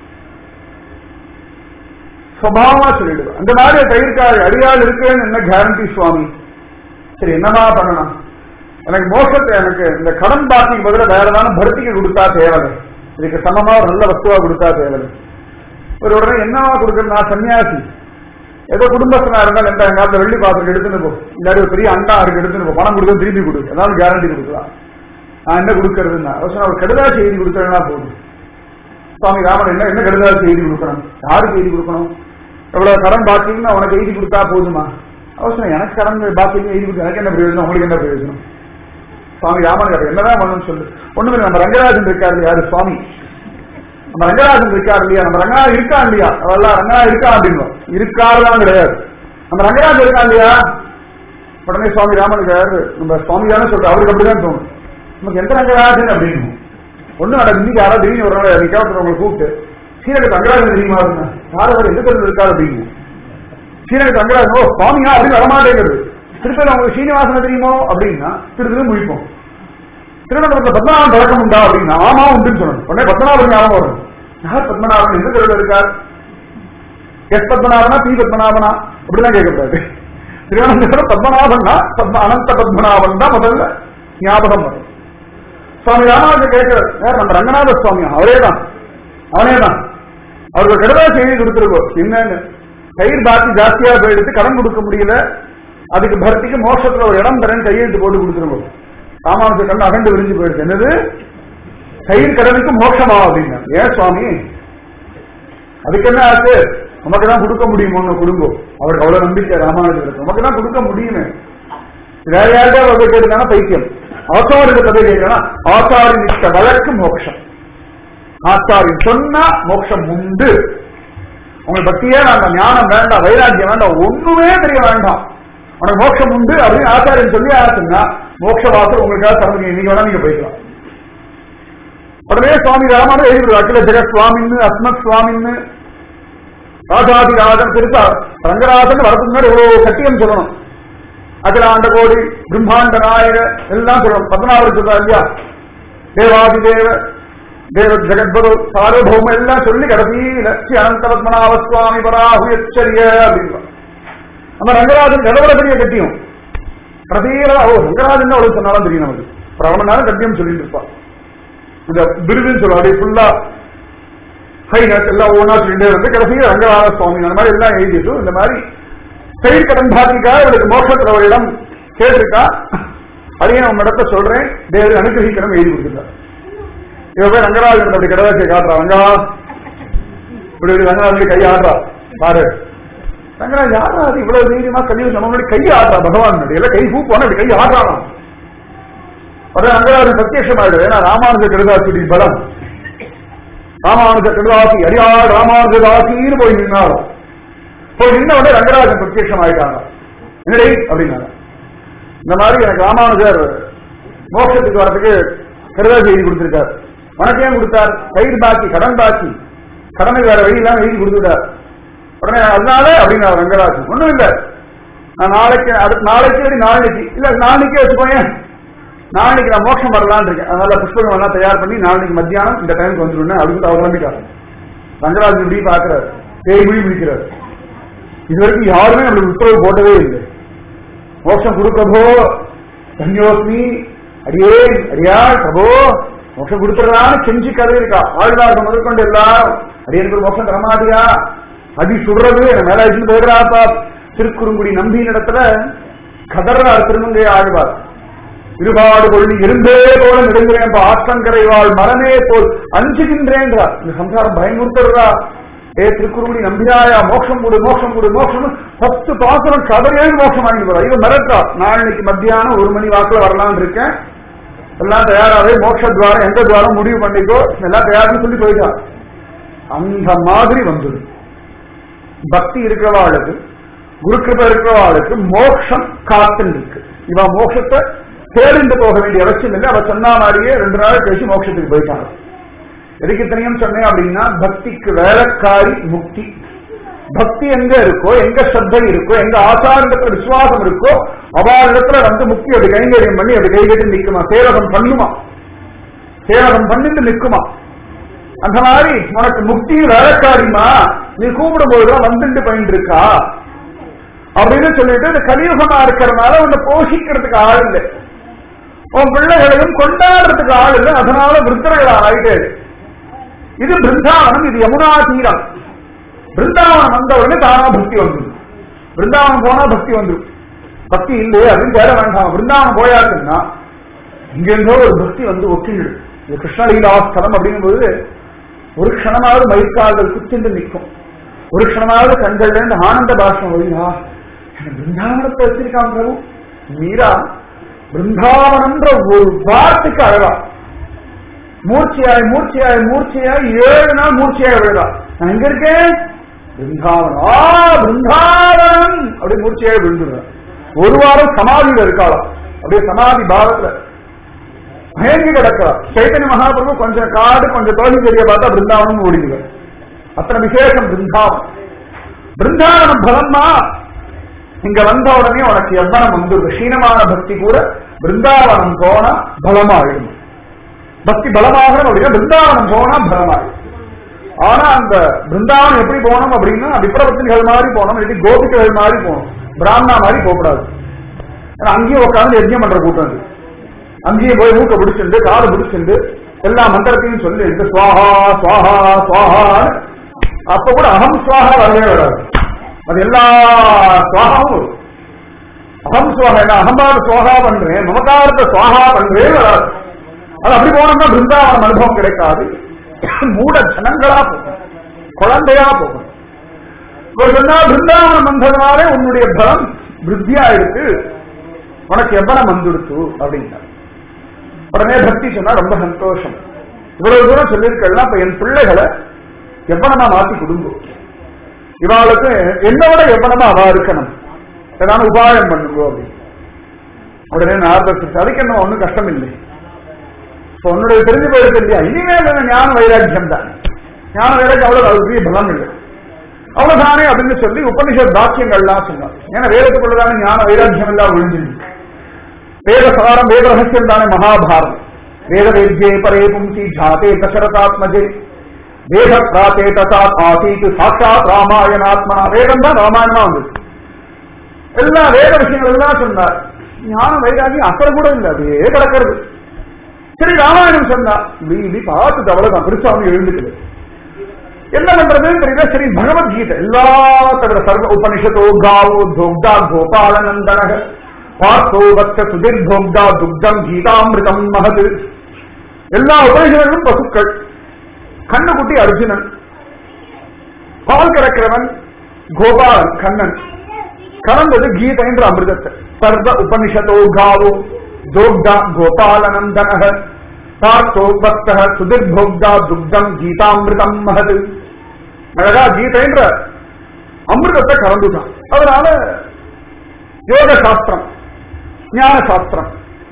சுபாவமா சொல்லிடுவான் அந்த மாதிரி தயிர்காய் அடியால் இருக்கேன்னு என்ன கேரண்டி சுவாமி சரி என்னமா பண்ணணும் எனக்கு மோசத்தை எனக்கு இந்த கடன் பாக்கிக்கு பதிலா வேற ஏதாவது பர்த்திக்கு கொடுத்தா தேவலை இதுக்கு சமமா ஒரு நல்ல வஸ்துவா கொடுத்தா தேவலை ஒரு உடனே என்னவா கொடுக்கறது நான் சன்னியாசி ஏதோ குடும்பஸ்தனா இருந்தால் எந்த எங்காவது வெள்ளி பாத்திரம் எடுத்துன்னு போ இல்லாட்டி ஒரு பெரிய அண்டா இருக்கு எடுத்துன்னு போ பணம் கொடுக்க திருப்பி கொடு ஏதாவது கேரண்டி கொடுக்கலாம் நான் என்ன கொடுக்கறதுன்னா அவர் சொன்னா, ஒரு கடுதாசி எழுதி கொடுத்தா போதும் சுவாமி ராமன் என்ன என்ன கடுதாசி எழுதி கொடுக்கணும் யாருக்கு எழுதி கொடுக்கணும் எவ்வளவு கடன் பாக்கின்னு உனக்கு எழுதி கொடுத்தா போதுமா அவசரம் எனக்கு கடன் பாக்கின்னு எழுதி கொடுக்க எனக்கு என்ன பிரயோஜனம் உங்களுக்கு என்ன பிரயோஜனம் சுவாமி ராமன் கேட்டார், என்னதான் பண்ணணும்னு சொல்லு ஒண்ணுமே இல்ல, நம்ம ரங்கராஜன் இருக்காரு யாரு சுவாமி நம்ம ரங்கராஜன் இருக்காரு இல்லையா நம்ம ரங்கநாதன் இருக்கா இல்லையா அவெல்லாம் ரங்கநாதன் இருக்கா அப்படின்னு இருக்காருதான் கிடையாது நம்ம ரங்கராஜன் இருக்கா இல்லையா உடனே சுவாமி ராமனுக்கு நம்ம சுவாமி தானே சொல்ற அவருக்கு அப்படிதான் தோணும் நமக்கு எந்த ரங்கராஜன் அப்படின்னு ஒண்ணு நடக்கு இன்னைக்கு யாராவது திடீர்னு ஒரு நாள் நிக்காம கூப்பிட்டு சீனக்கு ரங்கராஜன் தெரியுமா அப்படின்னா யாரும் அவர் எந்த பேர் இருக்காரு அப்படின்னு சீனக்கு ரங்கராஜன் ஓ சுவாமியா அப்படின்னு வரமாட்டேங்கிறது திருப்பதி உங்களுக்கு சீனிவாசன தெரியுமோ அப்படின்னா திருப்பதி முடிப்போம் திருவனந்தபுரத்துல பத்மநாபன் பழக்கம் உண்டா அப்படின்னா ஆமா உண்டுன்னு சொல்லணும் உடனே பத்மநாபன் ஞாபகம் வரும் யார் பத்மநாபன் எந்த தெருவில் இருக்கார் எஸ் பத்மநாபனா பி பத்மநாபனா அப்படிலாம் கேட்கக்கூடாது திருவனந்தபுரம் பத்மநாபன்னா பத்ம அனந்த பத்மநாபன் தான் முதல்ல ஞாபகம் வரும் சுவாமி ராமானுஜர் கேட்கிறார் யார் நம்ம ரங்கநாத சுவாமி அவரே தான் அவனே தான் அவருக்கு கடுதா செய்தி கொடுத்துருக்கோம் என்னன்னு கயிர் பாக்கி ஜாஸ்தியா போயிடுத்து கடன் கொடுக்க முடியல அதுக்கு பர்த்திக்கு மோட்சத்துல ஒரு இடம் தரேன் கையெழுத்து போட்டு கொடுத்துருக்கோம் ராமானுஜர் கண்ணு அகண்டு விரிஞ்சு போயிடுச்சு என்னது தயிர் கடனுக்கு மோட்சமா அப்படின்னா ஏன் சுவாமி அதுக்கு என்ன ஆச்சு நமக்கு தான் கொடுக்க முடியுமோ உங்க குடும்பம் அவருக்கு அவ்வளவு நம்பிக்கை ராமானுஜருக்கு நமக்கு தான் கொடுக்க முடியுமே வேற யார்கிட்ட கதை கேட்டுக்கான பைத்தியம் ஆச்சாரிய கதை கேட்கனா ஆச்சாரி நிஷ்ட வழக்கு மோட்சம் ஆச்சாரி சொன்னா மோட்சம் உண்டு உங்களுக்கு பக்தியே வேண்டாம் ஞானம் வேண்டாம் வைராக்கியம் வேண்டாம் ஒண்ணுமே தெரிய வேண்டாம் உனக்கு மோட்சம் உண்டு அப்படின்னு ஆச்சாரியன் சொல்லி ஆச்சுன்னா மோட்ச வாசல் உங்களுக்காக திறந்து இன்னைக்கு வேணா நீங்க போய்க்கலாம் உடனே சுவாமி ராமன் எழுதி அகில ஜெகத் சுவாமின்னு அஸ்மத் சுவாமின்னு ராஜாதிராஜன் பெருசா ரங்கராஜன் வரதுக்கு முன்னாடி இவ்வளவு சத்தியம் சொல்லணும் அகிலாண்ட கோடி பிரம்மாண்ட நாயக எல்லாம் சொல்லணும் பதினாறு சொல்றா இல்லையா தேவாதி தேவ தேவ ஜெகத்பது சார்வபௌம எல்லாம் சொல்லி கடைசியில ஸ்ரீ அனந்த பத்மநாப சுவாமி பராஹு எச்சரிய அப்படின்னு நம்ம ரங்கராஜன் எவ்வளவு பெரிய கட்டியம் கடைசியில ஓ ரங்கராஜன் அவ்வளவு சொன்னாலும் தெரியும் நமக்கு ஒரு அரை மணி நேரம் கட்டியம் சொல்லிட்டு இருப்பா இந்த விருதுன்னு சொல்லுவா அப்படியே ஃபுல்லா ஹைனட் எல்லாம் ஒவ்வொன்றா சொல்லிட்டே இருந்து கடைசியில் ரங்கராஜ சுவாமி அந்த மாதிரி எல்லாம் எழுதிட்டு இந்த மாதிரி செயல் கடன் பாத்திக்காக இவளுக்கு மோட்சத்துல ஒரு இடம் கேட்டிருக்கா அதையும் உங்க இடத்த சொல்றேன் தேவர் அனுகிரகிக்கணும் எழுதி கொடுத்துருக்கார் இவ போய் ரங்கராஜன் அப்படி கடவாச்சியை காட்டுறா ரங்கா இப்படி இப்படி ரங்கராஜன் கை ஆடுறா பாரு ரங்கராஜ் யாரா அது இவ்வளவு தைரியமா கல்வி நம்ம முன்னாடி கை ஆடுறா பகவான் முன்னாடி எல்லாம் கை பூப்பான அப்படி கை ஆடுறானா உடனே ரங்கராஜன் பிரத்யட்சமாயிடுது ஏன்னா ராமானுஜ கருதாசுடி பலம் ராமானுஜ கருதாசி அடியாள் ராமானுஜதாசின்னு போய் நின்னாலும் போய் நின்ன உடனே ரங்கராஜன் பிரத்யட்சம் ஆயிட்டாங்க என்னடி அப்படின்னாங்க இந்த மாதிரி எனக்கு ராமானுஜர் மோட்சத்துக்கு வரதுக்கு கருதாசி எழுதி கொடுத்திருக்கார் உனக்கு ஏன் கொடுத்தார் தயிர் பாக்கி கடன் பாக்கி கடனை வேற வழி இல்லாம எழுதி கொடுத்துட்டார் உடனே அதனால அப்படின்னா ரங்கராஜன் ஒண்ணும் இல்ல நான் நாளைக்கு அடுத்த நாளைக்கு இல்லை நாளைக்கு இல்ல நாளைக்கே வச்சுக்கோயேன் நாளைக்கு நான் மோட்சம் வரலான்னு இருக்கேன் அதனால புஷ்பகம் எல்லாம் தயார் பண்ணி நாளைக்கு மத்தியானம் இந்த டைமுக்கு வந்துருன்னு அதுக்கு அவர் கிளம்பிட்டாரு ரங்கராஜன் இப்படி பாக்குறாரு பேய் மொழி பிடிக்கிறார் இது வரைக்கும் யாருமே நம்மளுக்கு உத்தரவு போட்டதே இல்லை மோட்சம் கொடுக்கபோ தன்யோஸ்மி அடியே அடியா பிரபோ மோட்சம் கொடுத்துறான்னு செஞ்சு கதை இருக்கா ஆழ்வார்கள் முதற்கொண்டு எல்லாரும் அடியனுக்கு ஒரு மோட்சம் தரமாட்டியா அடி சுடுறது என்ன மேல வச்சு போயிடுறாப்பா திருக்குறுங்குடி நம்பியின் இடத்துல கதர்றார் திருமங்கை ஆழ்வார் இருபாடு கொள்ளி இருந்தே போல நெடுங்கிறேன் ஆற்றங்கரை வாழ் மரமே போல் அஞ்சுகின்றேன்றார் இந்த சம்சாரம் பயமுறுத்துறா ஏ திருக்குறுங்குடி நம்பிராயா மோட்சம் கொடு மோட்சம் கொடு மோட்சம் பத்து பாசனம் கதறையே மோட்சம் வாங்கி போறா இவன் மிரட்டா நாளைக்கு மத்தியானம் ஒரு மணி வாக்குல வரலாம்னு இருக்கேன் எல்லாம் தயாராகவே மோட்ச துவாரம் எந்த துவாரம் முடிவு பண்ணிக்கோ எல்லாம் தயார்னு சொல்லி போயிட்டான் அந்த மாதிரி வந்துடும் பக்தி இருக்கிறவாளுக்கு குருக்கிருப்ப இருக்கிறவாளுக்கு மோட்சம் காத்துன்னு இருக்கு இவ மோட்சத்தை தேடிந்து போக வேண்டிய அவசியம் இல்லை அவ சொன்ன மாதிரியே ரெண்டு நாள் கழிச்சு மோட்சத்துக்கு போயிட்டாங்க எதுக்கு இத்தனையும் சொன்னேன் அப்படின்னா பக்திக்கு வேலைக்காரி முக்தி பக்தி எங்க இருக்கோ எங்க ஸ்ரத்தை இருக்கோ எங்க ஆச்சாரத்துல விசுவாசம் இருக்கோ அவாரிடத்துல வந்து முக்தி அப்படி கைங்கரியம் பண்ணி அப்படி கைகட்டி நிக்குமா சேவகம் பண்ணுமா சேவகம் பண்ணிட்டு நிக்குமா அந்த மாதிரி உனக்கு முக்தி வேலைக்காரிமா நீ கூப்பிடும் போதுதான் வந்துட்டு பண்ணிட்டு இருக்கா அப்படின்னு சொல்லிட்டு இந்த கலியுகமா இருக்கிறதுனால உன்னை போஷிக்கிறதுக்கு ஆள் இல்லை உன் பிள்ளைகளையும் கொண்டாடுறதுக்கு ஆள் இல்லை அதனால விருத்தர்கள் ஆயிட்டே இது பிருந்தாவனம் இது யமுனா தீரம் பிருந்தாவனம் வந்த உடனே தானா பக்தி வந்துடும் பிருந்தாவனம் போனா பக்தி வந்துடும் பக்தி இல்லையே அப்படின்னு தேட வேண்டாம் பிருந்தாவனம் போயாச்சுன்னா இங்கிருந்தோ ஒரு பக்தி வந்து ஒட்டிடும் இது கிருஷ்ணலீலாஸ்தலம் அப்படிங்கும்போது ஒரு க்ஷணமாவது மயிர்கால்கள் குத்திண்டு நிற்கும் ஒரு க்ஷணமாவது கண்கள்ல இருந்து ஆனந்த பாஷம் வருகிறா பிருந்தாவனத்தை வச்சிருக்கான் பிரபு மீரா பிருந்தாவனம்ன்ற ஒரு வார்த்தைக்கு அழகா மூர்ச்சியாய் மூர்ச்சியாய் மூர்ச்சியாய் ஏழு நாள் மூர்ச்சியாய் விழுதா நான் எங்க இருக்கேன் பிருந்தாவனம் ஆ பிருந்தாவனம் அப்படி மூர்ச்சியாய் விழுந்துடுறேன் ஒரு வாரம் சமாதியில இருக்காளாம் அப்படியே சமாதி பாவத்துல மயங்கி கிடக்கிறா சைத்தன்ய மகாபிரபு கொஞ்சம் காடு கொஞ்சம் தோழி தெரிய பார்த்தா பிருந்தாவனம் ஓடிடுவார் அத்தனை விசேஷம் பிருந்தாவனம் பிருந்தாவனம் பலம்மா இங்க வந்த உடனே உனக்கு எவ்வளவு வந்துருது க்ஷீணமான பக்தி கூட பிருந்தாவனம் போனா பலமாயிடும் பக்தி பலமாகணும் அப்படின்னா பிருந்தாவனம் போனா பலமாயிடும் ஆனா அந்த பிருந்தாவனம் எப்படி போகணும் அப்படின்னா விப்ரபத்தினிகள் மாதிரி போகணும் இல்லாட்டி கோபிகைகள் மாதிரி போகணும் பிராமணா மாதிரி போகக்கூடாது ஏன்னா அங்கேயும் உட்காந்து யஜ்யம் பண்ற கூட்டம் அது அங்கேயும் போய் மூக்க பிடிச்சிருந்து காது பிடிச்சிருந்து எல்லா மந்திரத்தையும் சொல்லி இந்த சுவாஹா சுவாஹா சுவாஹான்னு அப்ப கூட அகம் சுவாஹா வரவே வராது அது எல்லா சுவாகாவும் வரும் அகம் சுவாகா என்ன அகம்பாடு சுவாகா பண்றேன் மமகாரத்தை சுவாகா பண்றேன் வராது அது அப்படி போனோம்னா பிருந்தாவனம் அனுபவம் கிடைக்காது மூட ஜனங்களா போகும் குழந்தையா போகும் ஒரு சொன்னா பிருந்தாவனம் வந்ததுனாலே உன்னுடைய பலம் விருத்தியா இருக்கு உனக்கு எவ்வளவு வந்துடுத்து அப்படின்னாரு உடனே பக்தி சொன்னா ரொம்ப சந்தோஷம் இவ்வளவு தூரம் சொல்லியிருக்கலாம் இப்ப என் பிள்ளைகளை எவ்வளமா மாத்தி கொடுங்க இவாளுக்கு என்னோட எவ்வளமா அவா இருக்கணும் ஏதாவது உபாயம் பண்ணுங்க அப்படின்னு உடனே நாரதர் அதுக்கு என்ன ஒண்ணும் கஷ்டம் இல்லை இப்ப உன்னுடைய தெரிஞ்சு போயிருக்கு இல்லையா இனிமேல் என்ன ஞான வைராக்கியம் தான் ஞான வைராக்கியம் அவ்வளவு அது பெரிய பலம் இல்லை அவ்வளவுதானே அப்படின்னு சொல்லி உபனிஷத் வாக்கியங்கள்லாம் சொன்னார் ஏன்னா வேதத்துக்குள்ளதான ஞான வைராக்கியம் எல்லாம் விழுந்திருக்கு வேத சாரம் வேத ரகசியம் தானே மகாபாரதம் வேத வேத்யே பரே பும்சி ஜாதே தசரதாத்மஜே வேத பிராத்தே ததா ஆசீத் சாட்சாத் ராமாயணாத்மனா வேதம் தான் ராமாயணமா வந்தது எல்லா வேத விஷயங்கள் எல்லாம் சொன்னார் ஞான வைராகியம் அக்கறை கூட இல்லை அப்படியே கிடக்கிறது சரி ராமாயணம் சொன்னா இப்படி இப்படி பார்த்து அவ்வளவுதான் பெருசாமி எழுந்துக்குது என்ன பண்றதுன்னு தெரியல சரி பகவத்கீதை எல்லா தவிர சர்வ உபனிஷத்தோ காவோ தோக்தா கோபாலநந்தனக பார்த்தோ வத்த சுதிர் போக்தா துக்தம் கீதாமிருதம் மகது எல்லா உபனிஷங்களும் பசுக்கள் கண்ணுக்குட்டி அர்ஜுனன் பால் கறக்கிறவன் கோபாலன் கண்ணன் கலந்தது கீதை என்ற அமிர்தத்தை சர்வ உபனிஷதோ காவோ தோக்தா கோபாலநந்தனக பார்த்தோ பக்த சுதிர்போக்தா துக்தம் கீதாமிருதம் மகது அழகா கீதைன்ற அமிர்தத்தை கலந்துட்டான் அதனால யோக சாஸ்திரம் ஞான சாஸ்திரம்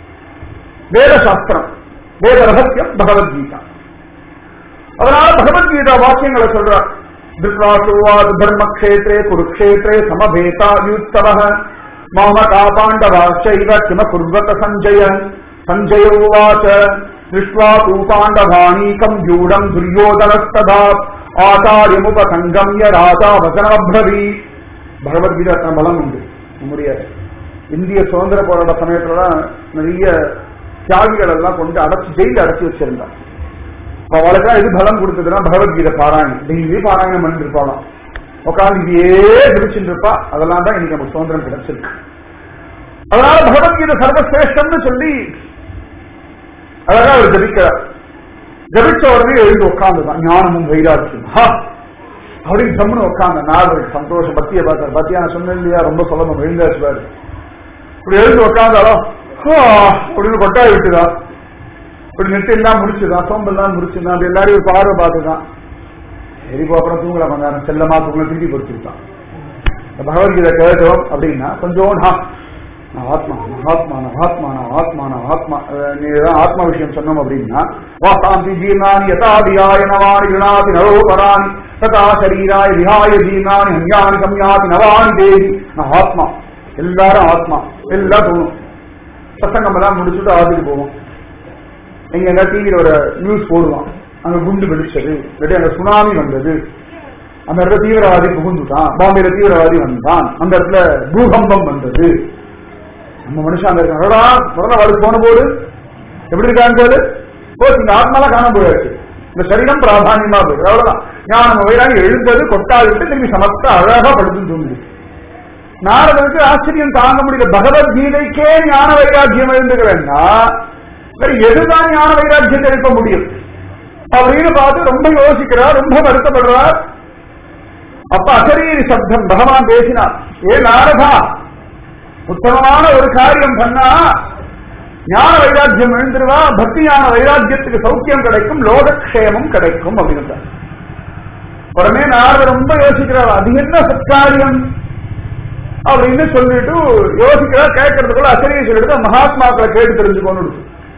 வேத சாஸ்திரம் வேத ரகசியம் பகவத்கீதா அதனால பகவத்கீதா வாக்கியங்களை சொல்றார் திருவாசுவாத் தர்மக்ஷேத்ரே குருக்ஷேத்ரே சமபேதா யுத்தவ மாமகா பாண்டவா சைவ கிம குர்வத சஞ்சய சஞ்சய உவாச்ச திருஷ்வா தூ பாண்டவாணீகம் யூடம் துரியோதனஸ்ததா ஆச்சாரியமுபசங்கம்ய ராஜா வசனபிரவி பகவத்கீதா அத்தனை பலம் உண்டு நம்முடைய இந்திய சுதந்திர போராட்ட சமயத்துல நிறைய தியாகிகள் எல்லாம் கொண்டு அடைச்சு ஜெயில அடைச்சு வச்சிருந்தாங்க அவளுக்கா இது பலம் கொடுத்ததுன்னா பகவத்கீதை பாராயணம் டெய்லி பாராயணம் பண்ணிட்டு இருப்பாளாம் உட்காந்து இதையே பிடிச்சிட்டு இருப்பா அதெல்லாம் தான் இன்னைக்கு நமக்கு சுதந்திரம் கிடைச்சிருக்கு அதனால பகவத்கீதை சர்வசிரேஷ்டம்னு சொல்லி அழகா அவர் ஜபிக்கிறார் ஜபிச்ச உடனே எழுந்து உட்காந்துதான் ஞானமும் வைராக்கியம் ஹா அப்படின்னு சம்னு உட்காந்த நாகருக்கு சந்தோஷம் பத்திய பார்த்தார் பத்தியா நான் சொன்னேன் இல்லையா ரொம்ப சொல்லணும் எழுந்தாச்சு பாரு இப்படி எழுந்து உட்காந்தாலும் அப்படின்னு கொட்டாய் விட்டுதான் இப்படி நெட்டு எல்லாம் முடிச்சுதான் சோம்பெல்லாம் முடிச்சுதான் அப்படி எல்லாரையும் ஒரு பார்வை பார்த்துதான் சரி இப்போ அப்புறம் தூங்கலாம் கொஞ்ச நேரம் செல்லமா தூங்கல திருப்பி பொறுத்திருக்கான் பகவத்கீதை கேட்டோம் அப்படின்னா கொஞ்சம் நான் ஆத்மா நான் ஆத்மா நான் ஆத்மா நான் ஆத்மா நான் ஆத்மா அஹ் நீ ஏதாவது ஆத்மா விஷயம் சொன்னோம் அப்படின்னா வாசாந்தி ஜீர்ணானி யதாதியாய நவானி வினாதி நரோபராணி ததா சரீராய விஹாய ஜீர்ணானி ஹன்யானி கம்யாதி நவானி தேவி நான் ஆத்மா எல்லாரும் ஆத்மா எல்லாம் தோணும் சத்தங்கம் எல்லாம் முடிச்சுட்டு ஆத்துக்கு போவோம் எங்க எங்க டிவியில ஒரு நியூஸ் போடுவான் அங்க குண்டு வெடிச்சது இல்லாட்டி அங்க சுனாமி வந்தது அந்த இடத்துல தீவிரவாதி புகுந்துட்டான் பாம்பேல தீவிரவாதி வந்தான் அந்த இடத்துல பூகம்பம் வந்தது நம்ம மனுஷன் அங்க இருக்காங்கடா முதல்ல அவளுக்கு போன போது எப்படி இருக்காங்க போது போச்சு இந்த ஆத்மாலாம் காண போயாச்சு இந்த சரீரம் பிராதானியமா போயிடுது அவ்வளவுதான் ஞானம் வைராகி எழுந்தது கொட்டாது விட்டு திரும்பி சமத்த அழகா படுத்து தூங்குது நாரதனுக்கு ஆச்சரியம் தாங்க முடியல பகவத்கீதைக்கே ஞான வைராக்கியம் எழுந்துக்கிறேன்னா வேற எதுதான் ஞான வைராக்கியத்தை எழுப்ப முடியும் அப்படின்னு பார்த்து ரொம்ப யோசிக்கிறார் ரொம்ப வருத்தப்படுறார் அப்ப அசரீரி சப்தம் பகவான் பேசினார் ஏ நாரதா உத்தமமான ஒரு காரியம் பண்ணா ஞான வைராக்கியம் எழுந்துருவா பக்தி ஞான வைராக்கியத்துக்கு சௌக்கியம் கிடைக்கும் லோகக்ஷேமம் கிடைக்கும் அப்படின்னு உடனே நாரதர் ரொம்ப யோசிக்கிறார் அது என்ன சத்காரியம் அப்படின்னு சொல்லிட்டு யோசிக்கிறார் கேட்கறதுக்குள்ள அசரிய சொல்லிட்டு மகாத்மாக்களை கேட்டு தெரிஞ்சுக்கணும்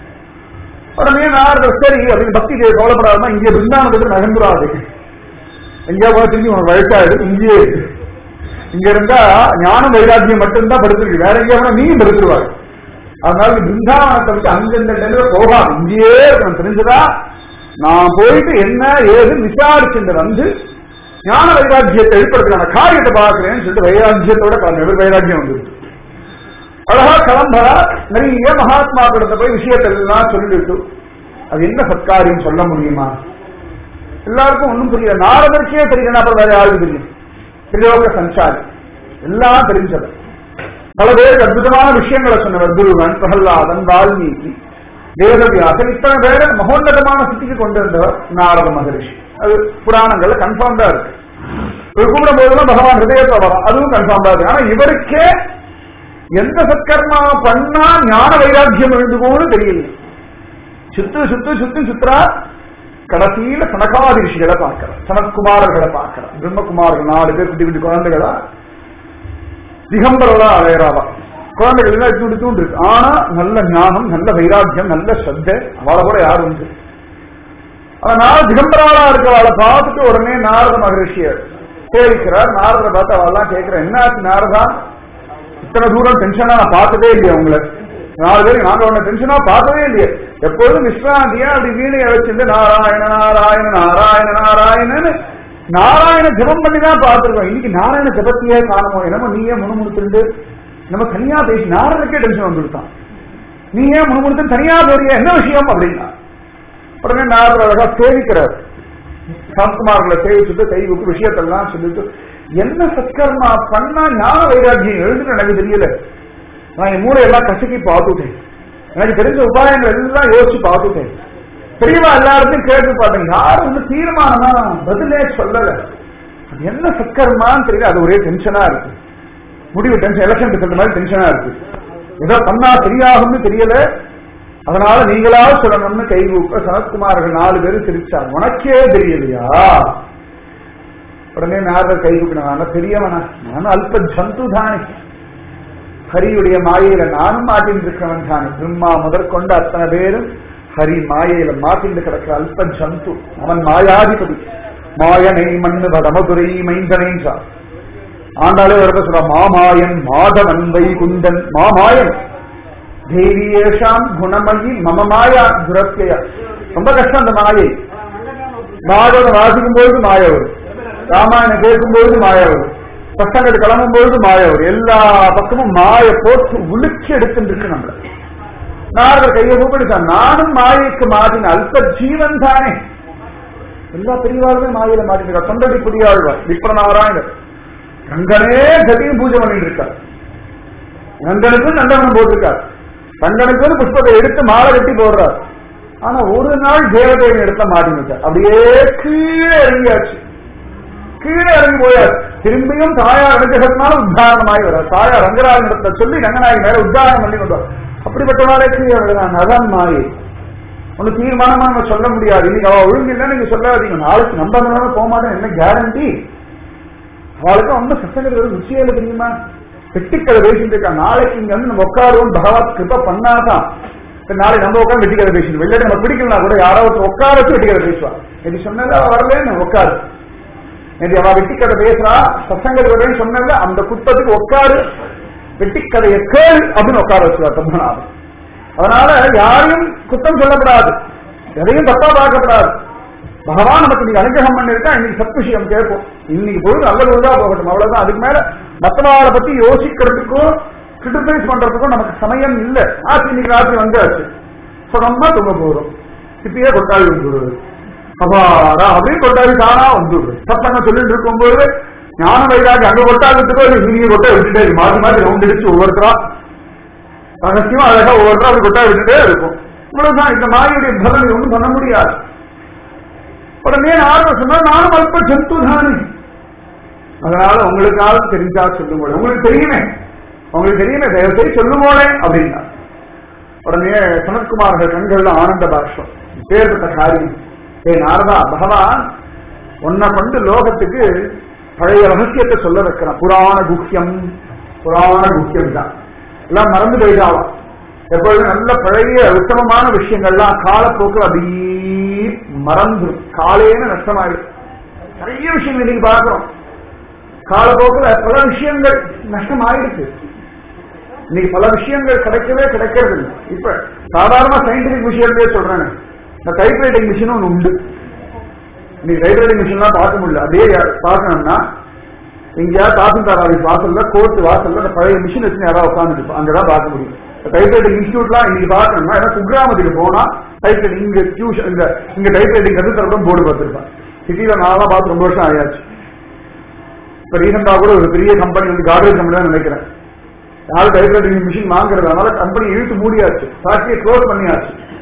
உடனே நாரதர் சரி அப்படின்னு பக்தி தேவை கவலைப்படாம இங்கே பிருந்தானத்துக்கு நகர்ந்துடாது எங்கேயா போய் திரும்பி உனக்கு வயசாயிடு இங்கேயே இரு. இங்க இருந்தா ஞான வைராக்கியம் மட்டும்தான் படுத்திருக்கு வேற எங்கேயா போனா நீயும் படுத்துருவாரு அதனால நீ பிருந்தாவனத்தை விட்டு அந்தந்த டைம்ல போகாது இங்கேயே இருக்கணும் தெரிஞ்சதா நான் போயிட்டு என்ன ஏது விசாரிச்சுட்டு வந்து ஞான வைராக்கியத்தை வெளிப்படுத்துறான காரியத்தை பார்க்கிறேன்னு சொல்லிட்டு வைராக்கியத்தோட கிளம்பி வைராக்கியம் வந்துருக்கு அழகா கிளம்புறா நிறைய மகாத்மா கிட்ட போய் விஷயத்தை எல்லாம் சொல்லிட்டு அது என்ன சத்காரியம் சொல்ல முடியுமா எல்லாருக்கும் ஒண்ணும் புரியல நாரதற்கே தெரியல அப்புறம் வேற யாருக்கு தெரியும் திரிலோக சஞ்சாரி எல்லாம் தெரிஞ்சவர் பல பேருக்கு அற்புதமான விஷயங்களை சொன்னவர் துருவன் பிரகல்லாதன் வால்மீகி வேதவியாசன் இத்தனை பேரை மகோன்னதமான ஸ்திதிக்கு கொண்டு வந்தவர் நாரத மகரிஷி அது புராணங்கள்ல கன்ஃபார்ம்டா இருக்கு இவர் கூப்பிடும் போதெல்லாம் பகவான் ஹிருதயத்தை வரும் அதுவும் கன்ஃபார்ம்டா இருக்கு ஆனா இவருக்கே எந்த சத்கர்மா பண்ணா ஞான வைராக்கியம் எழுந்துவோம்னு தெரியல சுத்து சுத்து சுத்து சுத்ரா கடைசியில சனகாதி ரிஷிகளை பார்க்கிறார் சனத்குமாரர்களை பார்க்கிறார் பிரம்மகுமார்கள் நாலு பேர் குட்டி குட்டி குழந்தைகளா திகம்பரலா அலையறாவா குழந்தைகள் எல்லாம் தூண்டு தூண்டு இருக்கு ஆனா நல்ல ஞானம் நல்ல வைராக்கியம் நல்ல ஸ்ரத்த அவளை கூட யாரும் உண்டு அதனால திகம்பராளா இருக்கிறவளை பார்த்துட்டு உடனே நாரத மகரிஷியர் சேவிக்கிறார் நாரதரை பார்த்து அவெல்லாம் கேட்கிற என்ன ஆச்சு நாரதா இத்தனை தூரம் டென்ஷனா நான் பார்த்ததே இல்லையா உங்களை நாலு பேர் நாங்க உன்னை டென்ஷனா பார்த்ததே இல்லையே எப்பொழுதும் விஸ்ராந்தியா அப்படி வீணையை வச்சிருந்து நாராயண நாராயண நாராயண நாராயணன்னு நாராயண ஜபம் பண்ணி தான் பார்த்திருக்கோம் இன்னைக்கு நாராயண ஜபத்தையே காணுமோ என்னமோ நீயே முணுமுணுத்துண்டு நம்ம தனியா பேசி நாரனுக்கே டென்ஷன் வந்துருக்கான் நீ ஏன் முணுமுணுத்து தனியா போறிய என்ன விஷயம் அப்படின்னா உடனே நாரதர் அழகா சேவிக்கிறார் சாந்தகுமார்களை சேவிச்சுட்டு கை விட்டு விஷயத்தெல்லாம் சொல்லிட்டு என்ன சத்கர்மா பண்ணா ஞான வைராக்கியம் எழுதுன்னு எனக்கு தெரியல நான் என் மூளையெல்லாம் கசக்கி பார்த்துட்டேன் எனக்கு தெரிஞ்ச உபாயங்கள் எல்லாம் யோசிச்சு பார்த்துட்டேன் பெரியவா எல்லாருக்கும் கேட்டு பார்த்தேன் யாரும் வந்து தீர்மானமா பதிலே சொல்லல அது என்ன சத்கர்மான்னு தெரியல அது ஒரே டென்ஷனா இருக்கு முடிவு டென்ஷன் எலெக்ஷன் இருக்கிற மாதிரி டென்ஷனா இருக்கு ஏதோ பண்ணா சரியாகும்னு தெரியல அதனால நீங்களாவது சொல்லணும்னு கை கூப்ப சனத்குமார்கள் நாலு பேரும் சிரிச்சாங்க உனக்கே தெரியலையா உடனே நாரதர் கை கூப்பினா பெரியவனா நானும் அல்ப ஜந்து தானே ஹரியுடைய மாயையில நானும் மாட்டின்னு இருக்கிறவன் தானே பிரம்மா முதற்கொண்டு அத்தனை பேரும் ஹரி மாயையில மாட்டின்னு கிடக்கிற அல்ப ஜந்து அவன் மாயாதிபதி மாயனை மண்ணு வடமதுரை மைந்தனைன்றான் ஆண்டாளே வரத சொல்ற மாமாயன் மாதவன் வைகுந்தன் மாமாயன் தேவியேஷாம் குணமயி மம மாயா துரத்தியா ரொம்ப கஷ்டம் அந்த மாயை பாகவதம் வாசிக்கும் பொழுது மாய வரும் ராமாயணம் கேட்கும் பொழுது மாய வரும் பசங்கள் கிளம்பும் பொழுது மாய வரும் எல்லா பக்கமும் மாய போட்டு உலுக்கி எடுத்துட்டு இருக்கு நம்மள நாரதர் கையை கூப்பிடுச்சான் நானும் மாயைக்கு மாட்டின அல்ப ஜீவன் தானே எல்லா பெரியவாளுமே மாயில மாட்டிருக்கா தொண்டடி புரியாழ்வார் விப்ரநாராயணர் கங்கனே கதியும் பூஜை பண்ணிட்டு இருக்கார் கங்கனுக்கு நந்தவனம் போட்டிருக்கார் கங்கனுக்கு புஷ்பத்தை எடுத்து மாலை கட்டி போடுறார் ஆனா ஒரு நாள் தேவதேவன் எடுத்த மாட்டினுட்டார் அப்படியே கீழே இறங்கியாச்சு கீழே இறங்கி போயார் திரும்பியும் தாயார் அனுகிரகத்தினால உத்தாரணமாகி வர்றார் தாயார் ரங்கராஜன் இடத்துல சொல்லி ரங்கநாயகி மேல உத்தாரணம் பண்ணி கொண்டு அப்படிப்பட்டவாறே கீழே விழுறாங்க அதான் மாயை ஒண்ணு தீர்மானமா நம்ம சொல்ல முடியாது இன்னைக்கு அவ ஒழுங்கு இல்லைன்னு நீங்க சொல்லாதீங்க நாளைக்கு நம்ம அதனால போக மாட்டோம் என்ன கேரண்டி அவளுக்கு ரொம்ப சத்தங்கிறது ருச்சியில தெரியுமா வெட்டிக்கதை பேசிட்டு இருக்கா நாளைக்கு இங்க வந்து நம்ம உட்காருவோம் பகவத் கிருப்ப பண்ணாதான் சரி, நாளைக்கு நம்ம உட்காந்து வெட்டிக்கதை பேசணும் வெளியில நம்ம பிடிக்கலாம் கூட யாராவது உட்கார வச்சு வெட்டிக்கதை பேசுவா இது சொன்னது அவ வரல நான் உட்காரு நேற்று அவ வெட்டிக்கதை பேசுறா சசங்கத்தில் சொன்னல அந்த குத்தத்துக்கு உட்காரு வெட்டிக்கதையை கேள் அப்படின்னு உட்கார வச்சுவா பத்மநாபன் அதனால யாரையும் குத்தம் சொல்லப்படாது எதையும் தப்பா பார்க்கப்படாது பகவான் நமக்கு நீங்க அனுகிரகம் பண்ணிருக்கா இன்னைக்கு சத் விஷயம் கேட்போம் இன்னைக்கு பொழுது நல்ல பொழுதா போகட்டும் அவ்வளவுதான் அதுக்கு மேல மத்தவாளை பத்தி யோசிக்கிறதுக்கும் கிரிட்டிசைஸ் பண்றதுக்கும் நமக்கு சமயம் இல்ல ஆச்சு இன்னைக்கு ராத்திரி வந்தாச்சு சுகமா தூங்க போறோம் இப்பயே கொட்டாளி வந்துடுறது அப்பாடா அப்படின்னு கொட்டாளி தானா வந்துடுறது சத்தங்க சொல்லிட்டு இருக்கும்போது ஞான வைராகி அங்க கொட்டாளத்துக்கோ இல்லை இங்கே கொட்டா விட்டுட்டே இருக்கு மாத்தி மாத்தி ரவுண்ட் அடிச்சு ஒவ்வொருத்தரா ரகசியமா அழகா ஒவ்வொருத்தரா அப்படி கொட்டா விட்டுட்டே இருக்கும் இவ்வளவுதான் இந்த மாயுடைய பலன் இது ஒண்ணும் பண்ண முடியாது உடனே நாரத சொன்னா நானும் அல்ப ஜந்து தானே அதனால உங்களுக்காவது தெரிஞ்சா சொல்லுங்க உங்களுக்கு தெரியுமே உங்களுக்கு தெரியுமே தயவு செய்து சொல்லுங்களே அப்படின்னா உடனே சனத்குமார்கள் கண்கள்ல ஆனந்த பாஷ்பம் பேர்பட்ட காரியம் ஏ நாரதா பகவான் உன்னை கொண்டு லோகத்துக்கு பழைய ரகசியத்தை சொல்ல வைக்கிறான் புராண குஹ்யம் புராண குஹ்யம் தான் எல்லாம் மறந்து போயிட்டாலும் எப்பொழுதும் நல்ல பழைய உத்தமமான விஷயங்கள்லாம் காலப்போக்கில் அப்படியே மறந்துடும் காலேன்னு நஷ்டமாயிடும் நிறைய விஷயங்கள் இன்னைக்கு பார்க்கிறோம் காலப்போக்கில் பல விஷயங்கள் நஷ்டமாயிடுச்சு இன்னைக்கு பல விஷயங்கள் கிடைக்கவே கிடைக்கிறது இல்லை இப்ப சாதாரண சயின்டிபிக் விஷயத்தையே சொல்றேன் இந்த டைப்ரைட்டிங் மிஷின் ஒன்று உண்டு இன்னைக்கு டைப்ரைட்டிங் மிஷின்லாம் பார்க்க முடியல அதே பார்க்கணும்னா எங்கேயாவது தாசில்தார் ஆஃபீஸ் வாசல்ல கோர்ட் வாசல்ல அந்த பழைய மிஷின் வச்சு யாராவது உட்காந்துட்டு அங்கதான் பார்க்க முடியும் டைப்ரைட்டிங் இன்ஸ்டியூட்லாம் இன்னைக்கு பார்க்கணும்னா ஏன்னா குக்கிராமத்துக்கு போனா டைப்ரைட்டிங் இங்க டியூஷன் இந்த இங்க டைப்ரைட்டிங் கத்து தரப்படும் போர்டு பார்த்துருப்பேன் சிட்டியில நான்லாம் பார்த்து ரொம்ப வருஷம் ஆயாச்சு இப்ப ரீசெண்டா கூட ஒரு பெரிய கம்பெனி வந்து கார்டேஜ் கம்பெனி தான் நினைக்கிறேன் யாரும் டைப்ரைட்டிங் மிஷின் வாங்குறது அதனால கம்பெனி இழுத்து மூடியாச்சு ஃபேக்டரியை க்ளோஸ் பண்ணியாச்சு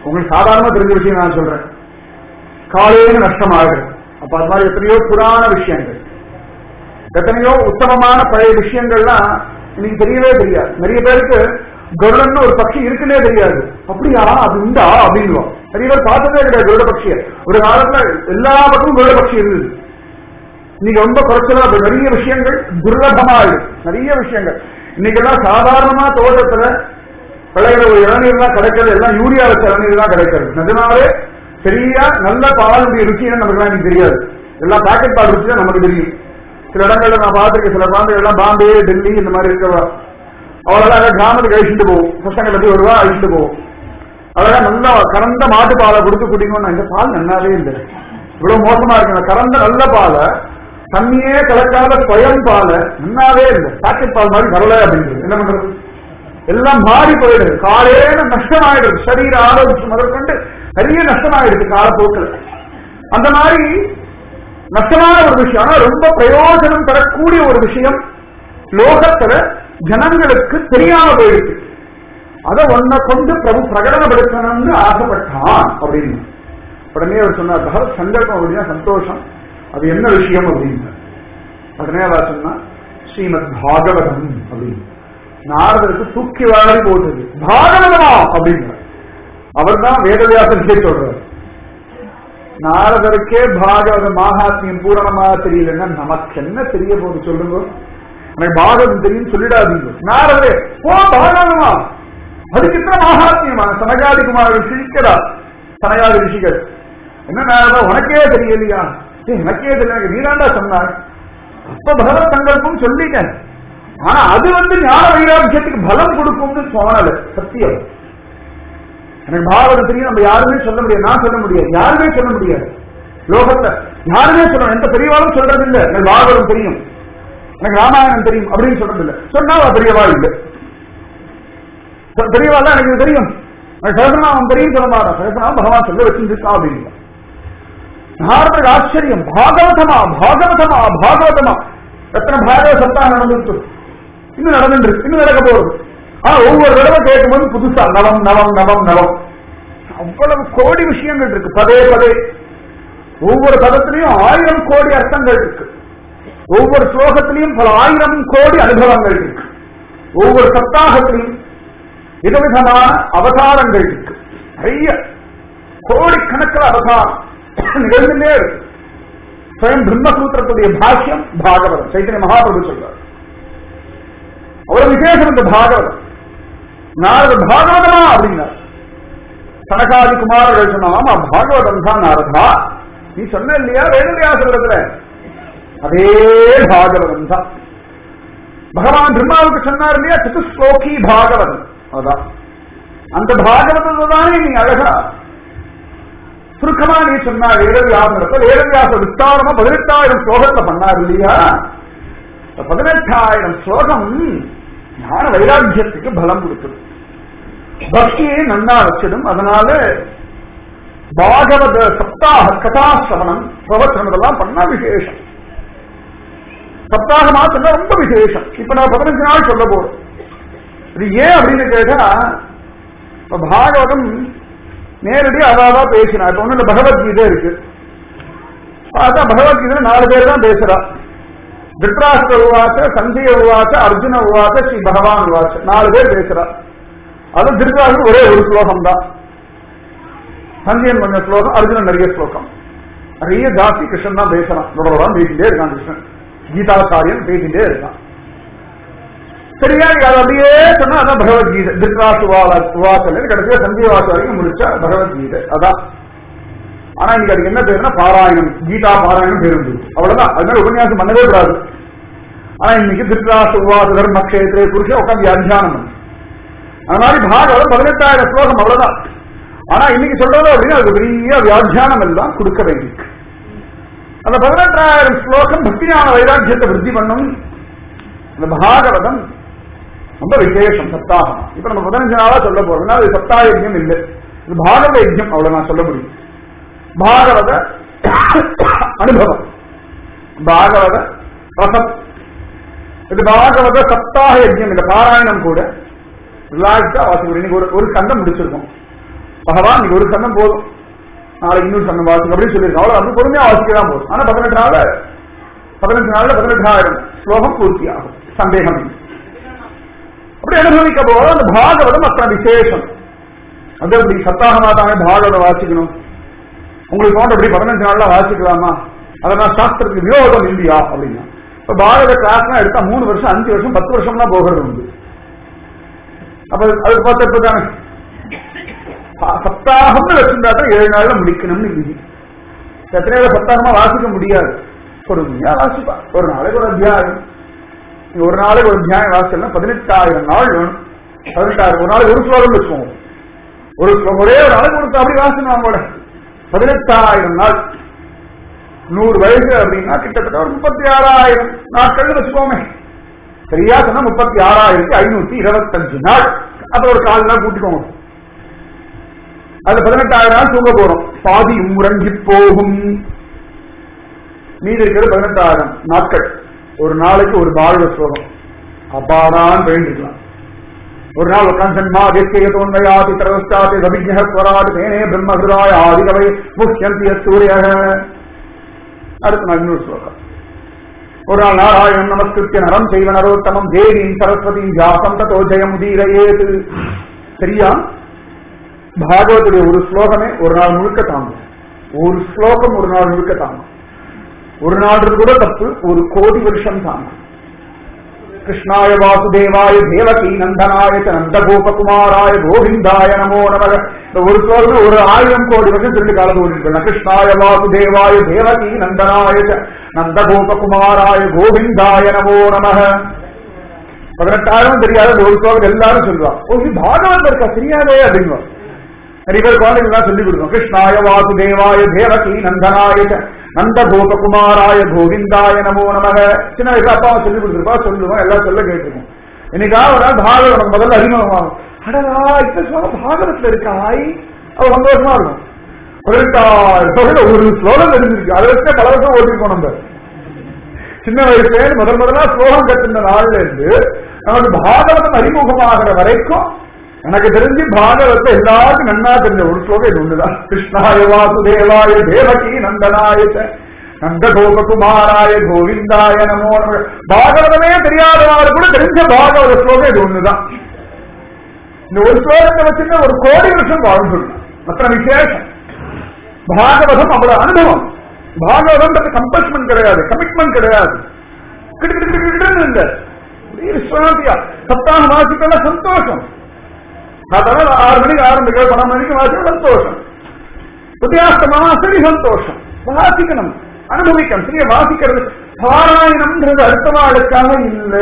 உங்களுக்கு சாதாரணமா தெரிஞ்ச விஷயம் நான் சொல்றேன் காலையில நஷ்டம் ஆகுது அப்ப அது மாதிரி எத்தனையோ புராண விஷயங்கள் எத்தனையோ உத்தமமான பழைய விஷயங்கள்லாம் இன்னைக்கு தெரியவே தெரியாது நிறைய பேருக்கு கருடன் ஒரு பட்சி இருக்குன்னே தெரியாது அப்படியா அது உண்டா அப்படின்னு நிறைய பேர் பார்த்ததே கிடையாது கருட பட்சிய ஒரு காலத்துல எல்லா பக்கமும் கருட பட்சி இருந்தது இன்னைக்கு ரொம்ப குறைச்சலா அப்ப நிறைய விஷயங்கள் துர்லபமா இருக்கு நிறைய விஷயங்கள் இன்னைக்கெல்லாம் சாதாரணமா தோட்டத்துல விளையிற ஒரு இளநீர்லாம் கிடைக்கிறது எல்லாம் யூரியா வச்ச இளநீர் தான் கிடைக்கிறது நிஜமாவே சரியா நல்ல பாலுடைய ருச்சின்னு நமக்கு எனக்கு தெரியாது எல்லாம் பாக்கெட் பால் ருச்சி தான் நமக்கு தெரியும் சில இடங்கள்ல நான் பார்த்திருக்கேன் சில குழந்தைகள் எல்லாம் பாம்பே டெல்லி இந்த மாதிரி இருக்கிறவா அவளெல்லாம் அழகா கிராமத்துக்கு அழிச்சுட்டு போவோம் பசங்களை போய் வருவா அழிச்சுட்டு போவோம் அழகா நல்லா கறந்த மாட்டு பாலை கொடுத்து குடிக்கணும் இந்த பால் நல்லாவே இல்லை இவ்வளவு மோசமா இருக்கு கறந்த நல்ல பாலை தண்ணியே கலக்காத ஸ்வயம் பாலை நன்னாவே இல்லை பாக்கெட் பால் மாதிரி வரல அப்படின்றது என்ன பண்றது எல்லாம் மாறி போயிடுது காலையில நஷ்டமாயிடுது சரீர ஆரோக்கியம் முதற்கொண்டு நிறைய நஷ்டமாயிடுது காலப்போக்கில் அந்த மாதிரி நஷ்டமான ஒரு விஷயம் ஆனா ரொம்ப பிரயோஜனம் தரக்கூடிய ஒரு விஷயம் லோகத்துல ஜனங்களுக்கு தெரியாம போயிடுச்சு அதை ஒன்ன கொண்டு பிரபு பிரகடனப்படுத்தணும்னு ஆசைப்பட்டான் அப்படின்னு உடனே அவர் சொன்னார் பகவத் சங்கல்பம் அப்படின்னா சந்தோஷம் அது என்ன விஷயம் அப்படின்னு உடனே அவர் சொன்னா ஸ்ரீமத் பாகவதம் அப்படின்னு நாரதருக்கு தூக்கி வாரி போட்டது பாகவதமா அப்படின்னு அவர் தான் வேதவியாசனுக்கே சொல்றார் நாரதருக்கே பாகவத மகாத்மியம் பூரணமா தெரியலன்னா நமக்கு என்ன தெரிய போகுது சொல்லுங்க எனக்கு பாகவதம் தெரியும் சொல்லிடாதீங்க நாரதே ஓ பாகவதமா அதுக்கு இத்தனை மகாத்மியமா சனகாதி குமார் ரிஷிக்கிறா சனகாதி ரிஷிகள் என்ன நாரதா உனக்கே தெரியலையா ஏய், எனக்கே தெரியல நீதாண்டா சொன்னார் அப்ப பகவத் சங்கல்பம் சொல்லிட்டேன் ஆனா அது வந்து ஞான வைராக்கியத்துக்கு பலம் கொடுக்கும்னு தோணல சத்தியம் எனக்கு பாகவதம் தெரியும் நம்ம யாருமே சொல்ல முடியாது நான் சொல்ல முடியாது யாருமே சொல்ல முடியாது லோகத்துல யாருமே சொல்லணும் எந்த பெரியவாளும் சொல்றது இல்ல எனக்கு பாகவதம் தெரியும் எனக்கு ராமாயணம் தெரியும் அப்படின்னு சொல்றது இல்ல சொன்னா அவ பெரியவா இல்ல சொ- பெரியவாள் எனக்கு இது தெரியும் எனக்கு சகசநாமம் தெரியும் சொல்ல மாட்டான் சகசநாமம் பகவான் சொல்ல வச்சிருக்கா அப்படின்னு நாரதருக்கு ஆச்சரியம் பாகவதமா பாகவதமா பாகவதமா எத்தனை பாகவத சப்தாகம் நடந்துருக்கு இன்னும் நடந்துட்டு இருக்கு இன்னும் நடக்க போகுது ஆனா ஒவ்வொரு தடவை கேட்கும்போது புதுசா நவம் நவம் நவம் நவம் அவ்வளவு கோடி விஷயங்கள் இருக்கு பதே பதே ஒவ்வொரு பதத்திலையும் ஆயிரம் கோடி அர்த்தங்கள் இருக்கு ஒவ்வொரு ஸ்லோகத்திலையும் பல ஆயிரம் கோடி அனுபவங்கள் இருக்கு ஒவ்வொரு சப்தாகத்திலையும் விதவிதமான அவதாரங்கள் இருக்கு நிறைய கோடிக்கணக்கில் அவதாரம் நிகழ்ந்துட்டே இருக்கு ஸ்வயம் பிரம்மசூத்திரத்துடைய பாஷ்யம் பாகவதம் சைத்தன்ய மகாபிரபு சொல்றார் அவ்வளவு விசேஷம் இந்த பாகவதம் நாரத பாகவதமா அப்படின்னார் சனகாதி குமாரர்கள் சொன்னா ஆமா பாகவதம் தான் நாரதா நீ சொன்ன இல்லையா வேதவியாசத்துல அதே பாகவதம் தான் பகவான் பிரம்மாவுக்கு சொன்னார் இல்லையா சதுஸ்லோகி பாகவதம் அதான் அந்த பாகவதத்தை தானே நீ அழகா சுருக்கமா நீ சொன்னா வேதவியாசம் வேதவியாச விஸ்தாரமா பதினெட்டாயிரம் ஸ்லோகத்தை பண்ணார் இல்லையா இந்த பதினெட்டாயிரம் ஸ்லோகம் ஞான வைராக்கியத்துக்கு பலம் கொடுத்தது பக்தியை நன்னா வச்சிடும் அதனால பாகவத சப்தாக கதாசிரவணம் பிரவச்சனதெல்லாம் பண்ணா விசேஷம் சப்தாக மாத்திரம் ரொம்ப விசேஷம் இப்ப நான் பதினஞ்சு நாள் சொல்ல போறோம் இது ஏன் அப்படின்னு கேட்டா இப்ப பாகவதம் நேரடியா அதாவா பேசினா இப்ப ஒண்ணு பகவத்கீதை இருக்கு பார்த்தா பகவத்கீதை நாலு பேர் தான் பேசுறா திருட்ராஷ்டிர உருவாச்ச சஞ்சய உருவாச்ச அர்ஜுன உருவாச்ச ஸ்ரீ பகவான் உருவாச்ச நாலு பேர் பேசுறா அது திருட்ராஷ்டிர ஒரே ஒரு ஸ்லோகம் தான் சஞ்சயன் கொஞ்சம் ஸ்லோகம் அர்ஜுனன் நிறைய ஸ்லோகம் நிறைய ஜாஸ்தி கிருஷ்ணன் தான் பேசுறான் தொடர்தான் பேசிட்டே இருக்கான் கிருஷ்ணன் கீதாச்சாரியன் பேசிட்டே இருக்கான் சரியா நீங்க அதை அப்படியே சொன்னா அதான் பகவத்கீதை திருட்ராஷ்டிரவால உருவாக்கல கடைசியா சஞ்சய வாச வரைக்கும் முடிச்சா பகவத்கீதை அதான் ஆனா இன்னைக்கு அதுக்கு என்ன பேருன்னா பாராயணம் கீதா பாராயணம் பேர் இருந்தது அவ்வளவுதான் அது மாதிரி உபன்யாசம் பண்ணவே கூடாது ஆனா இன்னைக்கு திருட்ராஷ்டிர உவாச தர்ம கஷேத்திரே புருஷ உட்காந்து வியாத்தியானம் பண்ணு. அந்த மாதிரி பாகவதம் பதினெட்டாயிரம் ஸ்லோகம் அவ்வளவுதான் ஆனா இன்னைக்கு சொல்றது அப்படின்னா அது பெரிய வியாத்தியானம் எல்லாம் கொடுக்க வேண்டியிருக்கு அந்த பதினெட்டாயிரம் ஸ்லோகம் பக்தியான வைராக்கியத்தை விருத்தி பண்ணும் அந்த பாகவதம் ரொம்ப விசேஷம் சப்தாகம் இப்ப நம்ம பதினஞ்சு நாளா சொல்ல போறோம்னா அது சப்தாக யஜ்யம் இல்லை இது பாகவத யஜ்யம் அவ்வளவு நான் சொல்ல முடியும் பாகவத அனுபவம் பாகவத ரசம் இது பாகவத சப்தாக யஜ்யம் இந்த பாராயணம் கூட ரிலாக்ஸா வாசிக்கிறோம் இன்னைக்கு ஒரு ஒரு கண்டம் முடிச்சிருக்கோம் பகவான் நீ ஒரு சன்னம் போதும் நாளைக்கு இன்னொரு சன்னம் வாசிக்கும் அப்படின்னு சொல்லியிருக்கோம் அவ்வளவு அப்படி பொறுமையா வாசிக்கலாம் போதும் ஆனா பதினெட்டு நாள்ல பதினெட்டு நாள்ல பதினெட்டாயிரம் ஸ்லோகம் பூர்த்தி ஆகும் சந்தேகம் இல்லை. அப்படி அனுபவிக்க போது அந்த பாகவதம் அத்தனை விசேஷம் அது அப்படி சத்தாகமா தானே பாகவதம் வாசிக்கணும் உங்களுக்கு தோன்ற அப்படி பதினஞ்சு நாள்ல வாசிக்கலாமா அதெல்லாம் சாஸ்திரத்துக்கு விரோதம் இல்லையா அப்படின்னா இப்ப பாரத கிளாஸ்லாம் எடுத்தா மூணு வருஷம் அஞ்சு வருஷம் பத்து வருஷம்லாம் போகிறது உண்டு அப்ப அது- அதுக்கு பார்த்து இப்ப தானே ச- சப்தாகம்னு வச்சிருந்தா தான் ஏழு நாள்ல முடிக்கணும்னு விதி எத்தனை நாள் சப்தாகமா வாசிக்க முடியாது பொறுமையா வாசிப்பா ஒரு நாளைக்கு ஒரு அத்தியாயம் நீ ஒரு நாளைக்கு ஒரு அத்தியாயம் வாசிக்கலாம் பதினெட்டாயிரம் நாள் வேணும் பதினெட்டாயிரம் ஒரு நாளைக்கு ஒரு ஸ்லோகம் வச்சுக்கோங்க ஒரு ஸ்லோகம் ஒரே ஒரு நாளைக்கு ஒரு அப்படி வாசனம் கூட பதினெட்டாயிரம் நாள் நூறு வயசு அப்படின்னா கிட்டத்தட்ட ஒரு முப்பத்தி ஆறாயிரம் நாட்கள் வச்சுக்கோமே சரியா சொன்னா முப்பத்தி ஆறாயிரத்தி ஐநூத்தி இருபத்தஞ்சு நாள் அப்ப ஒரு கால் நாள் கூட்டிக்கோங்க அதுல பதினெட்டாயிரம் நாள் தூங்க போறோம் பாதி உறங்கி போகும் மீதி இருக்கிறது பதினெட்டாயிரம் நாட்கள் ஒரு நாளைக்கு ஒரு பாரத ஸ்லோகம் அபாரான் வேண்டிக்கலாம் ஒரு நாள் உட்காந்து வேஸ்கேயதோன்மயாதி சர்வஸ்தாதி ரவிஜ்ய ஸ்வராதி மேனே பிரம்மஹிருதாய ஆதிகவை முக்கியந்திய சூரிய அடுத்த நாள் இன்னொரு ஸ்லோகம் ஒரு நாள் நாராயணம் நமஸ்கிருத்திய நரம் செய்வ நரோத்தமம் தேவீம் சரஸ்வதி ஜாசம் ததோ ஜெயம் உதீரயேது சரியா பாகவத்துடைய ஒரு ஸ்லோகமே ஒரு நாள் முழுக்க தாங்கும் ஒரு ஸ்லோகம் ஒரு நாள் முழுக்க தாங்கும் ஒரு நாள் கூட தப்பு ஒரு கோடி வருஷம் தாங்கும் கிருஷ்ணாய வாசுதேவாய தேவகி நந்தனாய ச நந்தகோபகுமாராய கோவிந்தாய நமோ நமக இந்த ஒரு ஸ்லோகம் ஒரு ஆயிரம் கோடி வருஷம் திருட்டு காலத்து ஓடிட்டு கிருஷ்ணாய வாசுதேவாய தேவகி நந்தனாய ச நந்தகோபகுமாராய கோவிந்தாய நமோ நமக பதினெட்டாயிரம் தெரியாத இந்த ஒரு ஸ்லோகம் எல்லாரும் சொல்லுவா ஓ இது பாகவத் இருக்கா தெரியாதே அப்படிங்குவா நிறைய பேர் குழந்தைகள் சொல்லி கொடுக்கும் கிருஷ்ணாய வாசுதேவாய தேவகி நந்தனாய ச நந்த கோபகுமாராய கோவிந்தாய நமோ நமக சின்ன வயசுல அப்பாவை சொல்லி கொடுத்துருப்பா சொல்லுவோம் எல்லாம் சொல்ல கேட்டிருக்கோம் இன்னைக்கா ஒரு நாள் பாகவதம் நமக்கு முதல்ல அறிமுகமாகும் அடடா இப்ப ஸ்லோகம் பாகவதத்துல இருக்கா ஆய் அவ சந்தோஷமா இருக்கும் பதினெட்டாயிரம் தொகையில ஒரு ஸ்லோகம் தெரிஞ்சிருக்கு அதை வச்சு பல வருஷம் ஓட்டிருக்கோம் நம்ம சின்ன வயசுல முதல் முதலா ஸ்லோகம் கத்துன நாள்ல இருந்து நமக்கு பாகவதம் அறிமுகமாகிற வரைக்கும் எனக்கு தெரிஞ்சு பாகவத்தை எல்லாருக்கும் நன்னா தெரிஞ்ச ஒரு ஸ்லோகம் இது ஒண்ணுதான் கிருஷ்ணாய வாசுதேவாய தேவகி நந்தனாய ச நந்த கோபகுமாராய கோவிந்தாய நமோ நம பாகவதமே தெரியாதவாறு கூட தெரிஞ்ச பாகவத ஸ்லோகம் இது ஒண்ணுதான் இந்த ஒரு ஸ்லோகத்தை வச்சுட்டு ஒரு கோடி வருஷம் வாழ்ந்துள்ளோம் அத்தனை விசேஷம் பாகவதம் அவ்வளவு அனுபவம் பாகவதம் கம்பல்ஸ்மெண்ட் கிடையாது கமிட்மெண்ட் கிடையாது கிடு கிடு கிடு கிடுன்னு இல்ல அப்படியே விஸ்வாந்தியா சப்தாக வாசிக்கல சந்தோஷம் அதனால ஆறு மணிக்கு ஆரம்பிக்கிற பன்னெண்டு மணிக்கு வாசிக்க சந்தோஷம் உதயாஸ்தமா சரி சந்தோஷம் வாசிக்கணும் அனுபவிக்கணும் சரியா வாசிக்கிறது பாராயணம்ன்றது அடுத்த நாளுக்காக இல்ல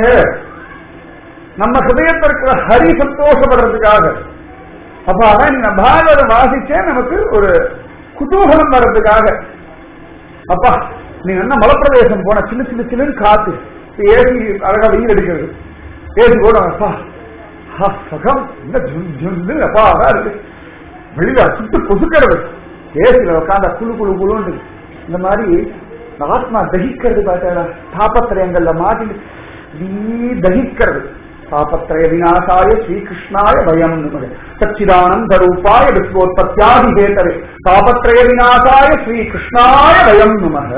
நம்ம ஹிருதயத்திற்கு ஹரி சந்தோஷப்படுறதுக்காக அப்ப அதான் நீங்க பாகவதம் வாசிச்சே நமக்கு ஒரு குதூகலம் வர்றதுக்காக அப்பா நீ என்ன மலைப்பிரதேசம் போன சின்ன சின்ன சின்ன காத்து ஏசி அழகா வெயில் அடிக்கிறது ஏசி கூட அப்பா ஆ, சுகம் என்ன ஜுன் ஜுன்னு அப்பா அதான் இருக்கு வெளியில சுட்டு பொசுக்கிறது ஏசில உட்காந்த குழு குழு குழுன்னு இந்த மாதிரி இந்த ஆத்மா தகிக்கிறது பார்த்தா தாபத்திரயங்கள்ல மாட்டி நீ தகிக்கிறது தாபத்திரய விநாசாய ஸ்ரீகிருஷ்ணாய பயம் சச்சிதானந்த ரூபாய விஸ்வோத்பத்தியாதி ஹேதரே தாபத்திரய விநாசாய ஸ்ரீகிருஷ்ணாய பயம் நமக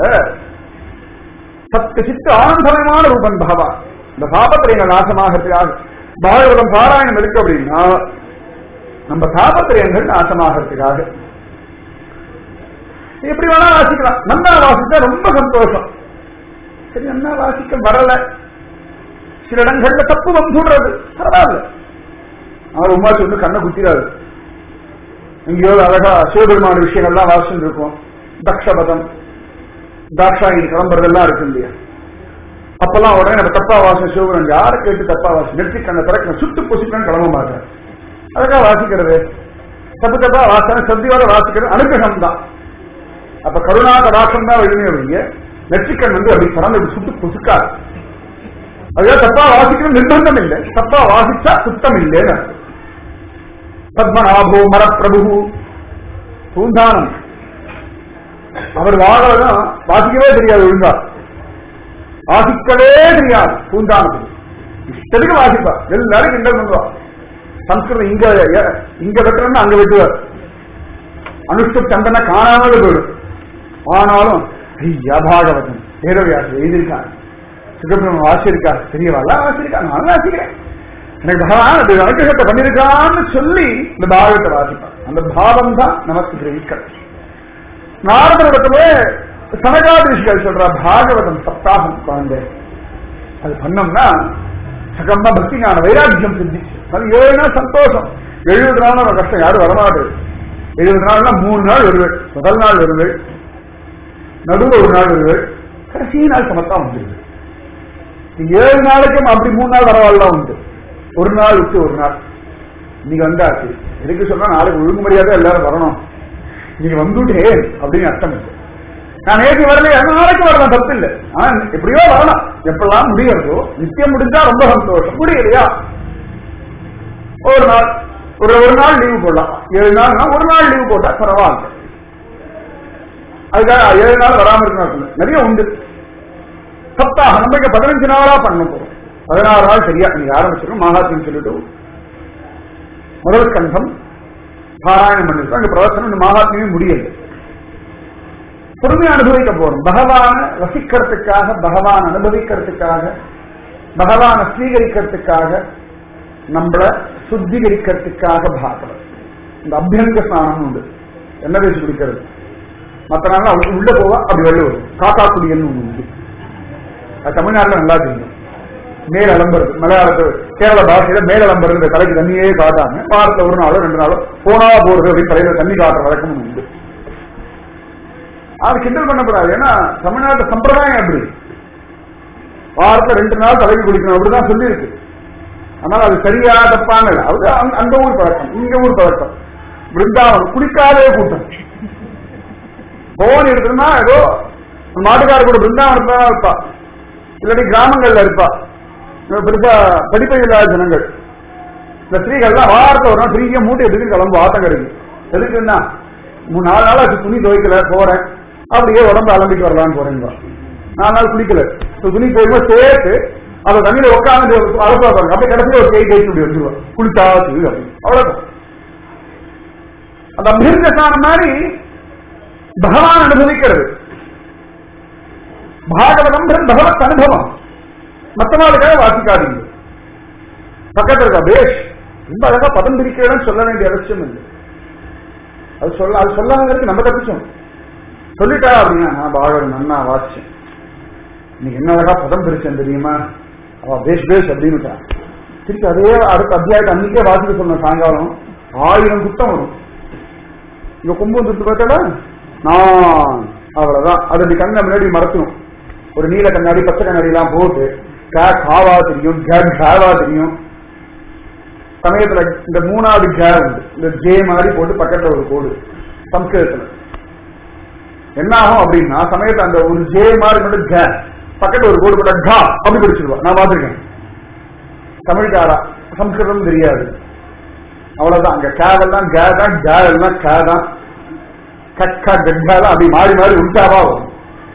சத்து சித்து ஆனந்தமயமான ரூபன் பகவான் இந்த தாபத்திரயங்கள் நாசமாகிறதுக்காக பாகவதம் பாராயணம் இருக்கு அப்படின்னா நம்ம தாபத்திரயங்கள் நாசமாகிறதுக்காக எப்படி வேணா வாசிக்கலாம் நன்னா வாசிச்சா ரொம்ப சந்தோஷம் சரி நன்னா வாசிக்க வரல சில இடங்கள்ல தப்பு வந்துடுறது பரவாயில்ல அவர் உமா சொல்லி கண்ணை குத்திராது எங்கேயோ அழகா சிவபெருமான விஷயங்கள்லாம் வாசிச்சுட்டு இருக்கும் தக்ஷபதம் தாட்சாயி கிளம்புறதெல்லாம் இருக்கு இல்லையா அப்பெல்லாம் உடனே நம்ம தப்பா வாசம் சிவபுரம் யாரை கேட்டு தப்பா வாசி நெற்றி கண்ணை திறக்க சுட்டு பொசிக்கணும் கிளம்ப மாட்டேன் அதுக்காக வாசிக்கிறது தப்பு தப்பா வாசனை சத்தியோட வாசிக்கிறது அனுகிரகம் தான் அப்ப கருணா கடாட்சம் தான் எழுதினே வைங்க நெற்றிக்கண் வந்து அப்படி திறந்து இப்படி சுட்டு பொசுக்காது அதுக்காக தப்பா வாசிக்கணும் நிர்பந்தம் இல்லை தப்பா வாசிச்சா சுத்தம் இல்லைன்னு அர்த்தம். பத்மநாபோ மரப்பிரபு பூந்தானம் அவர் வாழதான் வாசிக்கவே தெரியாது ஒழுங்கா வாசிக்கவே தெரியாது பூந்தானத்துக்கு இஷ்டத்துக்கு வாசிப்பா எல்லாரும் கிண்டல் பண்ணுவா சம்ஸ்கிருதம் இங்க இங்க வெட்டுறோம்னா அங்க வெட்டுவார் அனுஷ்டு சந்தன காணாமல் போயிடும் ஆனாலும் ஐயா பாகவதன் வேதவியாசம் எழுதியிருக்காங்க சுகபிரமன் வாசியிருக்கா தெரியவாளா வாசியிருக்கா நான் வாசிக்கிறேன் எனக்கு பகவான் அது அனுகிரகத்தை பண்ணிருக்கான்னு சொல்லி இந்த பாகவத்தை வாசிப்பான் அந்த பாவம் தான் நமக்கு கிரகிக்கிறது நாரதரிடத்துல சனகாதிரிஷிகள் சொல்றா பாகவதம் சப்தாகம் குழந்தை அது பண்ணோம்னா சகமா பக்தி ஞான வைராக்கியம் சிந்திச்சு அது ஏழு நாள் சந்தோஷம் எழுபது நாள் நம்ம கஷ்டம் யாரும் வரமாட்டு எழுபது நாள்னா மூணு நாள் வருவேள் முதல் நாள் வருவேள் நடுவில் ஒரு நாள் வருவேள் கடைசி நாள் சமத்தா வந்துருது ஏழு நாளைக்கும் அப்படி மூணு நாள் வரவாள்லாம் உண்டு ஒரு நாள் விட்டு ஒரு நாள் இன்னைக்கு வந்தாச்சு எதுக்கு சொன்னா நாளைக்கு ஒழுங்குமுறையாக எல்லாரும் வரணும் நீங்க வந்துட்டே அப்படின்னு அர்த்தம் இல்லை நான் நேற்று வரல நாளைக்கு வரலாம் தப்பு இல்லை ஆனா எப்படியோ வரலாம் எப்பெல்லாம் முடியறதோ நித்தியம் முடிஞ்சா ரொம்ப சந்தோஷம் முடியலையா ஒரு நாள் ஒரு ஒரு நாள் லீவு போடலாம் ஏழு நாள்னா ஒரு நாள் லீவு போட்டா பரவாயில்ல அதுக்காக ஏழு நாள் வராம இருக்கணும் நிறைய உண்டு சப்தாகம் நம்ம இங்க பதினஞ்சு நாளா பண்ண போறோம் பதினாறு நாள் சரியா நீங்க ஆரம்பிச்சிருக்கோம் மகாத்மியம் சொல்லிட்டு முதல் ஸ்கந்தம் பாராயணம் பண்ணிருக்கோம் அங்க பிரவச்சனம் இந்த மகாத்மியம் முடியல பொறுமையை அனுபவிக்க போறோம் பகவான ரசிக்கிறதுக்காக பகவான் அனுபவிக்கிறதுக்காக பகவான ஸ்வீகரிக்கிறதுக்காக நம்மள சுத்திகரிக்கிறதுக்காக பாகவம் இந்த அபியங்க ஸ்நானம் உண்டு என்ன பேசி குடிக்கிறது மற்ற நாள் உள்ள போவா அப்படி வெளில வரும் காக்கா குடியல்னு ஒண்ணு உண்டு அது தமிழ்நாட்டுல நல்லா தெரியும் மேல் அலம்புறது மலையாளத்து கேரள பாஷையில மேல் அலம்புறது தலைக்கு தண்ணியே காட்டாங்க வாரத்துல ஒரு நாளோ ரெண்டு நாளோ போனா போறது அப்படின்னு தலையில தண்ணி காட்டுற வழக்கமும் உண்டு அது கிண்டல் பண்ணக்கூடாது ஏன்னா தமிழ்நாட்டு சம்பிரதாயம் அப்படி வாரத்துல ரெண்டு நாள் தலைக்கு குடிக்கணும் அப்படிதான் சொல்லியிருக்கு ஆனால் அது சரியா தப்பான இல்லை. அது அந்த- அந்த ஊர் பழக்கம் இங்க ஊர் பழக்கம் பிருந்தாவனம் குடிக்காதே கூட்டம் போன் இருக்குன்னா ஏதோ மாட்டுக்கார கூட பிருந்தாவனத்துல தான் இருப்பா இல்லாட்டி கிராமங்கள்ல இருப்பா இவன் பெருசா படிப்பு இல்லாத ஜனங்கள் இந்த ஸ்திரீகள்லாம் வாரத்தை ஒரு நாள் ஃப்ரீயா மூட்டை எடுத்து கிளம்பு ஆட்டம் கிடைக்கு எதுக்குன்னா மூணு நாலு நாள் ஆச்சு துணி துவைக்கல போறேன் அப்படியே உடம்பு அலம்பிட்டு வரலான்னு போறேங்க நாலு நாள் குளிக்கல இப்ப துணி போய் சேர்த்து அந்த தண்ணியில உட்காந்து அலப்பா பாருங்க அப்படியே கடைசியில் ஒரு கை கைட்டு இப்படி வந்துருவா குளிச்சா செய்யுது அப்படின்னு அவ்வளவுதான் அந்த அபிருந்த ஸ்நானம் மாதிரி பகவான் அனுபவிக்கிறது பாகவதம் பகவத் அனுபவம் மற்றவாளுக்காக வாசிக்காதீங்க பக்கத்துல இருக்கா பேஷ் ரொம்ப அழகா பதம் பிரிக்கிறேன்னு சொல்ல வேண்டிய அவசியம் இல்லை அது சொல்ல அது சொல்லாங்கிறதுக்கு நம்ம தப்பிச்சோம் சொல்லிட்டா அப்படின்னா நான் பாகவதம் நன்னா வாசிச்சேன் நீ என்ன அழகா பதம் பிரிச்சேன் தெரியுமா அவ பேஷ் பேஷ் அப்படின்னு திருப்பி அதே அடுத்த அத்தியாயத்தை அன்னைக்கே வாசிக்க சொன்ன சாயங்காலம் ஆயிரம் குத்தம் வரும் இங்க கொம்பு வந்துட்டு பார்த்தா நான் அவ்வளவுதான் அது அப்படி கண்ணை முன்னாடி மறக்கணும் ஒரு நீல கண்ணாடி பச்சை கண்ணாடி எல்லாம் போட்டு கா காவா தெரியும் கே கேவா தெரியும் சமயத்துல இந்த மூணாவது கே உண்டு இந்த ஜே மாதிரி போட்டு பக்கத்துல ஒரு கோடு சம்ஸ்கிருதத்துல என்ன ஆகும் அப்படின்னா சமயத்துல அந்த ஒரு ஜே மாதிரி மட்டும் கே பக்கத்துல ஒரு கோடு போட்டா கா அப்படி படிச்சிருவா நான் பார்த்திருக்கேன் தமிழ்காரா சம்ஸ்கிருதம் தெரியாது அவ்வளவுதான் அங்க கேவெல்லாம் கே தான் கே எல்லாம் கே தான் கக்கா கட்டாலாம் அப்படி மாறி மாறி உண்டாவா வரும்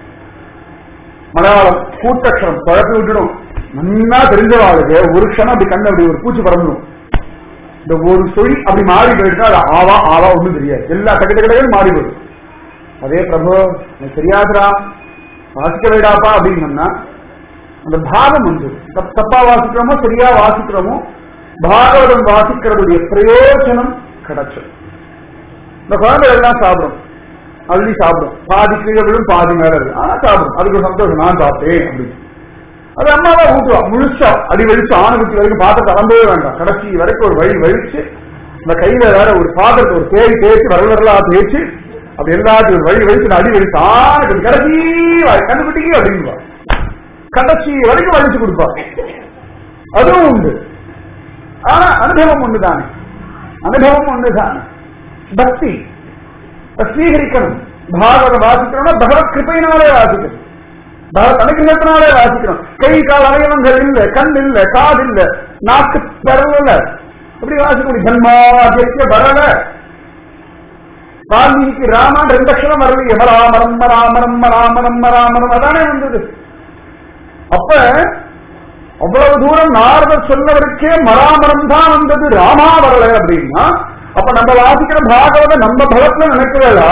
மலையாளம் கூட்டக்ஷரம் குழப்பி விட்டுடும் நன்னா தெரிஞ்சவாளுக்கு ஒரு க்ஷணம் அப்படி கண்ணு அப்படி ஒரு பூச்சி பறந்துடும் இந்த ஒரு சொல் அப்படி மாறி போயிடுச்சா அது ஆவா ஆவா ஒண்ணும் தெரியாது எல்லா டக்கு டக்கு மாறி போயிடும் அதே பிரபு எனக்கு தெரியாதுடா வாசிக்க வேடாப்பா அப்படின்னம்னா அந்த பாகம் வந்து தப்- தப்பா வாசிக்கிறோமோ சரியா வாசிக்கிறோமோ பாகவதம் வாசிக்கிறதுடைய பிரயோஜனம் கிடைச்சது இந்த குழந்தை எல்லாம் சாப்பிடும் அள்ளி சாப்பிடும் பாதி கீழே விழும் பாதி மேல இருக்கு ஆனா சாப்பிடும் அதுக்கு ஒரு சந்தோஷம் நான் சாப்பிட்டேன் அப்படின்னு அது அம்மாவா ஊட்டுவா முழுசா அடி வலிச்சு ஆணுகுட்டி வரைக்கும் பாத்திரத்தை அளம்பவே வேண்டாம் கடைசி வரைக்கும் ஒரு வழி வலிச்சு இந்த கையில வேற ஒரு பாத்திரத்தை ஒரு தேய் தேய்ச்சி வரல் வரலா தேய்ச்சி அப்படி எல்லாத்தையும் ஒரு வழி வலிச்சு இந்த அடி வலிச்சு ஆணுக்கு கடைசி வாய் கண்டுபிடிக்க அப்படிங்குவா கடைசி வரைக்கும் வலிச்சு கொடுப்பா அதுவும் உண்டு ஆனா அனுபவம் ஒண்ணுதானே அனுபவம் ஒண்ணுதானே பக்தி அதை ஸ்வீகரிக்கணும் பாகவத வாசிக்கணும்னா பகவத் கிருப்பையினாலே வாசிக்கணும் பகவத் அனுகிரகத்தினாலே வாசிக்கணும் கை கால் அவயவங்கள் இல்ல கண் இல்ல காது இல்ல நாக்கு பெறல எப்படி வாசிக்க முடியும் ஜன்மாதிய வரல வால்மீகிக்கு ராமான் ரெண்டு அக்ஷரம் வரலையே ராமரம் ராமரம் ராமரம் ராமரம் அதானே வந்தது அப்ப அவ்வளவு தூரம் நாரதர் சொன்னவருக்கே மராமரம் தான் வந்தது ராமா வரல அப்படின்னா அப்ப நம்ம வாசிக்கிற பாகவத நம்ம பலத்துல நினைக்கிறதா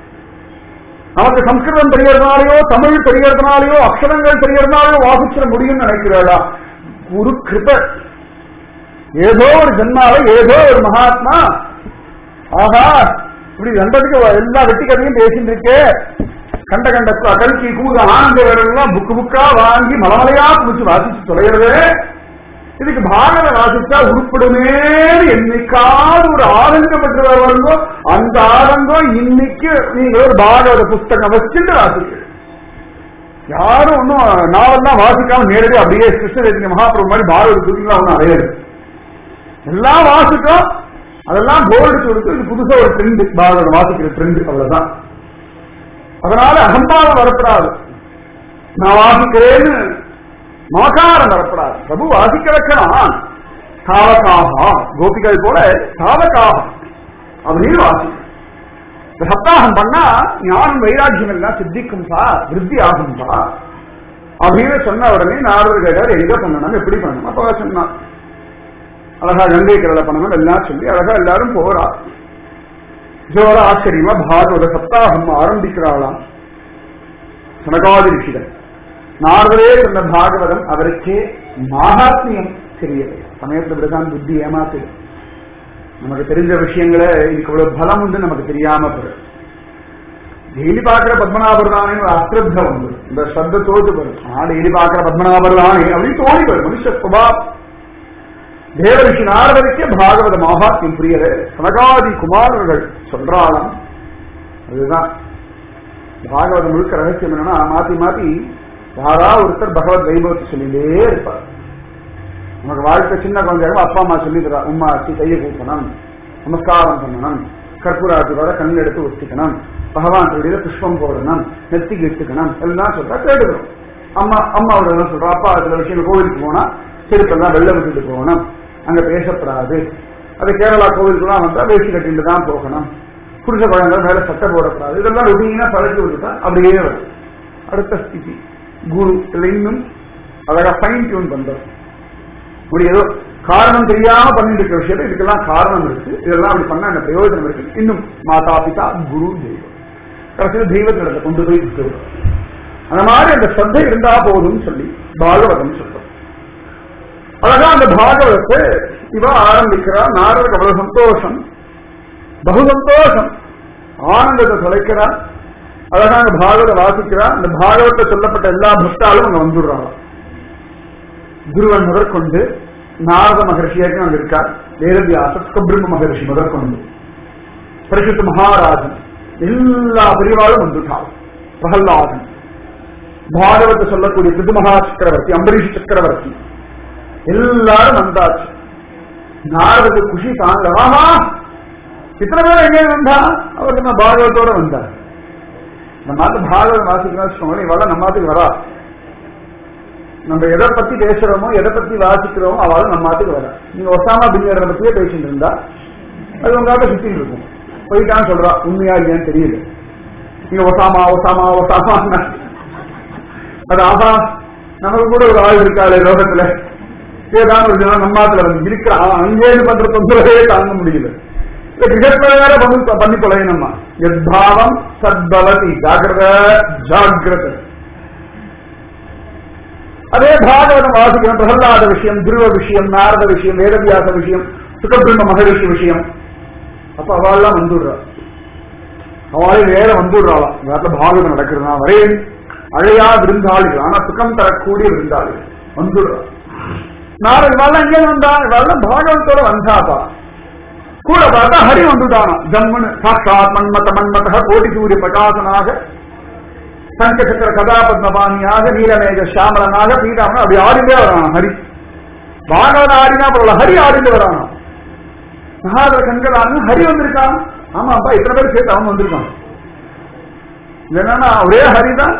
நமக்கு சம்ஸ்கிருதம் தெரியறதுனாலயோ தமிழ் தெரியறதுனாலயோ அக்ஷரங்கள் தெரியறதுனாலயோ வாசிச்சிட முடியும்னு நினைக்கிறதா குரு கிருப ஏதோ ஒரு ஜென்மால ஏதோ ஒரு மகாத்மா ஆஹா இப்படி ரெண்டதுக்கு எல்லா வெட்டி கதையும் பேசிட்டு இருக்கே கண்ட கண்ட கு- கல்கி கூத ஆனந்த வேறெல்லாம் புக்கு புக்கா வாங்கி மலமலையா குடிச்சு வாசிச்சு தொலைகிறது இதுக்கு பாகவத வாசிச்சா உருப்படுமேன்னு என்னைக்காவது ஒரு ஆனந்தம் பெற்று வருவோ அந்த ஆனந்தம் இன்னைக்கு நீங்க ஒரு பாகவத புஸ்தகம் வச்சுட்டு வாசிக்கிறீங்க யாரும் ஒன்னும் நாவெல்லாம் வாசிக்காம நேரடி அப்படியே கிருஷ்ணதேசிங்க மகாபிரபு மாதிரி பாரத தூக்கிலாம் ஒன்றும் அடையாது எல்லாம் வாசிக்கும் அதெல்லாம் போர்டு கொடுத்து இது புதுசா ஒரு ட்ரெண்ட் பாரத வாசிக்கிற ட்ரெண்ட் அவ்வளவுதான் அதனால அகம்பாவம் வரப்படாது நான் வாசிக்கிறேன்னு மமகாரம் வரப்படாது பிரபு வாசிக்க வைக்கலாம் தாவகாக கோபிகள் போல தாவகாக அப்படின்னு வாசிக்கும் இந்த சப்தாகம் பண்ணா ஞானம் வைராக்கியம் எல்லாம் சித்திக்கும் பா விருத்தி ஆகும் பா அப்படின்னு சொன்ன உடனே நாரதர் கேட்டார் எங்க பண்ணணும் எப்படி பண்ணணும் அப்ப அவ சொன்னான் அழகா கங்கை கரலை பண்ணணும் எல்லாம் சொல்லி அழகா எல்லாரும் போறா ஜோர ஆச்சரியமா பாகவத சப்தாகம் ஆரம்பிக்கிறாளாம் சனகாதி ரிஷிகள் நாரதரே சொன்ன பாகவதம் அவருக்கே மகாத்மியம் தெரியலை சமயத்துல இப்படிதான் புத்தி ஏமாத்துது நமக்கு தெரிஞ்ச விஷயங்களை இதுக்கு இவ்வளவு பலம் உண்டு நமக்கு தெரியாம போயிடும் டெய்லி பாக்குற பத்மநாபர்தானே ஒரு அஸ்ரத்த வந்து இந்த ஸ்ரத்த தோத்து வரும் ஆ டெய்லி பாக்குற பத்மநாபர்தானே அப்படின்னு தோணி வரும் மனுஷ சுபாவம் தேவரிஷி நாரதருக்கே பாகவத மகாத்மியம் புரியல சனகாதி குமாரர்கள் சொல்றாளாம் அதுதான் பாகவதம் முழுக்க ரகசியம் என்னன்னா மாத்தி மாத்தி யாரா ஒருத்தர் பகவத் வைபவத்தை சொல்லிட்டே இருப்பார் நமக்கு வாழ்க்கை சின்ன குழந்தையாக அப்பா அம்மா சொல்லி தரா உம்மா ஆச்சு கையை கூப்பணும் நமஸ்காரம் பண்ணணும் கற்பூராத்தியோட கண் எடுத்து ஒத்திக்கணும் பகவான் திருடியில புஷ்பம் போடணும் நெத்திக்கு இட்டுக்கணும் எல்லாம் சொல்றா கேட்டுக்கிறோம் அம்மா அம்மாவோட என்ன சொல்றா அப்பா சில விஷயம் கோவிலுக்கு போனா செருப்பெல்லாம் வெள்ளை விட்டுட்டு போகணும் அங்க பேசப்படாது அது கேரளா கோவிலுக்குலாம் வந்தா வேஷ்டி கட்டிட்டு தான் போகணும் புருஷ குழந்தைகள் மேல சட்டை போடக்கூடாது இதெல்லாம் ருட்டீனா பழக்கி விட்டுட்டா அப்படியே வரும் அடுத்த ஸ்திதி குரு இதுல இன்னும் அழகா ஃபைன் டியூன் பண்றோம் இப்படி ஏதோ காரணம் தெரியாம பண்ணிட்டு இருக்கிற விஷயத்தை இதுக்கெல்லாம் காரணம் இருக்கு இதெல்லாம் அப்படி பண்ணா என்ன பிரயோஜனம் இருக்கு இன்னும் மாதா பிதா குரு தெய்வம் கடைசியில் தெய்வத்திடத்தை கொண்டு போய் விட்டுருவோம் அந்த மாதிரி அந்த ஸ்ரத்தை இருந்தா போதும்னு சொல்லி பாகவதம் சொல்றோம் அழகா அந்த பாகவதத்தை இவ ஆரம்பிக்கிறா நாரதுக்கு அவ்வளவு சந்தோஷம் பகு சந்தோஷம் ஆனந்தத்தை தொலைக்கிறா அழகா அந்த பாகவத வாசிக்கிறா அந்த பாகவத்தை சொல்லப்பட்ட எல்லா பக்தாலும் அங்க வந்துடுறாங்க குருவன் முதற்கொண்டு நாரத மகர்ஷியாக அங்க இருக்கார் வேதவியாசர் சுகபிரம்ம மகர்ஷி முதற்கொண்டு பரிசுத்த மகாராஜன் எல்லா பிரிவாலும் வந்துட்டார் பிரகல்லாதன் பாகவத்தை சொல்லக்கூடிய பிதுமகா சக்கரவர்த்தி அம்பரீஷ் சக்கரவர்த்தி எல்லாரும் வந்தாச்சு நாரதுக்கு குஷி தாங்கல ஆமா இத்தனை பேர் எங்கே வந்தா அவர் நம்ம பாகவத்தோட வந்தார் நம்ம நாட்டு பாகவதம் வாசிக்கிறோம் இவெல்லாம் நம்ம நாட்டுக்கு வரா நம்ம எதை பத்தி பேசுறோமோ எதை பத்தி வாசிக்கிறோமோ அவளும் நம்ம நாட்டுக்கு வரா நீங்க ஒசாமா பின்னர் பத்தியே பேசிட்டு இருந்தா அது உங்களாட்ட சுத்திட்டு இருக்கும் போயிட்டான்னு சொல்றா உண்மையா இல்லையான்னு தெரியல நீங்க ஒசாமா ஒசாமா ஒசாமா அது ஆஹா நமக்கு கூட ஒரு ஆள் இருக்காளே லோகத்துல ஏதாவது ஒரு ஜனம் நம்மாத்துல வந்து இருக்கிறான் அங்கேருந்து பண்ற தொந்தரவே தாங்க முடியல இந்த கிரகத்துல வேற பண்ணி பண்ணி தொலையணுமா எத்பாவம் சத்பவதி ஜாகிரத ஜாகிரத அதே பாகவதம் வாசிக்கணும் பிரகலாத விஷயம் துருவ விஷயம் நாரத விஷயம் வேதவியாச விஷயம் சுகபிரம்ம மகரிஷி விஷயம் அப்ப அவள்லாம் வந்துடுறா அவளே வேற வந்துடுறாளாம் வேற பாகவதம் நடக்கிறதா வரேன் அழையா விருந்தாளிகள் ஆனா சுகம் தரக்கூடிய விருந்தாளிகள் வந்துடுறா நாலு இவாள் எங்கே வந்தா இவாள் பாகவத்தோட வந்தாப்பா கூட பார்த்தா ஹரி வந்துட்டானா ஜம்முன்னு சாட்சாத் மன்மத மன்மத கோடி சூரிய பிரகாசனாக சங்கசக்கர கதாபத்மபாணியாக நீலமேக சாமலனாக பீடாமன் அப்படி ஆடிண்டே வரானா ஹரி பாகவத ஆடினா போல ஹரி ஆடிண்டு வரானா மகாதர கண்கள் ஆடினா ஹரி வந்திருக்கான் ஆமாப்பா இத்தனை பேர் சேர்த்து அவன் வந்திருக்கான் இது என்னன்னா ஒரே ஹரிதான்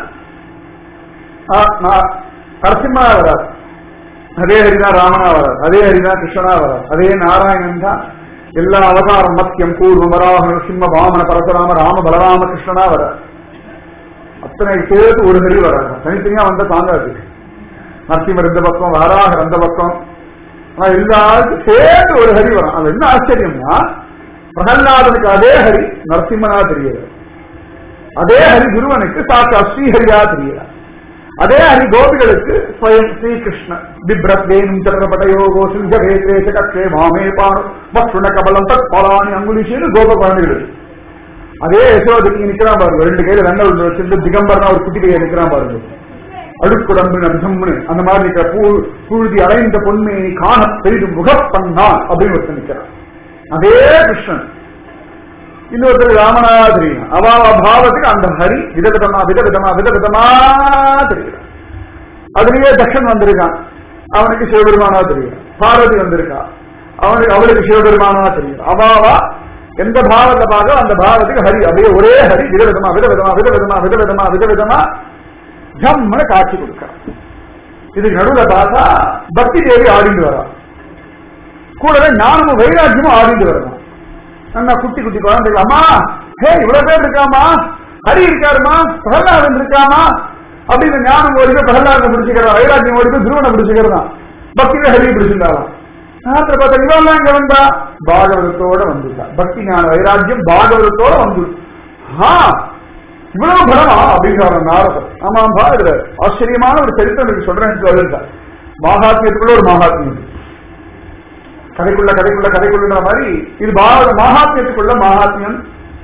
நரசிம்மா வராது அதே ஹரிதான் ராமனா வராது அதே ஹரிதான் கிருஷ்ணனா வராது அதே நாராயணன் தான் எல்லா அவதாரம் மத்தியம் பூர்வம் வராக நரசிம்ம வாமன பரசுராம ராம பலராம கிருஷ்ணனா வராது அத்தனை சேர்த்து ஒரு ஹரி வராது தனித்தனியா வந்த தாங்காது நரசிம்மர் இந்த பக்கம் வராகர் அந்த பக்கம் ஆனா எல்லாருக்கும் சேர்ந்து ஒரு ஹரி வரும் அது என்ன ஆச்சரியம்னா பிரகல்லாதனுக்கு அதே ஹரி நரசிம்மனா தெரியுது அதே ஹரி குருவனுக்கு சாக்கா ஸ்ரீஹரியா தெரியுது அதே ஹரி கோபிகளுக்கு ஸ்வயம் ஸ்ரீகிருஷ்ண பிப்ரத் வேணும் சந்திரபடயோ கோசிஞ்ச வேத்ரேச கக்ஷே மாமே பானு மக்ஷுண கபலம் தத் பலானி அங்குலிஷின்னு கோப குழந்தைகளுக்கு அதே யசோதைக்கு நிக்கிறான் பாருங்க ரெண்டு கையில வெண்ண உள்ள வச்சிருந்து திகம்பரனா ஒரு குட்டி கையை நிக்கிறான் பாருங்க அடுக்குடம்பு நம்னு அந்த மாதிரி இருக்கிற பூ புழுதி அலைந்த பொன்மையை காண பெரிதும் முகப்பண்ணான் அப்படின்னு ஒருத்தர் நிக்கிறான் அதே கிருஷ்ணன் இன்னொருத்தர் ராமனா தெரியும் அவாவ பாவத்துக்கு அந்த ஹரி விதவிதமா விதவிதமா விதவிதமா தெரியும் அதுலயே தக்ஷன் வந்திருக்கான் அவனுக்கு சிவபெருமானா தெரியும் பார்வதி வந்திருக்கா அவனுக்கு அவளுக்கு சிவபெருமானா தெரியும் அவாவா எந்த பாவத்தை பார்க்க அந்த பாவத்துக்கு ஹரி அப்படியே ஒரே ஹரி விதவிதமா விதவிதமா விதவிதமா விதவிதமா விதவிதமா ஜம்னு காட்சி கொடுக்கிறான் இதுக்கு நடுவுல பார்த்தா பக்தி தேவி ஆடிட்டு வரா கூடவே நானும் வைராக்கியமும் ஆடிட்டு வரலாம் நல்லா குட்டி குட்டி குழந்தைகள் அம்மா ஹே இவ்வளவு பேர் இருக்காமா ஹரி இருக்காருமா பிரகலாதன் இருக்காமா அப்படின்னு ஞானம் ஓடிக்க பிரகலாதன் பிடிச்சுக்கிறான் வைராக்கியம் ஓடிக்க துருவனை பிடிச்சுக்கிறான் பக்தியில ஹரியை பிடிச்சிருந்தாலாம் நாத்திர பார்த்தா இவெல்லாம் இங்க வந்தா பாகவதத்தோட வந்துட்டா பக்தி ஞான வைராக்கியம் பாகவதத்தோட வந்து ஆ இவ்வளவு பலமா அப்படிங்கிற நாரதர் ஆமாம்பா இதுல ஆச்சரியமான ஒரு சரித்திரம் எனக்கு சொல்றேன் சொல்லிருக்கார் மகாத்மியத்துக்குள்ள ஒரு மகாத்மியம் கதைக்குள்ள கதைக்குள்ள கதைக்குள்ள மாதிரி இது பாரத மகாத்மியத்துக்குள்ள மகாத்மியம்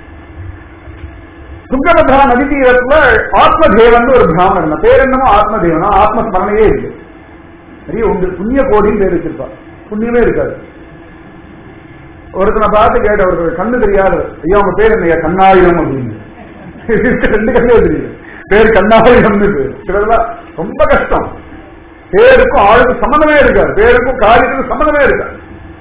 துங்கபத்ரா நதி தீரத்துல ஆத்மதேவன் ஒரு பிராமணன் இருந்தான். பேர் என்னமோ ஆத்மதேவனா ஆத்மஸ்மரணையே இல்லை நிறைய உண்டு புண்ணிய கோடின்னு பேர் வச்சிருப்பா புண்ணியமே இருக்காது ஒருத்தனை பார்த்து கேட்ட ஒரு கண்ணு தெரியாது ஐயா உங்க பேர் என்னையா கண்ணாயிரம் அப்படின்னு ரெண்டு கண்ணே தெரியுது பேர் கண்ணாயிரம் சிலதெல்லாம் ரொம்ப கஷ்டம் பேருக்கும் ஆளுக்கும் சம்மந்தமே இருக்காது பேருக்கும் காரியத்துக்கும் சம்மந்தமே இருக்காது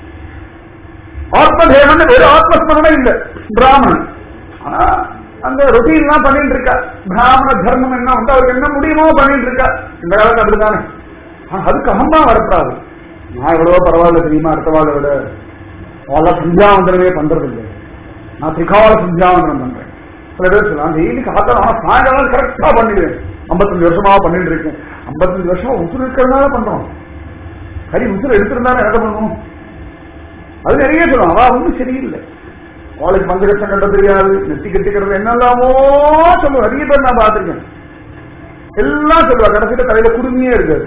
ஆத்மதேவன் வெறும் ஆத்மஸ்மரணம் இல்ல பிராமணன் ஆனா அந்த ரொட்டீன் எல்லாம் பண்ணிட்டு இருக்கா பிராமண தர்மம் என்ன வந்து அவருக்கு என்ன முடியுமோ பண்ணிட்டு இருக்கா இந்த காலத்துல அப்படித்தானே ஆனா அதுக்கு அகம்பா வரப்படாது நான் எவ்வளவோ பரவாயில்ல தெரியுமா அடுத்த வாழை விட அவள சந்தியாவந்தனமே பண்றது இல்லை நான் திரிகால சந்தியாவந்தனம் பண்றேன் சில பேர் சொல்லலாம் டெய்லி காத்தா ஆனா சாயங்காலம் கரெக்டா பண்ணிடுவேன் ஐம்பத்தஞ்சு வருஷமா பண்ணிட்டு இருக்கேன் ஐம்பத்தஞ்சு வருஷமா உசுறு இருக்கிறதுனால பண்றோம் ஹரி உசுறு எடுத்திருந்தாலும் என்ன பண்ணுவோம் அது நிறைய சொல்லுவான் அவ ஒன்றும் சரியில்லை அவளுக்கு பஞ்சகட்சம் கட்ட தெரியாது நெத்தி கட்டிக்கிறது என்னெல்லாமோ சொல்லுவோம் நிறைய பேர் நான் பார்த்திருக்கேன் எல்லாம் சொல்லுவா கடைசியில தலையில குடுமையே இருக்காது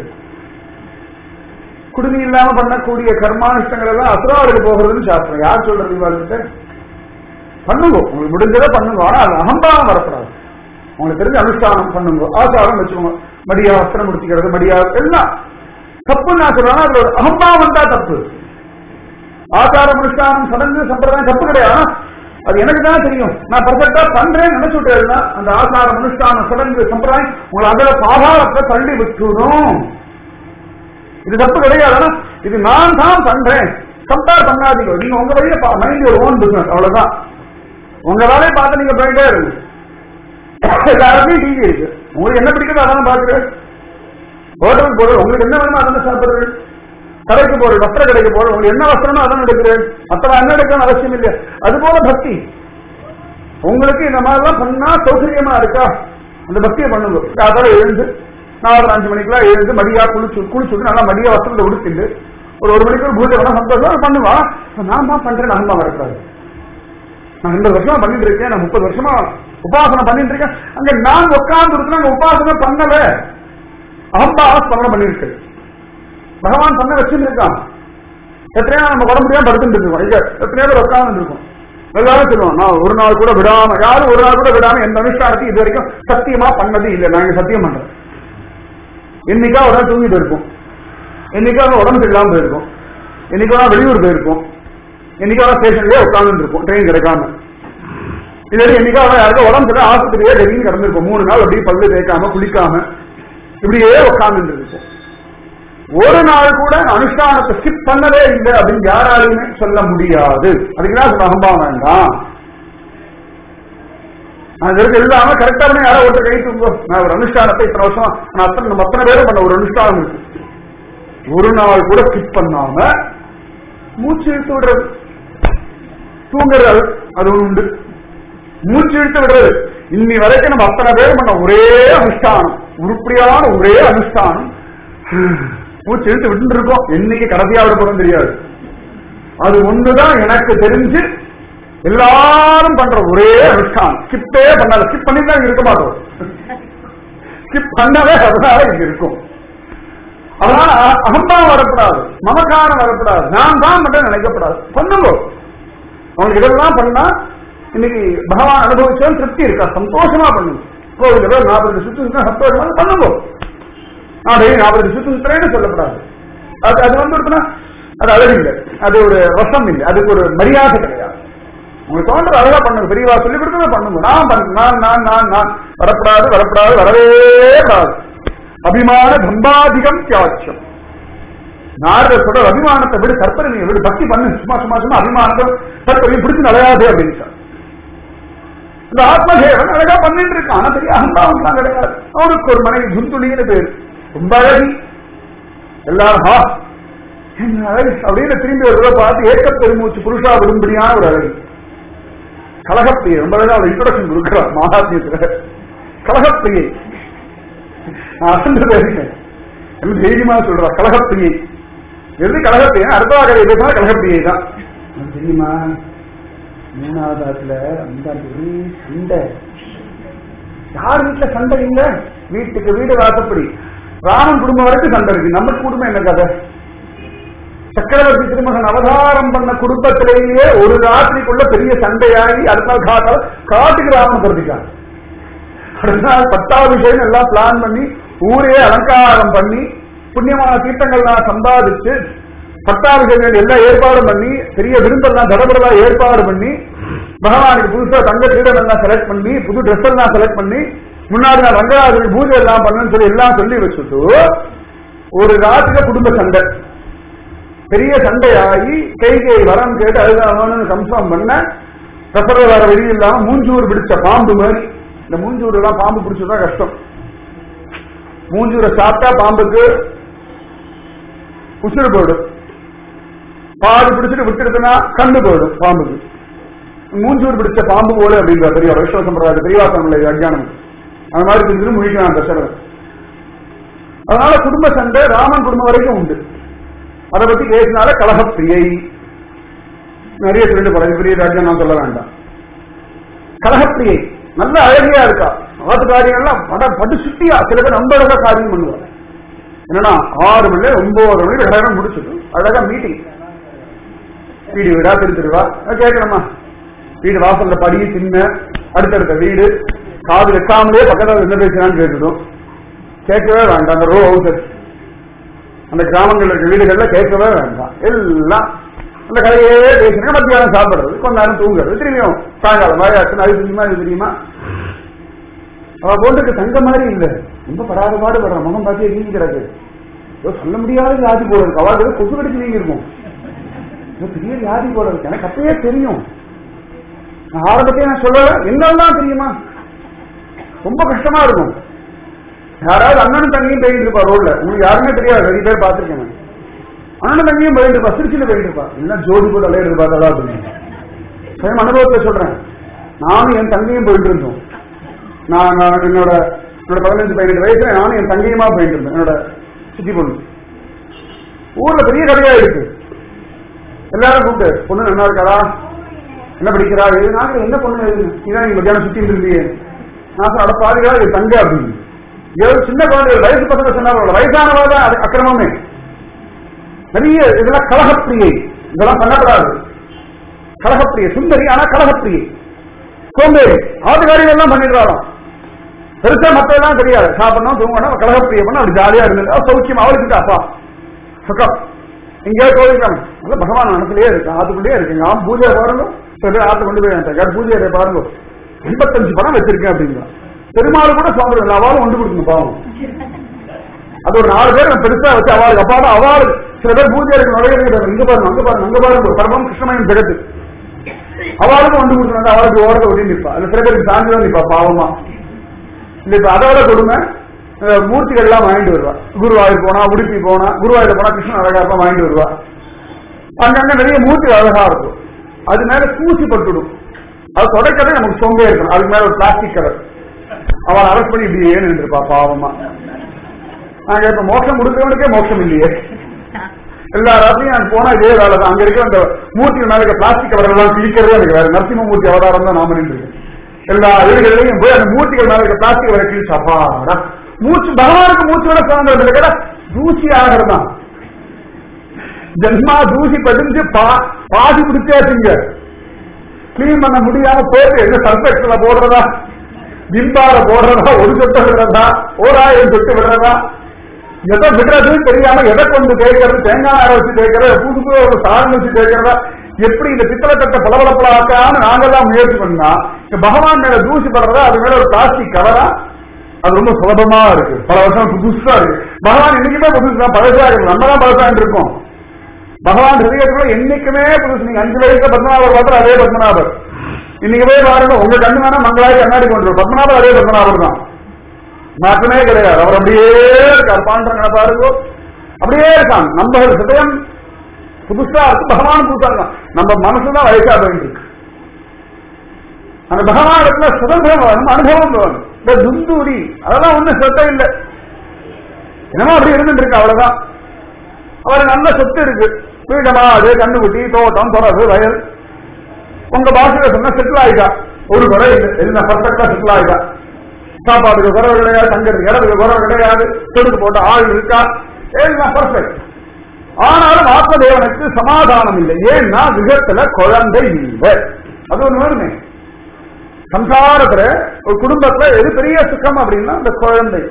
குடுமி இல்லாம பண்ணக்கூடிய கர்மானுஷ்டங்கள் எல்லாம் அசுராவுக்கு போகிறதுன்னு சாஸ்திரம் யார் சொல்றது இவாளுக்கிட்ட பண்ணுங்க உங்களுக்கு முடிஞ்சதை பண்ணுங்க ஆனா அது அகம்பாவம் வரக்கூடாது உங்களுக்கு தெரிஞ்ச அனுஷ்டானம் பண்ணுங்க ஆசாரம் வச்சுக்கோங்க மடியா வஸ்திரம் முடிச்சுக்கிறது மடியா எல்லாம் தப்பு நான் சொல்றேன் அதுல ஒரு அகம்பாவம் தான் தப்பு ஆச்சாரம் அனுஷ்டானம் சடங்கு சம்பிரதாயம் தப்பு கிடையாது ஆனா, அது எனக்கு தான் தெரியும் நான் பர்ஃபெக்டா பண்றேன்னு நினைச்சு விட்டேன்னா அந்த ஆச்சாரம் அனுஷ்டானம் சடங்கு சம்பிரதாயம் உங்களை அதுல பாதாளத்தை தள்ளி விட்டுடும் இது தப்பு கிடையாது ஆனா, இது நான் தான் பண்றேன் கம்பேர் பண்ணாதீங்க நீங்க உங்க வழியில மைண்ட் ஒரு ஓன் பிசினஸ் அவ்வளவுதான் உங்க வேலையை பார்த்து நீங்க போயிட்டே இருங்க எல்லாருக்கும் டிவி இருக்கு உங்களுக்கு என்ன பிடிக்குதோ அதான் பாக்குறேன் ஹோட்டலுக்கு போறது உங்களுக்கு என்ன வேணுமோ அதான் சாப்பிடுறது கடைக்கு போறது வஸ்திர கடைக்கு போறது உங்களுக்கு என்ன வஸ்திரமோ அதான் எடுக்கிறேன் மற்ற என்ன எடுக்கணும் அவசியம் இல்லை அது போல பக்தி உங்களுக்கு இந்த மாதிரிலாம் பண்ணா சௌகரியமா இருக்கா அந்த பக்தியை பண்ணுங்க காத்தால எழுந்து நாலு அஞ்சு மணிக்கெல்லாம் எழுந்து மடியா குளிச்சு குளிச்சுட்டு நல்லா மடியா வஸ்திரத்தை உடுத்திட்டு ஒரு ஒரு மணிக்கு பூஜை பண்ணா சந்தோஷம் பண்ணுவா நான் தான் பண்றேன் அனுபவம் வரக்கூடாது நான் ரெண்டு வருஷமா பண்ணிட்டு இருக்கேன் நான் முப்பது வருஷமா உபாசனை பண்ணிட்டு இருக்கேன் அங்க நான் உட்கார்ந்து இருக்கேன் அங்க உபாசனை பண்ணல அகம்பாவ ஸ்மரணம் பண்ணிருக்கு பகவான் பண்ண வச்சுருக்கான் எத்தனையோ நம்ம உடம்பு முடியாம படுத்துட்டு இருக்கோம் இங்க எத்தனையோ பேர் உட்கார்ந்து இருக்கோம் எல்லாரும் சொல்லுவோம் நான் ஒரு நாள் கூட விடாம யாரும் ஒரு நாள் கூட விடாம எந்த அனுஷ்டானத்தையும் இது வரைக்கும் சத்தியமா பண்ணது இல்லை நாங்க சத்தியம் பண்றோம் என்னைக்கா ஒரு நாள் தூங்கிட்டு இருப்போம் என்னைக்கா உடம்பு இல்லாம போயிருக்கும் என்னைக்கா வெளியூர் போயிருக்கும் என்னைக்கா ஸ்டேஷன்லயே உட்கார்ந்து இருப்போம் ட்ரெயின் கிடைக்காம இது என்னைக்கா யாருக்கும் உடம்பு சரியில்லை, ஆஸ்பத்திரியே டெய்லியும் கிடந்திருக்கும் மூணு நாள் அப்படியே பல்லு தேய்க்காம குளிக்காம இப்படியே உட்கார்ந்து இருக்கும் ஒரு நாள் கூட அனுஷ்டானத்தை ஸ்கிப் பண்ணவே இல்லை அப்படின்னு யாராலையுமே சொல்ல முடியாது அதுக்கு தான் சொல்ல அகம்பாவம் வேண்டாம் நான் இது வரைக்கும் இல்லாம கரெக்டா பண்ணி யாரோ ஒருத்தர் கை தூங்க நான் ஒரு அனுஷ்டானத்தை இத்தனை வருஷமா நான் அத்தனை நம்ம அத்தனை பேரும் பண்ண ஒரு அனுஷ்டானம் இருக்கு ஒரு நாள் கூட ஸ்கிப் பண்ணாம மூச்சு இழுத்து விடுறது தூங்குறது அது- அது ஒண்ணு உண்டு மூச்சு இழுத்து விடுறது இன்னி வரைக்கும் நம்ம அத்தனை பேர் பண்ண ஒரே அனுஷ்டானம் உருப்படியான ஒரே அனுஷ்டானம் மூச்சு இழுத்து விட்டு இருக்கோம் என்னைக்கு கடைசியா விட போறோம் தெரியாது அது ஒண்ணுதான் எனக்கு தெரிஞ்சு எல்லாரும் பண்ற ஒரே அனுஷ்டான் ஸ்கிப்பே பண்ணாத ஸ்கிப் பண்ணி தான் இருக்க மாட்டோம் ஸ்கிப் பண்ணவே அதனால இங்க இருக்கும் அதனால அ- அகம்பாவம் வரக்கூடாது மமக்காரம் வரக்கூடாது நான் தான் மட்டும் நினைக்கப்படாது பண்ணுங்க அவங்களுக்கு இதெல்லாம் பண்ணா இன்னைக்கு பகவான் அனுபவிச்சவன் திருப்தி இருக்கா சந்தோஷமா பண்ணுங்க கோவில் ஏதோ நாற்பது சுத்து சுத்தம் சந்தோஷமா பண்ணுங்க நான் டெய்லி நாற்பது சுத்து சுத்துறேன்னு சொல்லக்கூடாது அது அது வந்து இருக்குன்னா அது அழகு இல்லை அது ஒரு ரசம் இல்லை அதுக்கு ஒரு மரியாதை கிடையாது உங்களுக்கு தோன்றது அழகா பண்ணுங்க பெரியவா சொல்லி கொடுத்தத பண்ணுங்க நான் பண்ண நான் நான் நான் நான் வரப்படாது வரப்படாது வரவே கூடாது அபிமான தம்பாதிகம் தியாட்சம் நாரதர் சொல்ற அபிமானத்தை விடு கற்பனை விடு பக்தி பண்ணு சும்மா சும்மா சும்மா அபிமானத்தை கற்பனையும் பிடிச்சு நலையாது அப்படின்னு சொன்னார். இந்த ஆத்மதேவன் அழகா பண்ணிட்டு இருக்கான் ஆனா பெரிய அகம்பாவம்லாம் கிடையாது அவனுக்கு ஒரு மனைவி ஜுந்துளின்னு பேரு ரொம்ப அழகி எல்லாரும் ஹா என்ன அழகு அப்படின்னு திரும்பி ஒரு தடவை பார்த்து ஏற்க பெருமூச்சு புருஷா விடும்படியான ஒரு அழகு கலகப்பிரியை ரொம்ப அழகா அவர் இன்ட்ரோடக்ஷன் கொடுக்கிறார் மகாத்மியத்துல கலகப்பிரியை நான் அசந்து பேசுகிறேன் என்ன தைரியமா சொல்றா கலகப்பிரியை எது கலகப்பிரியை அடுத்த கதை பேசினா கலகப்பிரியை தான் உனக்கு தெரியுமா மூணாவது ஆத்துல அந்த ஒரே சண்டை யார் வீட்டுல சண்டை இல்ல வீட்டுக்கு வீடு வாசப்படி ராமன் குடும்பம் வரைக்கும் சண்டை இருக்கு நம்ம குடும்பம் என்ன கதை சக்கரவர்த்தி திருமகன் அவதாரம் பண்ண குடும்பத்திலேயே ஒரு ராத்திரிக்குள்ள பெரிய சண்டையாகி அடுத்த நாள் காட்டால காட்டுக்கு ராமன் பிறந்துட்டான் அடுத்த நாள் பட்டாபிஷேகம் எல்லாம் பிளான் பண்ணி ஊரே அலங்காரம் பண்ணி புண்ணியமான தீர்த்தங்கள்லாம் சம்பாதிச்சு பட்டாபிஷேகம் எல்லாம் ஏற்பாடு பண்ணி பெரிய விருந்தெல்லாம் தடபடலா ஏற்பாடு பண்ணி பகவானுக்கு புதுசா தங்க சீடன் எல்லாம் செலக்ட் பண்ணி புது ட்ரெஸ் எல்லாம் செலக்ட் பண்ணி முன்னாடி நான் ரங்கராஜன் பூஜை எல்லாம் பண்ணுன்னு சொல்லி எல்லாம் சொல்லி வச்சுட்டு ஒரு ராத்திரில குடும்ப சண்டை பெரிய சண்டையாகி கைகை வரம் கேட்டு அதுதான் கன்ஃபார்ம் பண்ண ரசர வர வெளி இல்லாம மூஞ்சூர் பிடிச்ச பாம்பு மாதிரி இந்த மூஞ்சூர் எல்லாம் பாம்பு பிடிச்சதா கஷ்டம் மூஞ்சூரை சாப்பிட்டா பாம்புக்கு உசுறு போயிடும் பாடு பிடிச்சிட்டு விட்டுடுதுன்னா கண்ணு போயிடும் பாம்புக்கு மூஞ்சூர் பிடிச்ச பாம்பு போல அப்படிங்கிற பெரிய வைஷ்ணவ சம்பிரதாய பெரியவாசம் இல்லை அஜானம் அந்த மாதிரி பிடிச்சிட்டு முழிக்கிறான் தசரதன் அதனால குடும்ப சண்டை ராமன் குடும்பம் வரைக்கும் உண்டு அதை பத்தி பேசினால கலகப்பிரியை நிறைய சொல்லிட்டு போறேன் பெரிய ராஜ்யம் நான் சொல்ல வேண்டாம் கலகப்பிரியை நல்ல அழகியா இருக்கா ஆத்து காரியங்கள்லாம் பட படு சுட்டியா சில பேர் ரொம்ப அழகா காரியம் பண்ணுவாங்க என்னன்னா ஆறு மணி நேரம் ஒன்பது மணி ரெண்டாயிரம் முடிச்சுட்டு அழகா மீட்டிங் வீடு வீடா திரு திருவா கேட்கணுமா வீடு வாசல்ல படி சின்ன அடுத்தடுத்த வீடு காது வைக்காமலே பக்கத்துல என்ன பேசுறான்னு கேட்டுடும் கேட்கவே வேண்டாம் அந்த ரோ ஹவுசஸ் அந்த கிராமங்கள்ல இருக்க வீடுகள்ல கேட்கவே வேண்டாம் எல்லாம் அந்த கதையே பேசுறேன் மத்தியானம் சாப்பிடுறது கொஞ்ச நேரம் தூங்குறது திரும்பியும் சாயங்காலம் மாதிரி ஆச்சுன்னா அது தெரியுமா இது தெரியுமா அவ போட்டுக்கு தங்க மாதிரி இல்ல ரொம்ப படாத பாடு வர்ற முகம் பார்த்து வீங்கி கிடக்கு ஏதோ சொல்ல முடியாத வியாதி போல இருக்கு அவளுக்கு கொசு கடிச்சு வீங்கி இருக்கும் ஏதோ பெரிய வியாதி போல இருக்கு எனக்கு அப்பயே தெரியும் நான் ஆரம்பத்தையே நான் சொல்லல என்னெல்லாம் தெரியுமா ரொம்ப கஷ்டமா இருக்கும் யாராவது அண்ணனும் தங்கியும் போயிட்டு இருப்பா ரோட்ல உங்களுக்கு யாருமே தெரியாது நிறைய பேர் பார்த்திருக்கேன் நான். அண்ணனும் தங்கியும் போயிட்டு இருப்பா திருச்சியில போயிட்டு இருப்பா இல்ல ஜோடி போட்டு விளையாடுறது பார்த்தா அப்படின்னு சுயம் அனுபவத்தை சொல்றேன் நானும் என் தங்கையும் போயிட்டு இருந்தோம் நான் நான் என்னோட என்னோட பதினஞ்சு பதினெட்டு வயசுல நானும் என் தங்கையுமா போயிட்டு இருந்தேன் என்னோட சித்தி பொண்ணு ஊர்ல பெரிய கதையா இருக்கு எல்லாரும் கூப்பிட்டு பொண்ணு நல்லா இருக்காரா என்ன படிக்கிறா எது நாங்க என்ன பொண்ணு எது இதான் நீங்க மத்தியானம் சுத்தி இருந்தீங்க நான் சொன்ன, அட பாருங்க இது தங்க அப்படின்னு ஏதோ சின்ன குழந்தைகள் வயசு பசங்க சொன்னாங்க வயசானவா தான் அது அக்கிரமமே நிறைய இதெல்லாம் கலகப்பிரியை இதெல்லாம் பண்ணக்கூடாது கலகப்பிரியை சுந்தரி ஆனா கலகப்பிரியை சோம்பேறி ஆட்டுக்காரிகள் எல்லாம் பண்ணிடுறாளாம் பெருசா மத்ததெல்லாம் தெரியாது சாப்பிடணும் தூங்கணும் கலகப்பிரியை பண்ண அப்படி ஜாலியா இருந்தது அவ சௌக்கியம் அவளுக்கு அப்பா சுகம் எங்கேயாவது கோவிக்கலாம் நல்ல பகவான் மனசுலயே இருக்கு ஆத்துக்குள்ளேயே இருக்கு ஆம் பூஜை பாருங்க சில பேர் ஆத்து கொண்டு போய் பூஜை அறை பாருங்க எண்பத்தஞ்சு பணம் வச்சிருக்கேன் அப்படிங்களா பெருமாள் கூட சாப்பிடுங்க இல்லை அவளும் ஒன்று கொடுக்கணும் பாவம் அது ஒரு நாலு பேர் பெருசா வச்சு அவளுக்கு அப்பாவும் அவள் சில பேர் பூஜை இருக்கு நுழையிறது இங்க பாருங்க அங்க பாருங்க அங்க பாருங்க சர்வம் கிருஷ்ணமயம் ஜெகத்து அவளுக்கும் ஒன்று கொடுக்கணும் அவளுக்கு ஓரத்தை ஒட்டி நிற்பா அது சில பேருக்கு சாஞ்சு தான் நிற்பா பாவமா இல்ல இப்ப அதோட கொடுமை அஹ், மூர்த்திகள் எல்லாம் வாங்கிட்டு வருவா குருவாயூர் போனா உடுப்பி போனா குருவாயூர் போனா கிருஷ்ணன் அழகா இருப்பா வாங்கிட்டு வருவா அங்கங்க நிறைய மூர்த்தி அழகா இருக்கும் அது மேல தூசி பட்டுடும் அது தொடக்கதே நமக்கு சொங்கே இருக்கணும் அதுக்கு மேல ஒரு பிளாஸ்டிக் கவர் அவள் அரெஸ்ட் பண்ணி இப்படி ஏன்னு இருப்பா பாவமா நான் கேட்பேன் மோட்சம் கொடுக்கிறவனுக்கே மோட்சம் இல்லையே எல்லா ராத்திரியும் நான் போனா இதே வேலை தான் அங்க இருக்கிற அந்த மூர்த்தி மேல இருக்க பிளாஸ்டிக் கவர் எல்லாம் கிழிக்கிறதே எனக்கு வேற நரசிம்மூர்த்தி அவதாரம் தான் நாம நின்று எல்லா வீடுகள்லையும் போய் அந்த மூர்த்திகள் மேல இருக்க பிளாஸ்டிக் கவரை கிழிச்சு அப்பாடா மூச்சு பகவானுக்கு மூச்சு விட சார்ந்தது இல்லை கேட்டா தூசி ஆகிறதான் ஜென்மா தூசி படிஞ்சு பா- பாதி பிடிச்சாச்சுங்க கிளீன் பண்ண முடியாம போட்டு என்ன சர்ஃபெக்ட்ல போடுறதா விம்பால போடுறதா ஒரு சொட்டு விடுறதா ஓராயிரம் சொட்டு விடுறதா எதை விடுறதுன்னு தெரியாம எதை கொண்டு தேய்க்கிறது தேங்காய் நாரை வச்சு தேய்க்கிறது புது புது ஒரு சாதம் வச்சு தேய்க்கிறதா எப்படி இந்த பித்தளை தட்டை பளபளப்பலாக்கான்னு நாங்கெல்லாம் முயற்சி பண்ணா இந்த பகவான் மேல தூசி படுறதா அது மேல ஒரு பிளாஸ்டிக் கவரா அது ரொம்ப சுலபமா இருக்கு பல வருஷம் புதுசா இருக்கு பகவான் என்னைக்குமே புதுசு தான் பழசா இருக்கு நம்ம தான் பழசா இருக்கோம் பகவான் ஹிருதயத்துல என்னைக்குமே புதுசு நீங்க அஞ்சு வயசுல பத்மநாபர் பார்த்தா அதே பத்மநாபர் இன்னைக்கு போய் பாருங்க உங்க கண்ணு வேணா மங்களாய் கண்ணாடி கொண்டு பத்மநாபர் அதே பத்மநாபர் தான் மாற்றமே கிடையாது அவர் அப்படியே இருக்கார் பாண்டங்க பாருங்க அப்படியே இருக்கான் நம்ம ஹிருதயம் புதுசா இருக்கு பகவான் புதுசா இருக்கான் நம்ம மனசுதான் வயசா போயிட்டு இருக்கு அந்த பகவான் இடத்துல சுதந்திரம் வேணும் அனுபவம் வேணும் இந்த துந்தூரி அதெல்லாம் ஒண்ணும் சொத்தை இல்லை என்னமோ அப்படி இருந்துட்டு இருக்கு அவ்வளவுதான் அவருக்கு நல்ல சொத்து இருக்கு வீடமா அது கண்ணுக்குட்டி தோட்டம் தொடர்பு வயல் உங்க பாஷையில சொன்னா செட்டில் ஆயிட்டா ஒரு குறை இல்லை எல்லாம் பர்ஃபெக்டா செட்டில் ஆயிட்டா சாப்பாட்டுக்கு குறவு கிடையாது தங்கிறதுக்கு இடத்துக்கு குறவு கிடையாது தொடுக்கு போட்ட ஆள் இருக்கா எல்லாம் பர்ஃபெக்ட் ஆனாலும் ஆத்மதேவனுக்கு சமாதானம் இல்லை ஏன்னா விகத்துல குழந்தை இல்லை அது ஒண்ணு வருமே சம்சாரத்துல ஒரு குடும்பத்துல எது பெரிய சுகம் அப்படின்னா அந்த குழந்தை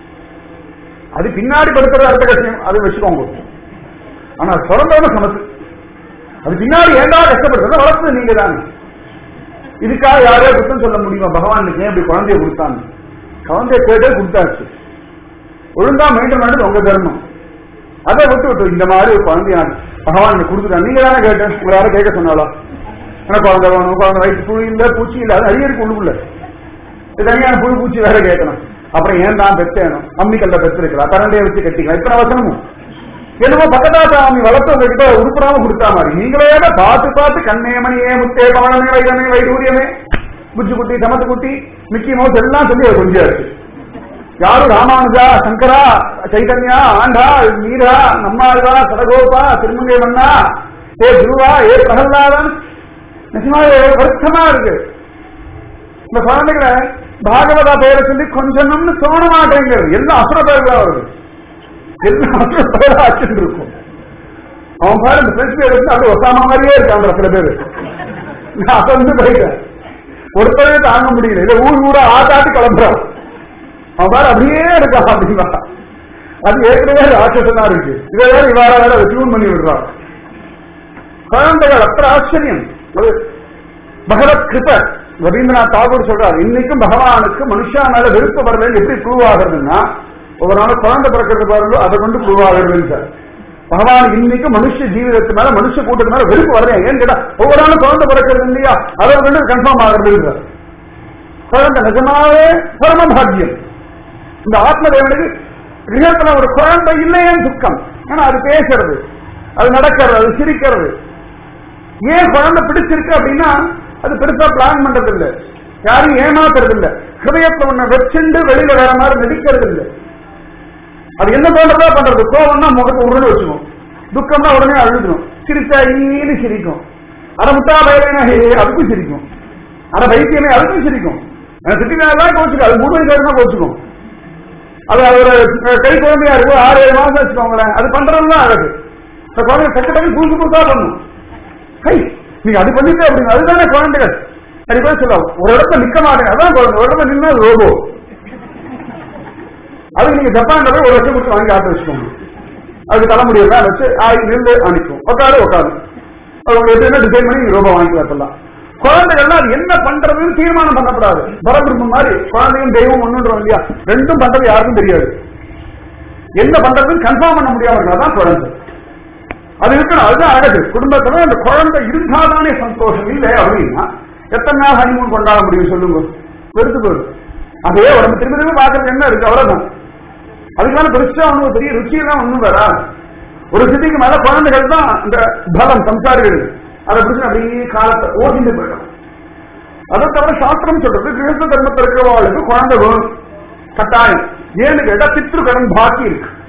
அது பின்னாடி படுத்துறது அடுத்த கஷ்டம் அது வச்சுக்கோங்க ஆனா பிறந்தவன சமத்து அது பின்னாடி ஏண்டா கஷ்டப்படுறத வளர்த்தது நீங்க தானே இதுக்காக யாரோ குத்தம் சொல்ல முடியுமா பகவானுக்கு ஏன் இப்படி குழந்தைய கொடுத்தாங்க குழந்தைய கேட்டே கொடுத்தாச்சு ஒழுங்கா மெயின்டைன் பண்ணது உங்க தர்மம் அதை விட்டு விட்டு இந்த மாதிரி ஒரு குழந்தைய நான் பகவான் கொடுத்துட்டாங்க நீங்க தானே கேட்டேன் உங்களை யாரும் கேட்க சொன்னாலோ எனக்கு குழந்தை வேணும் குழந்தை வயிற்று புழு இல்ல பூச்சி இல்ல அது நிறைய இருக்கு உள்ளுக்குள்ள இது தனியான புழு பூச்சி வேற கேட்கணும் அப்புறம் ஏன் தான் பெத்தேனும் அம்மிக்கல்ல பெற்றிருக்கலாம் கரண்டையை வச்சு கட்டிக்கலாம் இத்தனை வசனமும் என்னமோ பக்கத்தா சாமி வளர்த்து உங்ககிட்ட உருப்படாம கொடுத்தா மாதிரி நீங்களே தான் பார்த்து பார்த்து கண்ணே மணியே முத்தே பவனமே வைரமே வைடூரியமே புஜ்ஜு குட்டி சமத்து குட்டி மிக்கி மவுஸ் எல்லாம் சொல்லி அது கொஞ்சாச்சு யாரு ராமானுஜா சங்கரா சைதன்யா ஆண்டா மீரா நம்மாழ்வா சடகோபா திருமங்கை மன்னா ஏ குருவா ஏ பிரகல்லாதன் நிஜமா இது வருத்தமா இருக்கு இந்த குழந்தைகளை பாகவதா பெயரை சொல்லி கொஞ்சம்னு தோண மாட்டேங்கிறது எல்லாம் அசுர பெயர்களா வருது எல்லாம் அசுர பெயரா ஆச்சுட்டு இருக்கும் அவன் பாரு இந்த பிரெஞ்சு பேர் வந்து அது ஒசாமா மாதிரியே இருக்காங்க சில பேர் நான் அசந்து போயிட்டேன் ஒருத்தரே தாங்க முடியல இல்ல ஊர் ஊரா ஆட்டாட்டி கிளம்புறான் அவன் பாரு அப்படியே இருக்கான் அப்படின்னா அது ஏற்கனவே ராட்சசனா இருக்கு இதை வேற இவார வேற டியூன் பண்ணி விடுறான் குழந்தைகள் அத்தனை ஆச்சரியம் அது பகவத் கிருப ரவீந்திரநாத் தாகூர் சொல்றார் இன்னைக்கும் பகவானுக்கு மனுஷா மேல வெறுப்பு வரலன்னு எப்படி ப்ரூவ் ஆகுறதுன்னா ஒவ்வொரு நாளும் குழந்தை பிறக்கிறது பாருங்க அதை கொண்டு ப்ரூவ் ஆகுறதுன்னு சார் பகவான் இன்னைக்கு மனுஷ ஜீவிதத்து மேல மனுஷ கூட்டத்து மேல வெறுப்பு வரல ஏன்னு கேட்டா ஒவ்வொரு நாளும் குழந்தை பிறக்கிறது இல்லையா அதை கொண்டு கன்ஃபார்ம் ஆகுறது குழந்தை நிஜமாவே பரம பாக்கியம் இந்த ஆத்மதேவனுக்கு கிரகத்துல ஒரு குழந்தை இல்லையேன்னு துக்கம் ஏன்னா அது பேசுறது அது நடக்கிறது அது சிரிக்கிறது ஏன் குழந்தை பிடிச்சிருக்கு அப்படின்னா அது பெருசா பிளான் பண்றது இல்ல யாரும் ஏமாத்துறது இல்ல ஹிருதயத்தை ஒண்ணு வச்சுண்டு வெளியில வேற மாதிரி நடிக்கிறது இல்ல அது என்ன பண்றதா பண்றது கோவம்னா முகத்தை உருளை வச்சுக்கும் துக்கம்னா உடனே அழுதுடும் சிரிச்சா ஈனு சிரிக்கும் அரை முட்டா பயனா அதுக்கும் சிரிக்கும் அரை வைத்தியமே அதுக்கும் சிரிக்கும் திட்டினாலாம் கோச்சுக்கும் அது மூணு வயசு கோச்சுக்கும் அது ஒரு கை குழந்தையா இருக்கும் ஆறு ஏழு மாசம் வச்சுக்கோங்களேன் அது பண்றதுதான் அழகு இந்த குழந்தை டக்கு டக்கு புதுசு புதுசா பண்ணும் கை நீங்க அது பண்ணிட்டு அப்படிங்க அதுதானே குழந்தைகள் அது கூட சொல்லலாம் ஒரு இடத்துல நிக்க மாட்டேங்க அதான் குழந்தை ஒரு இடத்துல நின்னா ரோபோ அதுக்கு நீங்க ஜப்பான்ல போய் ஒரு வருஷம் கொடுத்து வாங்கி ஆட்ட வச்சுக்கோங்க அதுக்கு தலைமுடியல வச்சு ஆய் நின்று அனுப்பும் உட்காரு உட்காரு அது உங்களுக்கு என்ன டிசைன் பண்ணி நீங்க ரோபோ வாங்கிக்கலாம் இப்பெல்லாம் குழந்தைகள்லாம் அது என்ன பண்றதுன்னு தீர்மானம் பண்ணப்படாது பரபிரம்மம் மாதிரி குழந்தையும் தெய்வம் ஒண்ணுன்றோம் இல்லையா ரெண்டும் பண்றது யாருக்கும் தெரியாது என்ன பண்றதுன்னு கன்ஃபார்ம் பண்ண முடியாம இருக்கா தான் குழந்தை அது இருக்கணும் அதுதான் அழகு குடும்பத்துல அந்த குழந்தை இருந்தாதானே சந்தோஷம் இல்லை அப்படின்னா எத்தனை நாள் ஹனிமூன் கொண்டாட முடியும் சொல்லுங்க வெறுத்து போயிடும் அதே உடம்பு திரும்ப திரும்ப பாக்குறது என்ன இருக்கு அவ்வளவுதான் அதுக்கான பெருசா ஒண்ணும் பெரிய ருச்சியெல்லாம் ஒண்ணும் வரா ஒரு சிட்டிக்கு மேல குழந்தைகள் தான் இந்த பலம் சம்சாரிகள் அதை பிடிச்சி அப்படியே காலத்தை ஓடிந்து போயிடும் அதை தவிர சாஸ்திரம் சொல்றது கிரகஸ்த தர்மத்தில் இருக்கிறவர்களுக்கு குழந்தை வேணும் கட்டாயம் ஏன்னு கேட்டா பித்ரு கடன் பாக்கி இருக்கு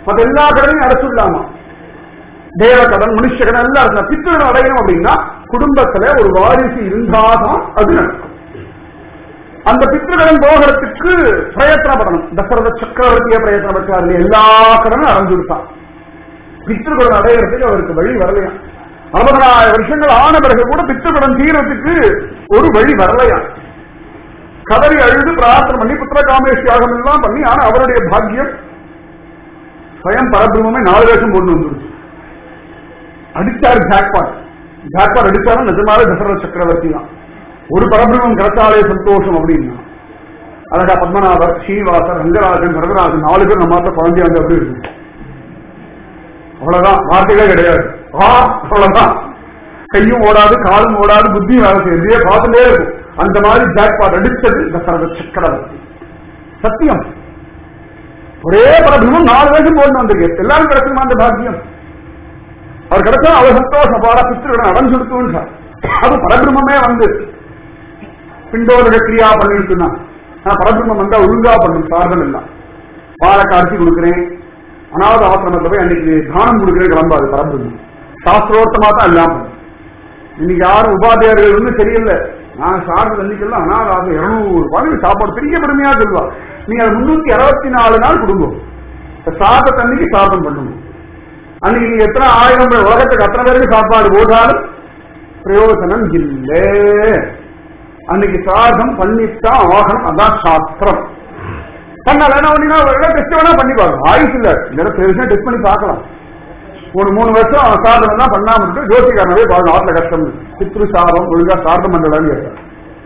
மற்ற எல்லா கடனையும் அடைச்சுடலாமா தேவ கடன் மனுஷ கடன் எல்லாம் இருக்கலாம் பித்திருடன் அடையணும் அப்படின்னா குடும்பத்துல ஒரு வாரிசு இருந்தாதான் அது நடக்கும் அந்த பித்திருக்கடன் போகிறதுக்கு பிரயத்தனப்படணும் தசரத சக்கரவர்த்தியை பிரயத்தனப்பட்டாரு எல்லா கடனும் அடைஞ்சுடுத்தான் பித்திருக்கடன் அடையிறதுக்கு அவருக்கு வழி வரலையா அறுபதாயிரம் வருஷங்கள் ஆன பிறகு கூட பித்திருக்கடன் தீரத்துக்கு ஒரு வழி வரலையா கதறி அழுது பிரார்த்தனை பண்ணி புத்திர காமேஷ் யாகம் எல்லாம் பண்ணி ஆனா அவருடைய பாக்கியம் ஸ்வயம் பரபிரமே நாலு வருஷம் கொண்டு வந்துருச்சு அடிச்சாரு ஜாக்பாட் ஜாக்பாட் அடிச்சாலும் நிஜமாவே தசரத சக்கரவர்த்தி தான் ஒரு பரபிரமம் கிடைச்சாலே சந்தோஷம் அப்படின்னா அழகா பத்மநாபர் ஸ்ரீவாசர் ரங்கராஜன் வரதராஜன் நாலு பேர் நம்ம மாத்த குழந்தைய வந்து அப்படி இருக்கு அவ்வளவுதான் வார்த்தைகளே கிடையாது ஆ அவ்வளவுதான் கையும் ஓடாது காலும் ஓடாது புத்தியும் வேலை செய்யும் இதே பார்த்துட்டே இருக்கும் அந்த மாதிரி ஜாக்பாட் அடிச்சது தசரத சக்கரவர்த்தி சத்தியம் ஒரே பரபிரமம் நாலு வயசு போட்டு வந்திருக்கு எல்லாரும் கிடைக்குமா அந்த பாக்கியம் அவர் கிடைச்சா அவர் சந்தோஷம் பாரா பித்திருடன் அடைஞ்சுடுத்துன்னு அது பரபிரமே வந்து பிண்டோதக கிரியா பண்ணிருக்குன்னா நான் பரபிரமம் வந்தா ஒழுங்கா பண்ணும் சார்தம் எல்லாம் பாலை காட்சி கொடுக்குறேன் அனாத ஆசிரமத்தை போய் அன்னைக்கு தானம் கொடுக்குறேன் கிளம்பாது பரபிரமம் சாஸ்திரோத்தமா தான் எல்லாம் பண்ணும். இன்னைக்கு யாரும் உபாதையார்கள் வந்து சரியில்லை நான் சார்ந்த அன்னைக்கெல்லாம் அனாத ஆசிரம் இருநூறு ரூபாய் சாப்பாடு பெரிய பெருமையா சொல்லுவா நீங்க அது முன்னூத்தி அறுபத்தி நாலு நாள் குடும்பம் சாதத்தை அன்னைக்கு சாதம் பண்ணணும் அன்னைக்கு நீங்க எத்தனை ஆயிரம் பேர் உலகத்துக்கு அத்தனை பேருக்கு சாப்பாடு போட்டாலும் பிரயோஜனம் இல்லை அன்னைக்கு சாதம் பண்ணித்தான் ஆகணும் அதான் சாஸ்திரம் பண்ணல என்ன பண்ணினா டெஸ்ட் வேணா பண்ணி பார்க்கலாம் ஆயுஷ் இல்ல இந்த பெருசா டெஸ்ட் பண்ணி பார்க்கலாம் ஒரு மூணு வருஷம் அவன் சாதம் தான் பண்ணாம இருக்கு ஜோசிக்காரனவே பார்க்கணும் ஆத்துல கஷ்டம் பித்ரு சாதம் ஒழுங்கா சார்ந்த மண்டலம் கேட்கலாம்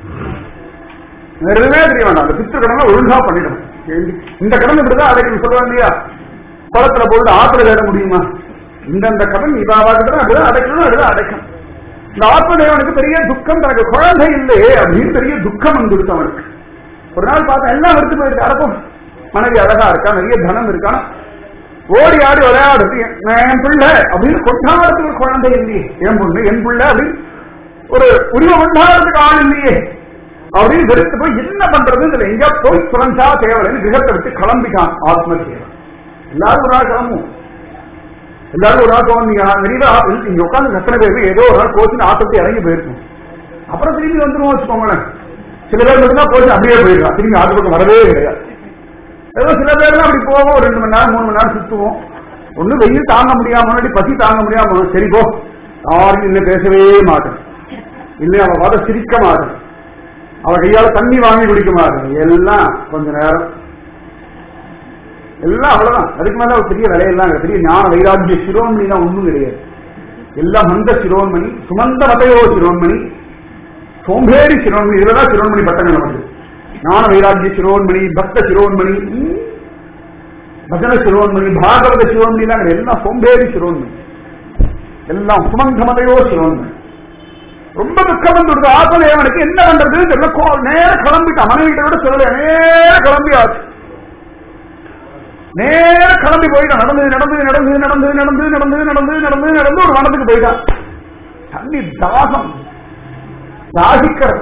வேற எதுவுமே தெரிய வேண்டாம் அந்த பித்ரு கடனை ஒழுங்கா பண்ணிடணும் இந்த கடன் இப்படிதான் அடைக்கணும் சொல்லுவாங்க இல்லையா குளத்துல போட்டு ஆத்துல தேட முடியுமா இந்தந்த கடன் இவாவாகிட்ட அப்படிதான் அடைக்கணும் அப்படிதான் அடைக்கணும் இந்த ஆத்மதேவனுக்கு பெரிய துக்கம் தனக்கு குழந்தை இல்லையே அப்படின்னு பெரிய துக்கம் வந்துடுச்சு அவனுக்கு ஒரு நாள் பார்த்தா எல்லாம் வெறுத்து போயிருக்கு அடக்கும் மனைவி அழகா இருக்கா நிறைய தனம் இருக்கான் ஓடி ஆடி விளையாடுறது என் பிள்ளை அப்படின்னு கொண்டாடுறதுக்கு ஒரு குழந்தை இல்லையே என் பொண்ணு என் பிள்ளை அப்படின்னு ஒரு உரிமை கொண்டாடுறதுக்கு ஆள் இல்லையே அப்படின்னு வெறுத்து போய் என்ன பண்றதுன்னு தெரியல எங்க போய் சுரஞ்சா தேவலைன்னு கிரகத்தை விட்டு கிளம்பிட்டான் ஆத்மதேவன் எல்லாரும் ஒரு நாள் கிளம்பும் எல்லாரும் ஒரு நாள் தோணுங்க வெளியில இங்க உட்காந்து எத்தனை பேர் ஏதோ ஒரு நாள் கோச்சின்னு ஆட்டத்தை இறங்கி போயிருக்கும் அப்புறம் திரும்பி வந்துருவோம் வச்சுக்கோங்களேன் சில பேர் மட்டும்தான் கோச்சு அப்படியே போயிருக்கான் திரும்பி ஆட்டு பக்கம் வரவே கிடையாது ஏதோ சில பேர் அப்படி போவோம் ஒரு ரெண்டு மணி நேரம் மூணு மணி நேரம் சுத்துவோம் ஒண்ணு வெயில் தாங்க முடியாம முன்னாடி பசி தாங்க முடியாம போகும். சரி போ யாரும் இன்னும் பேசவே மாட்டேன் இன்னும் அவ பார்த்த சிரிக்க மாட்டேன் அவ கையால தண்ணி வாங்கி குடிக்க மாட்டேன் எல்லாம் கொஞ்ச நேரம் எல்லாம் அவ்வளவுதான் அதுக்கு மேல ஒரு பெரிய விலையெல்லாம் கிடையாது. பெரிய ஞான வைராக்கிய சிரோன்மணி தான் ஒண்ணும் கிடையாது எல்லாம் மந்த சிரோன்மணி சுமந்த மதையோ சிரோன்மணி சோம்பேறி சிரோன்மணி இதுலதான் சிரோன்மணி பட்டங்கள் நமக்கு ஞான வைராக்கிய சிரோன்மணி பக்த சிரோன்மணி ம், பஜன சிரோன்மணி பாகவத சிரோன்மணி எல்லாம் கிடையாது. எல்லாம் சோம்பேறி சிரோன்மணி எல்லாம் சுமந்த மதையோ சிரோன்மணி ரொம்ப துக்கம் வந்துடுது ஆத்மதேவனுக்கு என்ன பண்றதுன்னு தெரியல கோ- நேர கிளம்பிட்டான் மனைவி கிட்ட கூட சொல்லல நேர கிளம்பி ஆச்சு நேர கிளம்பி போயிட்டான் நடந்து நடந்து நடந்து நடந்து நடந்து நடந்து நடந்து நடந்து நடந்து ஒரு வனத்துக்கு போயிட்டான் தண்ணி தாகம் தாகிக்கிறது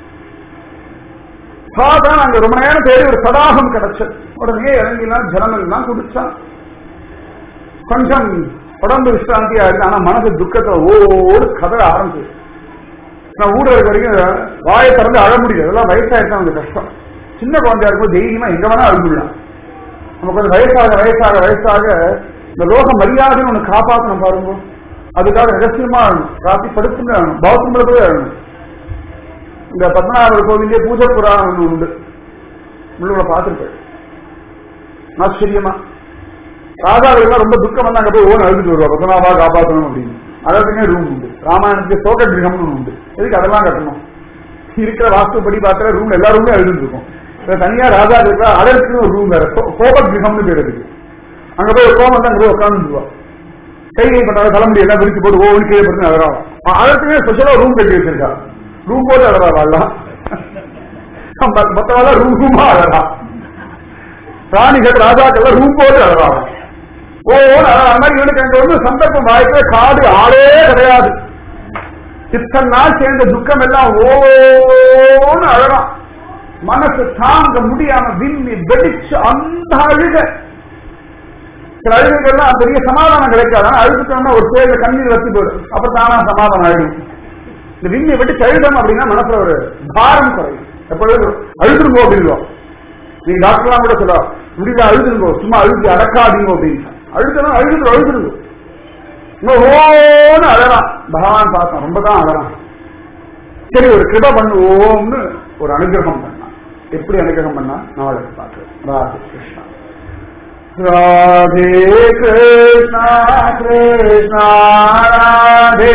சாதான் அங்க ரொம்ப நேரம் தேடி ஒரு தடாகம் கிடைச்சது உடனே இறங்கிலாம் ஜலம் எல்லாம் குடிச்சான் கொஞ்சம் உடம்பு விசிராந்தியா இருக்கு ஆனா மனசு துக்கத்தை ஓடு கதற ஆரம்பிச்சு நான் ஊட இருக்க வரைக்கும் வாயை திறந்து அழ முடியாது அதெல்லாம் வயசாயிருக்கா அந்த கஷ்டம் சின்ன குழந்தையா இருக்கும் தைரியமா எங்க வேணா அழுந்துடலாம் நமக்கு கொஞ்சம் வயசாக வயசாக வயசாக இந்த லோக மரியாதை ஒண்ணு காப்பாற்றணும் பாருங்க அதுக்காக ரகசியமா ஆகணும் ராத்திரி படுத்துட்டு ஆகணும் பாத்ரூம்ல போய் ஆகணும் இந்த பத்மநாபர் கோவிலே பூஜை புராணம் ஒண்ணு உண்டு உள்ளூர பார்த்துருப்பேன் ஆச்சரியமா ராஜாவுக்கு ரொம்ப துக்கம் வந்து அங்க போய் ஓன் அழுதுட்டு வருவா பத்மநாபா காப்பாற்றணும் அப்படின்னு அதற்குமே ரூம் உண்டு ராமாயணத்துக்கு சோக கிரகம்னு ஒண்ணு உண்டு எதுக்கு அதெல்லாம் கட்டணும் இருக்கிற வாஸ்துப்படி பார்த்தா ரூம்ல எல்லா ரூம்லயும் அழுதுட்டு இருக்கும் இப்ப தனியா ராஜா இருக்கா அதற்கு ஒரு ரூம் வேற சோ- கோப கிரகம்னு பேர் இருக்கு அங்க போய் கோபம் வந்து அங்க போய் உட்காந்துருவா கை கை பண்றாங்க தலைமுடி எல்லாம் விரிச்சு போட்டு ஓவன் கீழே படுத்து அழறான் அதற்குமே ஸ்பெஷலா ரூம் கட்டி வச்சிருக்கா ரூம் போட்டு அழறா வாழலாம் மொத்தவாள ரூம் ரூமா அழறா ராணிகள் ராஜாக்கள் ரூம் போட்டு அழறாங்க ஓ அந்த மாதிரி இவனுக்கு அங்க வந்து சந்தர்ப்பம் வாய்ப்பு காடு ஆளே கிடையாது இத்தனை நாள் சேர்ந்த துக்கம் எல்லாம் ஓன்னு அழறான் மனசு தாங்க முடியாம விம்மி வெடிச்சு அந்த அழுக சில அழுகைகள்லாம் பெரிய சமாதானம் கிடைக்காது ஆனா அழுதுட்டோம்னா ஒரு சேவை கண்ணீர் வத்தி போயிடும் அப்புறம் தானா சமாதானம் ஆயிடும் இந்த விண்ணை விட்டு கழுதம் அப்படின்னா மனசுல ஒரு பாரம் குறையும் எப்பொழுதும் அழுதுருங்கோ அப்படின்றோம் நீங்க டாக்டர்லாம் கூட சொல்லுவா முடியல அழுதுருங்கோ சும்மா அழுது அடக்காதீங்க அப்படின்னு அழுதணும் அழுது அழுதுருங்க இன்னும் ஓன்னு அழறான் பகவான் பார்த்தான் ரொம்ப தான் அழறான் சரி ஒரு கிருப பண்ணு ஓம்னு ஒரு அனுகிரகம் பண்ணான் எப்படி அனுகிரகம் பண்ணா நாளைக்கு பார்க்கிறேன் ராதே கிருஷ்ணா ராதே கிருஷ்ணா கிருஷ்ணா ராதே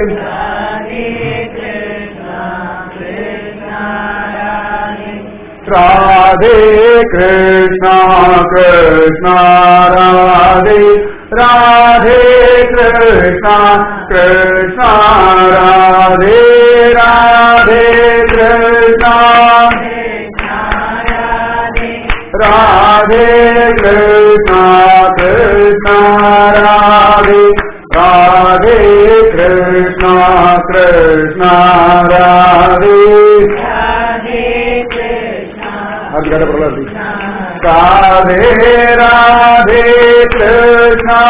ராதே கிருஷ்ணா கிருஷ்ணா ராதே ராதே கிருஷ்ணா கிருஷ்ணா ராதே ராதே கிருஷ்ணா ராதே கிருஷ்ணா கிருஷ்ணா ராதே ராதே கிருஷ்ணா கிருஷ்ணா ராதே அது கேட்ட பிரபலம் ராதே ராதே கிருஷ்ணா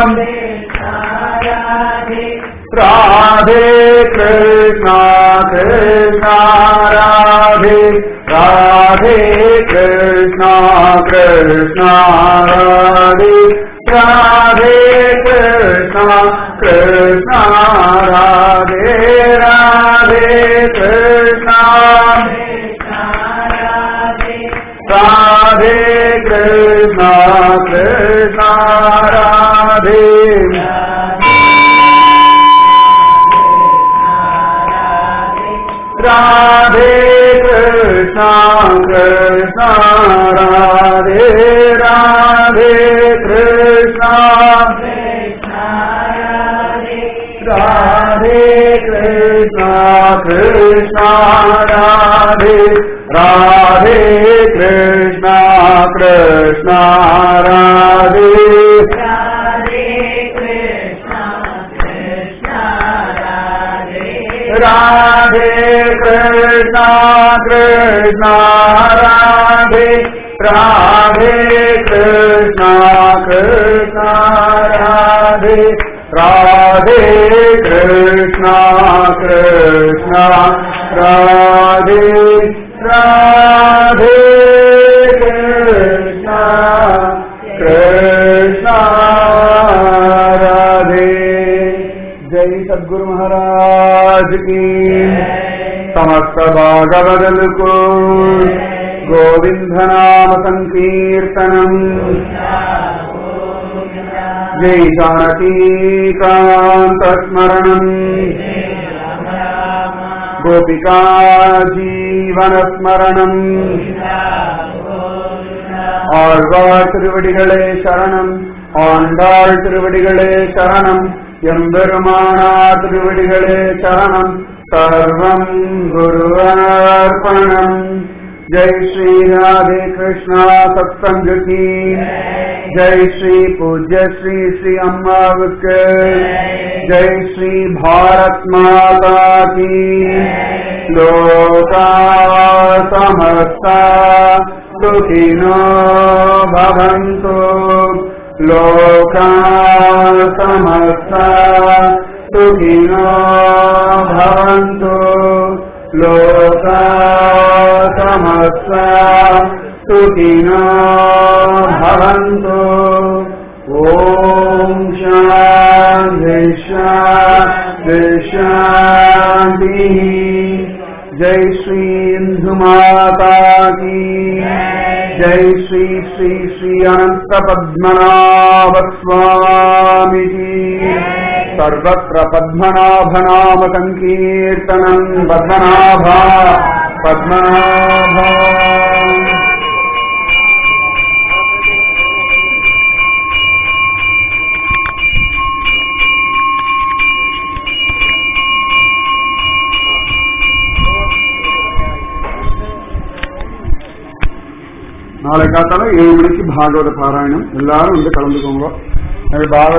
ராதே கிருஷ்ணா கிருஷ்ணா ராதே ராதே கிருஷ்ணா கிருஷ்ணா ராதே ராதே கிருஷ்ணா கிருஷ்ணா ராதே ராதே கிருஷ்ணா ராதே கிருஷ்ணா கிருஷ்ணா ராதே ராதே கிருஷ்ணா கிருஷ்ணா ராதே ராதே கிருஷ்ணா ராதே கிருஷ்ணா கிருஷ்ணா ராதே ராதே கிருஷ்ணா கிருஷ்ணா ராதே ராதே கிருஷ்ணா கிருஷ்ணா ராதே ராதே கிருஷ்ணா கிருஷ்ணா ராதே ராதே கிருஷ்ணா கிருஷ்ணா ராதே ராதே கிருஷ்ணா கிருஷ்ணா ராதே जय सदगुरु महाराज की समस्त भागवदल को गोविंद नाम संकीर्तनम जय जानकी कांत स्मरणम गोपिका जीवन स्मरणम ஆழ்வார் திருவடிகளே சரணம் ஆண்டாள் திருவடிகளே சரணம் எம்பெருமானார் திருவடிகளே சரணம் சர்வம் குருவர்ப்பணம் ஜெய் ஸ்ரீ ராதே கிருஷ்ணா சத்சங்க கி ஜெய் ஸ்ரீ பூஜ்ய ஸ்ரீ ஸ்ரீ அம்மாவுக்கு ஜெய் ஸ்ரீ பாரத் மாதா கி லோகா சமஸ்தா सुखिनो भवन्तु लोका समस्ता सुखिनो भवन्तु लोका समस्ता सुखिनो भवन्तु ॐ शान्ति शान्ति शान्तिः जय श्री इंदु माता की जय श्री श्री श्री अनंत पद्मनाभ स्वामी की सर्वत्र पद्मनाभ नाम संकीर्तनम पद्मनाभा पद्मनाभा நாளை காத்தாலும் ஏழு மணிக்கு பாகவத பாராயணம் எல்லாரும் வந்து கலந்துக்கோங்க அது பாகவத